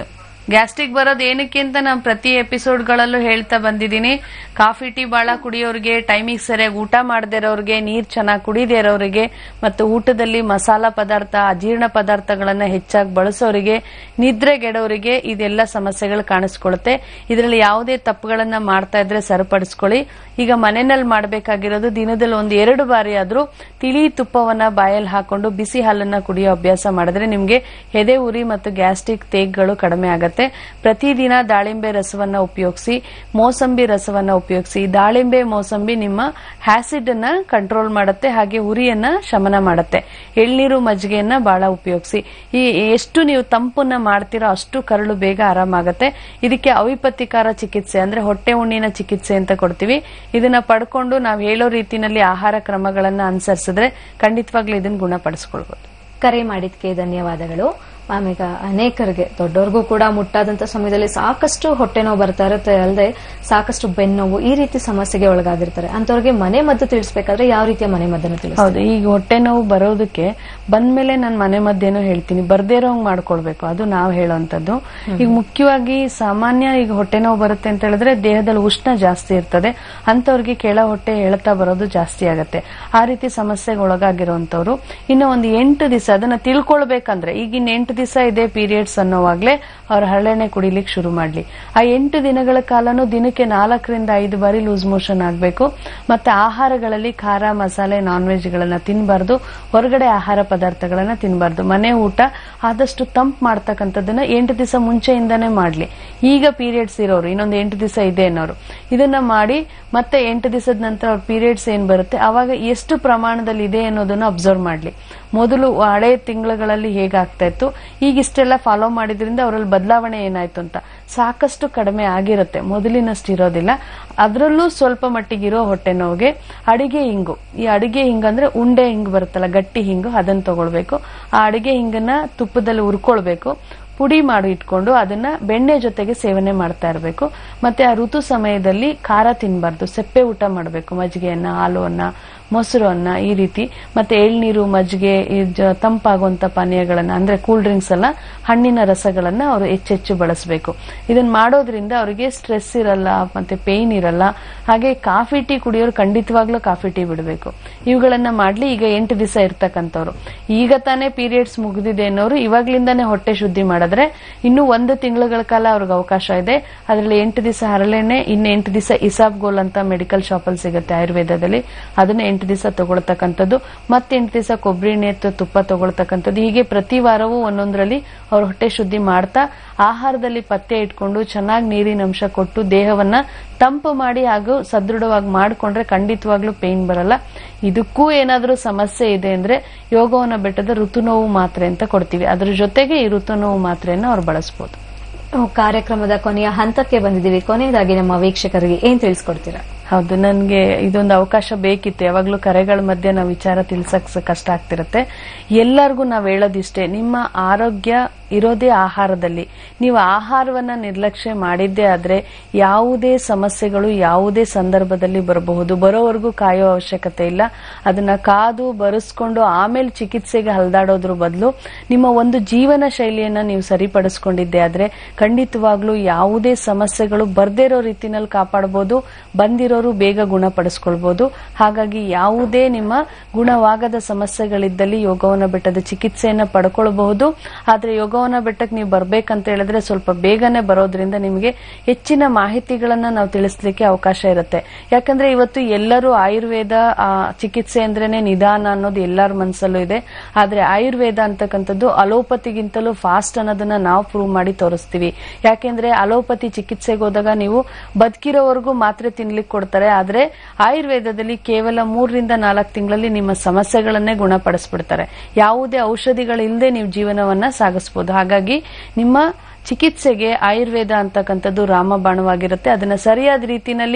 [SPEAKER 1] ಗ್ಯಾಸ್ಟ್ರಿಕ್ ಬರೋದು ಏನಕ್ಕೆ ಅಂತ ನಾನು ಪ್ರತಿ ಎಪಿಸೋಡ್ಗಳಲ್ಲೂ ಹೇಳ್ತಾ ಬಂದಿದ್ದೀನಿ ಕಾಫಿ ಟೀ ಬಾಳ ಕುಡಿಯೋರಿಗೆ ಟೈಮಿಗೆ ಸರಿಯಾಗಿ ಊಟ ಮಾಡದೇ ಇರೋರಿಗೆ ನೀರ್ ಚೆನ್ನಾಗಿ ಕುಡಿದೇ ಇರೋರಿಗೆ ಮತ್ತು ಊಟದಲ್ಲಿ ಮಸಾಲ ಪದಾರ್ಥ ಅಜೀರ್ಣ ಪದಾರ್ಥಗಳನ್ನ ಹೆಚ್ಚಾಗಿ ಬಳಸೋರಿಗೆ ನಿದ್ರೆಗೆಡೋರಿಗೆ ಇದೆಲ್ಲ ಸಮಸ್ಯೆಗಳು ಕಾಣಿಸ್ಕೊಳುತ್ತೆ ಇದರಲ್ಲಿ ಯಾವುದೇ ತಪ್ಪುಗಳನ್ನ ಮಾಡ್ತಾ ಇದ್ರೆ ಸರಿಪಡಿಸ್ಕೊಳ್ಳಿ ಈಗ ಮನೆಯಲ್ಲಿ ಮಾಡಬೇಕಾಗಿರೋದು ದಿನದಲ್ಲಿ ಒಂದು ಎರಡು ಬಾರಿ ಆದ್ರೂ ತಿಳಿ ತುಪ್ಪವನ್ನ ಬಾಯಲ್ಲಿ ಹಾಕೊಂಡು ಬಿಸಿ ಹಾಲನ್ನ ಕುಡಿಯೋ ಅಭ್ಯಾಸ ಮಾಡಿದ್ರೆ ನಿಮ್ಗೆ ಎದೆ ಉರಿ ಮತ್ತು ಗ್ಯಾಸ್ಟ್ರಿಕ್ ತೇಗ್ಗಳು ಕಡಿಮೆ ಆಗತ್ತೆ ಪ್ರತಿದಿನ ದಾಳಿಂಬೆ ರಸವನ್ನ ಉಪಯೋಗಿಸಿ ಮೋಸಂಬಿ ರಸವನ್ನ ಉಪಯೋಗಿಸಿ ದಾಳಿಂಬೆ ಮೋಸಂಬಿ ನಿಮ್ಮ ಆಸಿಡ್ ಅನ್ನ ಕಂಟ್ರೋಲ್ ಮಾಡುತ್ತೆ ಹಾಗೆ ಉರಿಯನ್ನ ಶಮನ ಮಾಡುತ್ತೆ ಎಳ್ನೀರು ಮಜ್ಜಿಗೆಯನ್ನ ಬಹಳ ಉಪಯೋಗಿಸಿ ಈ ಎಷ್ಟು ನೀವು ತಂಪನ್ನ ಮಾಡ್ತೀರೋ ಅಷ್ಟು ಕರಳು ಬೇಗ ಆರಾಮಾಗತ್ತೆ ಇದಕ್ಕೆ ಅವಿಪತ್ತಿಕಾರ ಚಿಕಿತ್ಸೆ ಅಂದ್ರೆ ಹೊಟ್ಟೆ ಹುಣ್ಣಿನ ಚಿಕಿತ್ಸೆ ಅಂತ ಕೊಡ್ತೀವಿ ಇದನ್ನ ಪಡ್ಕೊಂಡು ನಾವು ಹೇಳೋ ರೀತಿನಲ್ಲಿ ಆಹಾರ ಕ್ರಮಗಳನ್ನ ಅನುಸರಿಸಿದ್ರೆ ಖಂಡಿತವಾಗ್ಲೂ ಇದನ್ನ ಗುಣಪಡಿಸ್ಕೊಳ್ಬಹುದು
[SPEAKER 2] ಕರೆ ಮಾಡಿದ್ಕೆ ಧನ್ಯವಾದಗಳು ಮ್ಯಾಮ್ ಈಗ ಅನೇಕರಿಗೆ ದೊಡ್ಡವ್ರಿಗೂ ಕೂಡ ಮುಟ್ಟಾದಂತ ಸಮಯದಲ್ಲಿ ಸಾಕಷ್ಟು ಹೊಟ್ಟೆ ನೋವು ಬರ್ತಾ ಇರುತ್ತೆ ಅಲ್ಲದೆ ಸಾಕಷ್ಟು ಬೆನ್ನೋವು ಈ ರೀತಿ ಸಮಸ್ಯೆಗೆ ಒಳಗಾಗಿರ್ತಾರೆ ಅಂತವ್ರಿಗೆ ಮನೆ ಮದ್ದು ತಿಳಿಸ್ಬೇಕಾದ್ರೆ ಯಾವ ರೀತಿಯ ಮನೆ ಮದ್ದನ್ನು ತಿಳಿಸ್ತಾರೆ
[SPEAKER 1] ಹೌದು ಈಗ ಹೊಟ್ಟೆ ನೋವು ಬರೋದಕ್ಕೆ ಬಂದ್ಮೇಲೆ ನಾನು ಮನೆ ಮದ್ದೇನೋ ಹೇಳ್ತೀನಿ ಬರ್ದೇ ಇರೋಂಗ್ ಮಾಡ್ಕೊಳ್ಬೇಕು ಅದು ನಾವು ಹೇಳೋಂಥದ್ದು ಈಗ ಮುಖ್ಯವಾಗಿ ಸಾಮಾನ್ಯ ಈಗ ಹೊಟ್ಟೆ ನೋವು ಬರುತ್ತೆ ಅಂತ ಹೇಳಿದ್ರೆ ದೇಹದಲ್ಲಿ ಉಷ್ಣ ಜಾಸ್ತಿ ಇರ್ತದೆ ಅಂತವ್ರಿಗೆ ಕೆಳ ಹೊಟ್ಟೆ ಎಳ್ತಾ ಬರೋದು ಜಾಸ್ತಿ ಆಗತ್ತೆ ಆ ರೀತಿ ಸಮಸ್ಯೆಗೆ ಒಳಗಾಗಿರುವಂತವ್ರು ಇನ್ನು ಒಂದು ಎಂಟು ದಿವಸ ಅದನ್ನ ತಿಳ್ಕೊಳ್ಬೇಕಂದ್ರೆ ಈಗಿನ ಎಂಟು ದಿವಸ ಇದೆ ಪೀರಿಯಡ್ಸ್ ಅನ್ನೋವಾಗ್ಲೇ ಅವ್ರ ಹರಳೆಣ್ಣೆ ಕುಡಿಲಿಕ್ಕೆ ಶುರು ಮಾಡ್ಲಿ ಆ ಎಂಟು ದಿನಗಳ ಕಾಲನು ದಿನಕ್ಕೆ ನಾಲ್ಕರಿಂದ ಐದು ಬಾರಿ ಲೂಸ್ ಮೋಷನ್ ಆಗಬೇಕು ಮತ್ತೆ ಆಹಾರಗಳಲ್ಲಿ ಖಾರ ಮಸಾಲೆ ನಾನ್ ವೆಜ್ ಗಳನ್ನ ತಿನ್ನಬಾರ್ದು ಹೊರಗಡೆ ಆಹಾರ ಪದಾರ್ಥಗಳನ್ನ ತಿನ್ನಬಾರ್ದು ಮನೆ ಊಟ ಆದಷ್ಟು ತಂಪ್ ಮಾಡ್ತಕ್ಕಂಥದ್ದನ್ನ ಎಂಟು ದಿವಸ ಮುಂಚೆಯಿಂದಾನೇ ಮಾಡ್ಲಿ ಈಗ ಪೀರಿಯಡ್ಸ್ ಇರೋರು ಇನ್ನೊಂದು ಎಂಟು ದಿವಸ ಇದೆ ಅನ್ನೋರು ಇದನ್ನ ಮಾಡಿ ಮತ್ತೆ ಎಂಟು ದಿವಸದ ನಂತರ ಅವ್ರ ಪೀರಿಯಡ್ಸ್ ಏನ್ ಬರುತ್ತೆ ಅವಾಗ ಎಷ್ಟು ಪ್ರಮಾಣದಲ್ಲಿ ಇದೆ ಅನ್ನೋದನ್ನ ಅಬ್ಸರ್ವ್ ಮಾಡ್ಲಿ ಮೊದಲು ಹಳೆ ತಿಂಗಳುಗಳಲ್ಲಿ ಹೇಗಾಗ್ತಾ ಇತ್ತು ಈಗ ಇಷ್ಟೆಲ್ಲ ಫಾಲೋ ಮಾಡಿದ್ರಿಂದ ಅವರಲ್ಲಿ ಬದಲಾವಣೆ ಏನಾಯ್ತು ಅಂತ ಸಾಕಷ್ಟು ಕಡಿಮೆ ಆಗಿರುತ್ತೆ ಮೊದಲಿನಷ್ಟು ಇರೋದಿಲ್ಲ ಅದರಲ್ಲೂ ಸ್ವಲ್ಪ ಮಟ್ಟಿಗಿರೋ ಹೊಟ್ಟೆ ನೋವಿಗೆ ಅಡಿಗೆ ಹಿಂಗು ಈ ಅಡಿಗೆ ಹಿಂಗಂದ್ರೆ ಉಂಡೆ ಹಿಂಗ್ ಬರುತ್ತಲ್ಲ ಗಟ್ಟಿ ಹಿಂಗು ಅದನ್ನ ತಗೊಳ್ಬೇಕು ಆ ಅಡಿಗೆ ಹಿಂಗನ್ನ ತುಪ್ಪದಲ್ಲಿ ಹುರ್ಕೊಳ್ಬೇಕು ಪುಡಿ ಮಾಡಿ ಇಟ್ಕೊಂಡು ಅದನ್ನ ಬೆಣ್ಣೆ ಜೊತೆಗೆ ಸೇವನೆ ಮಾಡ್ತಾ ಇರಬೇಕು ಮತ್ತೆ ಆ ಋತು ಸಮಯದಲ್ಲಿ ಖಾರ ತಿನ್ಬಾರ್ದು ಸೆಪ್ಪೆ ಊಟ ಮಾಡಬೇಕು ಮಜ್ಜಿಗೆಯನ್ನ ಹಾಲು ಅನ್ನ ಮೊಸರು ಅನ್ನ ಈ ರೀತಿ ಮತ್ತೆ ಎಳ್ನೀರು ಮಜ್ಜಿಗೆ ಈ ಜ- ತಂಪಾಗುವಂತ ಪಾನೀಯಗಳನ್ನ ಅಂದ್ರೆ ಕೂಲ್ ಡ್ರಿಂಕ್ಸ್ ಎಲ್ಲ ಹಣ್ಣಿನ ರಸಗಳನ್ನ ಅವರು ಹೆಚ್ಚೆಚ್ಚು ಬಳಸಬೇಕು ಇದನ್ನ ಮಾಡೋದ್ರಿಂದ ಅವರಿಗೆ ಸ್ಟ್ರೆಸ್ ಇರಲ್ಲ ಮತ್ತೆ ಪೇನ್ ಇರಲ್ಲ ಹಾಗೆ ಕಾಫಿ ಟೀ ಕುಡಿಯೋರು ಖಂಡಿತವಾಗ್ಲೂ ಕಾಫಿ ಟೀ ಬಿಡಬೇಕು ಇವುಗಳನ್ನ ಮಾಡ್ಲಿ ಈಗ ಎಂಟು ದಿವಸ ಇರ್ತಕ್ಕಂಥವ್ರು ಈಗ ತಾನೇ ಪೀರಿಯಡ್ಸ್ ಮುಗಿದಿದೆ ಅನ್ನೋರು ಇವಾಗ್ಲಿಂದಾನೇ ಹೊಟ್ಟೆ ಶುದ್ಧಿ ಮಾಡಿದ್ರೆ ಇನ್ನು ಒಂದು ತಿಂಗಳುಗಳ ಕಾಲ ಅವ್ರಿಗೆ ಅವಕಾಶ ಇದೆ ಅದರಲ್ಲಿ ಎಂಟು ದಿವಸ ಹರಳೆಣ್ಣೆ ಇನ್ನು ಎಂಟು ದಿವಸ ಇಸಾಬ್ ಗೋಲ್ ಅಂತ ಮೆಡಿಕಲ್ ಶಾಪಲ್ಲಿ ಸಿಗುತ್ತೆ ಆಯುರ್ವೇದದಲ್ಲಿ ಅದನ್ನ ಎಂಟು ದಿವಸ ತಗೊಳ್ತಕ್ಕಂಥದ್ದು ಮತ್ತೆ ಎಂಟು ದಿವಸ ಕೊಬ್ಬರಿ ಎಣ್ಣೆ ಅಥವಾ ತುಪ್ಪ ತಗೊಳ್ತಕ್ಕಂಥದ್ದು ಹೀಗೆ ಪ್ರತಿ ವಾರವೂ ಒಂದೊಂದರಲ್ಲಿ ಅವ್ರ ಹೊಟ್ಟೆ ಶುದ್ಧಿ ಮಾಡ್ತಾ ಆಹಾರದಲ್ಲಿ ಪತ್ತೆ ಇಟ್ಕೊಂಡು ಚೆನ್ನಾಗಿ ನೀರಿನ ಅಂಶ ಕೊಟ್ಟು ದೇಹವನ್ನ ತಂಪು ಮಾಡಿ ಹಾಗೂ ಸದೃಢವಾಗಿ ಮಾಡ್ಕೊಂಡ್ರೆ ಖಂಡಿತವಾಗ್ಲೂ ಪೇನ್ ಬರಲ್ಲ ಇದಕ್ಕೂ ಏನಾದ್ರೂ ಸಮಸ್ಯೆ ಇದೆ ಅಂದ್ರೆ ಯೋಗವನ್ನ ಬೆಟ್ಟದ ಋತುನೋವು ಮಾತ್ರೆ ಅಂತ ಕೊಡ್ತೀವಿ ಅದ್ರ ಜೊತೆಗೆ ಈ ಋತುನೋವು ಮಾತ್ರೆಯನ್ನ ಅವ್ರು ಬಳಸಬಹುದು
[SPEAKER 2] ನಾವು ಕಾರ್ಯಕ್ರಮದ ಕೊನೆಯ ಹಂತಕ್ಕೆ ಬಂದಿದ್ದೀವಿ ಕೊನೆಯದಾಗಿ ನಮ್ಮ ವೀಕ್ಷಕರಿಗೆ ಏನ್ ತಿಳಿಸ್ಕೊಡ್ತೀರಾ
[SPEAKER 1] ಹೌದು ನನ್ಗೆ ಇದೊಂದು ಅವಕಾಶ ಬೇಕಿತ್ತು ಯಾವಾಗ್ಲೂ ಕರೆಗಳ ಮಧ್ಯೆ ನಾವು ವಿಚಾರ ತಿಳ್ಸಕ್ ಸ- ಕಷ್ಟ ಆಗ್ತಿರತ್ತೆ ಎಲ್ಲರಿಗೂ ನಾವ್ ಹೇಳೋದಿಷ್ಟೇ ನಿಮ್ಮ ಆರೋಗ್ಯ ಇರೋದೇ ಆಹಾರದಲ್ಲಿ ನೀವು ಆಹಾರವನ್ನ ನಿರ್ಲಕ್ಷ್ಯ ಮಾಡಿದ್ದೇ ಆದ್ರೆ ಯಾವುದೇ ಸಮಸ್ಯೆಗಳು ಯಾವುದೇ ಸಂದರ್ಭದಲ್ಲಿ ಬರಬಹುದು ಬರೋವರೆಗೂ ಕಾಯೋ ಅವಶ್ಯಕತೆ ಇಲ್ಲ ಅದನ್ನ ಕಾದು ಬರೆಸ್ಕೊಂಡು ಆಮೇಲೆ ಚಿಕಿತ್ಸೆಗೆ ಹಲ್ದಾಡೋದ್ರ ಬದಲು ನಿಮ್ಮ ಒಂದು ಜೀವನ ಶೈಲಿಯನ್ನ ನೀವು ಸರಿಪಡಿಸ್ಕೊಂಡಿದ್ದೆ ಆದ್ರೆ ಖಂಡಿತವಾಗ್ಲೂ ಯಾವುದೇ ಸಮಸ್ಯೆಗಳು ಬರ್ದೇ ಇರೋ ರೀತಿನಲ್ಲಿ ಕಾಪಾಡಬಹುದು ಬಂದಿರೋರು ಬೇಗ ಗುಣಪಡಿಸ್ಕೊಳ್ಬಹುದು ಹಾಗಾಗಿ ಯಾವುದೇ ನಿಮ್ಮ ಗುಣವಾಗದ ಸಮಸ್ಯೆಗಳಿದ್ದಲ್ಲಿ ಯೋಗವನ ಬೆಟ್ಟದ ಚಿಕಿತ್ಸೆಯನ್ನ ಪಡ್ಕೊಳ್ಬಹುದು ಆದ್ರೆ ಯೋಗವನ ಬೆಟ್ಟಕ್ಕೆ ನೀವು ಬರ್ಬೇಕಂತ ಹೇಳಿದ್ರೆ ಸ್ವಲ್ಪ ಬೇಗನೆ ಬರೋದ್ರಿಂದ ನಿಮಗೆ ಹೆಚ್ಚಿನ ಮಾಹಿತಿಗಳನ್ನ ನಾವು ತಿಳಿಸ್ಲಿಕ್ಕೆ ಅವಕಾಶ ಇರುತ್ತೆ ಯಾಕಂದ್ರೆ ಇವತ್ತು ಎಲ್ಲರೂ ಆಯುರ್ವೇದ ಆ, ಚಿಕಿತ್ಸೆ ಅಂದ್ರೇನೆ ನಿಧಾನ ಅನ್ನೋದು ಎಲ್ಲರ ಮನಸ್ಸಲ್ಲೂ ಇದೆ ಆದ್ರೆ ಆಯುರ್ವೇದ ಅಂತಕ್ಕಂಥದ್ದು ಅಲೋಪತಿಗಿಂತಲೂ ಫಾಸ್ಟ್ ಅನ್ನೋದನ್ನ ನಾವು ಪ್ರೂವ್ ಮಾಡಿ ತೋರಿಸ್ತೀವಿ ಯಾಕೆಂದ್ರೆ ಅಲೋಪತಿ ಚಿಕಿತ್ಸೆಗೆ ಹೋದಾಗ ನೀವು ಬದುಕಿರೋವರೆಗೂ ಮಾತ್ರೆ ತಿನ್ಲಿಕ್ಕೆ ಕೊಡ್ತಾರೆ ಆದ್ರೆ ಆಯುರ್ವೇದದಲ್ಲಿ ಕೇವಲ ಮೂರರಿಂದ ನಾಲ್ಕು ತಿಂಗಳಲ್ಲಿ ನಿಮ್ಮ ಸಮಸ್ಯೆಗಳನ್ನೇ ಗುಣಪಡಿಸ್ಬಿಡ್ತಾರೆ ಯಾವುದೇ ಔಷಧಿಗಳಿಲ್ಲದೆ ನೀವು ಜೀವನವನ್ನ ಸಾಗಿಸಬಹುದು ಹಾಗಾಗಿ ನಿಮ್ಮ ಚಿಕಿತ್ಸೆಗೆ ಆಯುರ್ವೇದ ಅಂತಕ್ಕಂಥದ್ದು ರಾಮಬಾಣವಾಗಿರುತ್ತೆ ಅದನ್ನ ಸರಿಯಾದ ರೀತಿನಲ್ಲಿ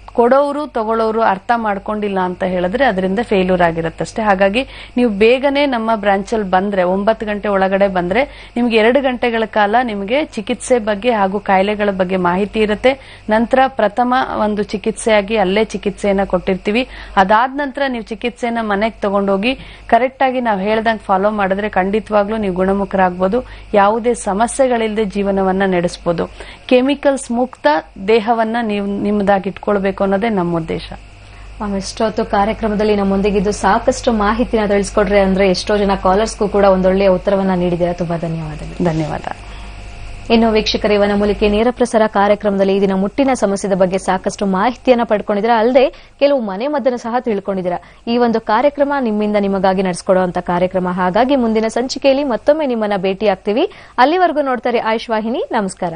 [SPEAKER 1] ಕೊಡೋರು ತಗೊಳ್ಳೋರು ಅರ್ಥ ಮಾಡ್ಕೊಂಡಿಲ್ಲ ಅಂತ ಹೇಳಿದ್ರೆ ಅದರಿಂದ ಫೇಲ್ಯೂರ್ ಆಗಿರುತ್ತಷ್ಟೇ ಹಾಗಾಗಿ ನೀವು ಬೇಗನೆ ನಮ್ಮ ಬ್ರಾಂಚಲ್ಲಿ ಬಂದ್ರೆ ಒಂಬತ್ತು ಗಂಟೆ ಒಳಗಡೆ ಬಂದ್ರೆ ನಿಮ್ಗೆ ಎರಡು ಗಂಟೆಗಳ ಕಾಲ ನಿಮಗೆ ಚಿಕಿತ್ಸೆ ಬಗ್ಗೆ ಹಾಗೂ ಕಾಯಿಲೆಗಳ ಬಗ್ಗೆ ಮಾಹಿತಿ ಇರುತ್ತೆ ನಂತರ ಪ್ರಥಮ ಒಂದು ಚಿಕಿತ್ಸೆಯಾಗಿ ಅಲ್ಲೇ ಚಿಕಿತ್ಸೆಯನ್ನ ಕೊಟ್ಟಿರ್ತೀವಿ ಅದಾದ ನಂತರ ನೀವು ಚಿಕಿತ್ಸೆನ ಮನೆಗೆ ತಗೊಂಡೋಗಿ ಕರೆಕ್ಟ್ ಆಗಿ ನಾವು ಹೇಳ್ದಂಗೆ ಫಾಲೋ ಮಾಡಿದ್ರೆ ಖಂಡಿತವಾಗ್ಲೂ ನೀವು ಗುಣಮುಖರಾಗ್ಬೋದು ಯಾವುದೇ ಸಮಸ್ಯೆಗಳಿಲ್ಲದೆ ಜೀವನವನ್ನ ನಡೆಸಬಹುದು ಕೆಮಿಕಲ್ಸ್ ಮುಕ್ತ ದೇಹವನ್ನ ನೀವು ನಿಮ್ಮದಾಗಿ ಇಟ್ಕೊಳ್ಬೇಕು ಅನ್ನೋದೇ ನಮ್ಮ ಉದ್ದೇಶ
[SPEAKER 2] ಮ್ಯಾಮ್ ಎಷ್ಟೊತ್ತು ಕಾರ್ಯಕ್ರಮದಲ್ಲಿ ನಮ್ಮೊಂದಿಗಿದ್ದು ಸಾಕಷ್ಟು ಮಾಹಿತಿನ ತಿಳಿಸ್ಕೊಡ್ರೆ ಅಂದ್ರೆ ಎಷ್ಟೋ ಜನ ಕಾಲರ್ಸ್ಗೂ ಕೂಡ ಒಂದೊಳ್ಳೆಯ ಉತ್ತರವನ್ನ ನೀಡಿದ್ದೀರಾ ತುಂಬಾ ಧನ್ಯವಾದಗಳು
[SPEAKER 1] ಧನ್ಯವಾದ
[SPEAKER 2] ಇನ್ನು ವೀಕ್ಷಕರ ಇವನ ಮೂಲಿಕೆ ನೇರ ಪ್ರಸಾರ ಕಾರ್ಯಕ್ರಮದಲ್ಲಿ ಈ ದಿನ ಮುಟ್ಟಿನ ಸಮಸ್ಯೆದ ಬಗ್ಗೆ ಸಾಕಷ್ಟು ಮಾಹಿತಿಯನ್ನ ಪಡ್ಕೊಂಡಿದ್ದೀರಾ ಅಲ್ಲದೆ ಕೆಲವು ಮನೆ ಮದ್ದನ್ನು ಸಹ ತಿಳ್ಕೊಂಡಿದ್ದೀರಾ ಈ ಒಂದು ಕಾರ್ಯಕ್ರಮ ನಿಮ್ಮಿಂದ ನಿಮಗಾಗಿ ನಡೆಸ್ಕೊಡುವಂತ ಕಾರ್ಯಕ್ರಮ ಹಾಗಾಗಿ ಮುಂದಿನ ಸಂಚಿಕೆಯಲ್ಲಿ ಮತ್ತೊಮ್ಮೆ ನಿಮ್ಮನ್ನ ಭೇಟಿ ಆಗ್ತೀವಿ ಅಲ್ಲಿವರೆಗೂ ನೋಡ್ತಾರೆ ಆಯುಷ್ ವಾಹಿನಿ ನಮಸ್ಕಾರ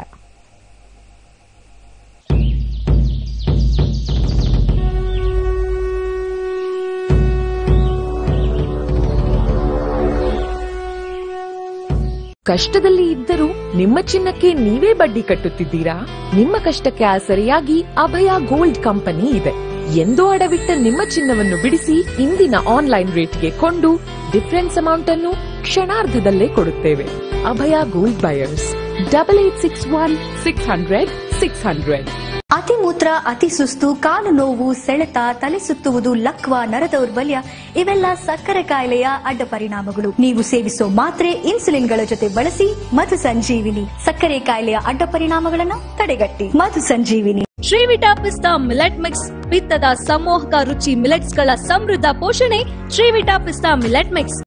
[SPEAKER 6] ಕಷ್ಟದಲ್ಲಿ ಇದ್ದರೂ ನಿಮ್ಮ ಚಿನ್ನಕ್ಕೆ ನೀವೇ ಬಡ್ಡಿ ಕಟ್ಟುತ್ತಿದ್ದೀರಾ ನಿಮ್ಮ ಕಷ್ಟಕ್ಕೆ ಆಸರೆಯಾಗಿ ಅಭಯ ಗೋಲ್ಡ್ ಕಂಪನಿ ಇದೆ ಎಂದೋ ಅಡವಿಟ್ಟ ನಿಮ್ಮ ಚಿನ್ನವನ್ನು ಬಿಡಿಸಿ ಇಂದಿನ ಆನ್ಲೈನ್ ರೇಟ್ಗೆ ಕೊಂಡು ಡಿಫರೆನ್ಸ್ ಅಮೌಂಟ್ ಅನ್ನು ಕ್ಷಣಾರ್ಧದಲ್ಲೇ ಕೊಡುತ್ತೇವೆ Abhaya gold buyers double eight six one six hundred six hundred
[SPEAKER 10] ಅತಿಮೂತ್ರ ಅತಿ ಸುಸ್ತು ಕಾಲು ನೋವು ಸೆಳೆತ ತಲೆ ಸುತ್ತುವುದು ಲಕ್ವ ನರ ದೌರ್ಬಲ್ಯ ಇವೆಲ್ಲ ಸಕ್ಕರೆ ಕಾಯಿಲೆಯ ಅಡ್ಡ ಪರಿಣಾಮಗಳು ನೀವು ಸೇವಿಸೋ ಮಾತ್ರೆ ಇನ್ಸುಲಿನ್ಗಳ ಜೊತೆ ಬಳಸಿ ಮಧು ಸಂಜೀವಿನಿ ಸಕ್ಕರೆ ಕಾಯಿಲೆಯ ಅಡ್ಡ ಪರಿಣಾಮಗಳನ್ನು ತಡೆಗಟ್ಟಿ ಮಧು ಸಂಜೀವಿನಿ
[SPEAKER 11] ಶ್ರೀವಿಟಾ ಪಿಸ್ತಾ ಮಿಲೆಟ್ ಮಿಕ್ಸ್ ಪಿತ್ತದ ಸಮೋಹಕ ರುಚಿ ಮಿಲೆಟ್ಸ್ಗಳ ಸಮೃದ್ಧ ಪೋಷಣೆ ಶ್ರೀವಿಟಾ ಪಿಸ್ತಾ ಮಿಲೆಟ್ ಮಿಕ್ಸ್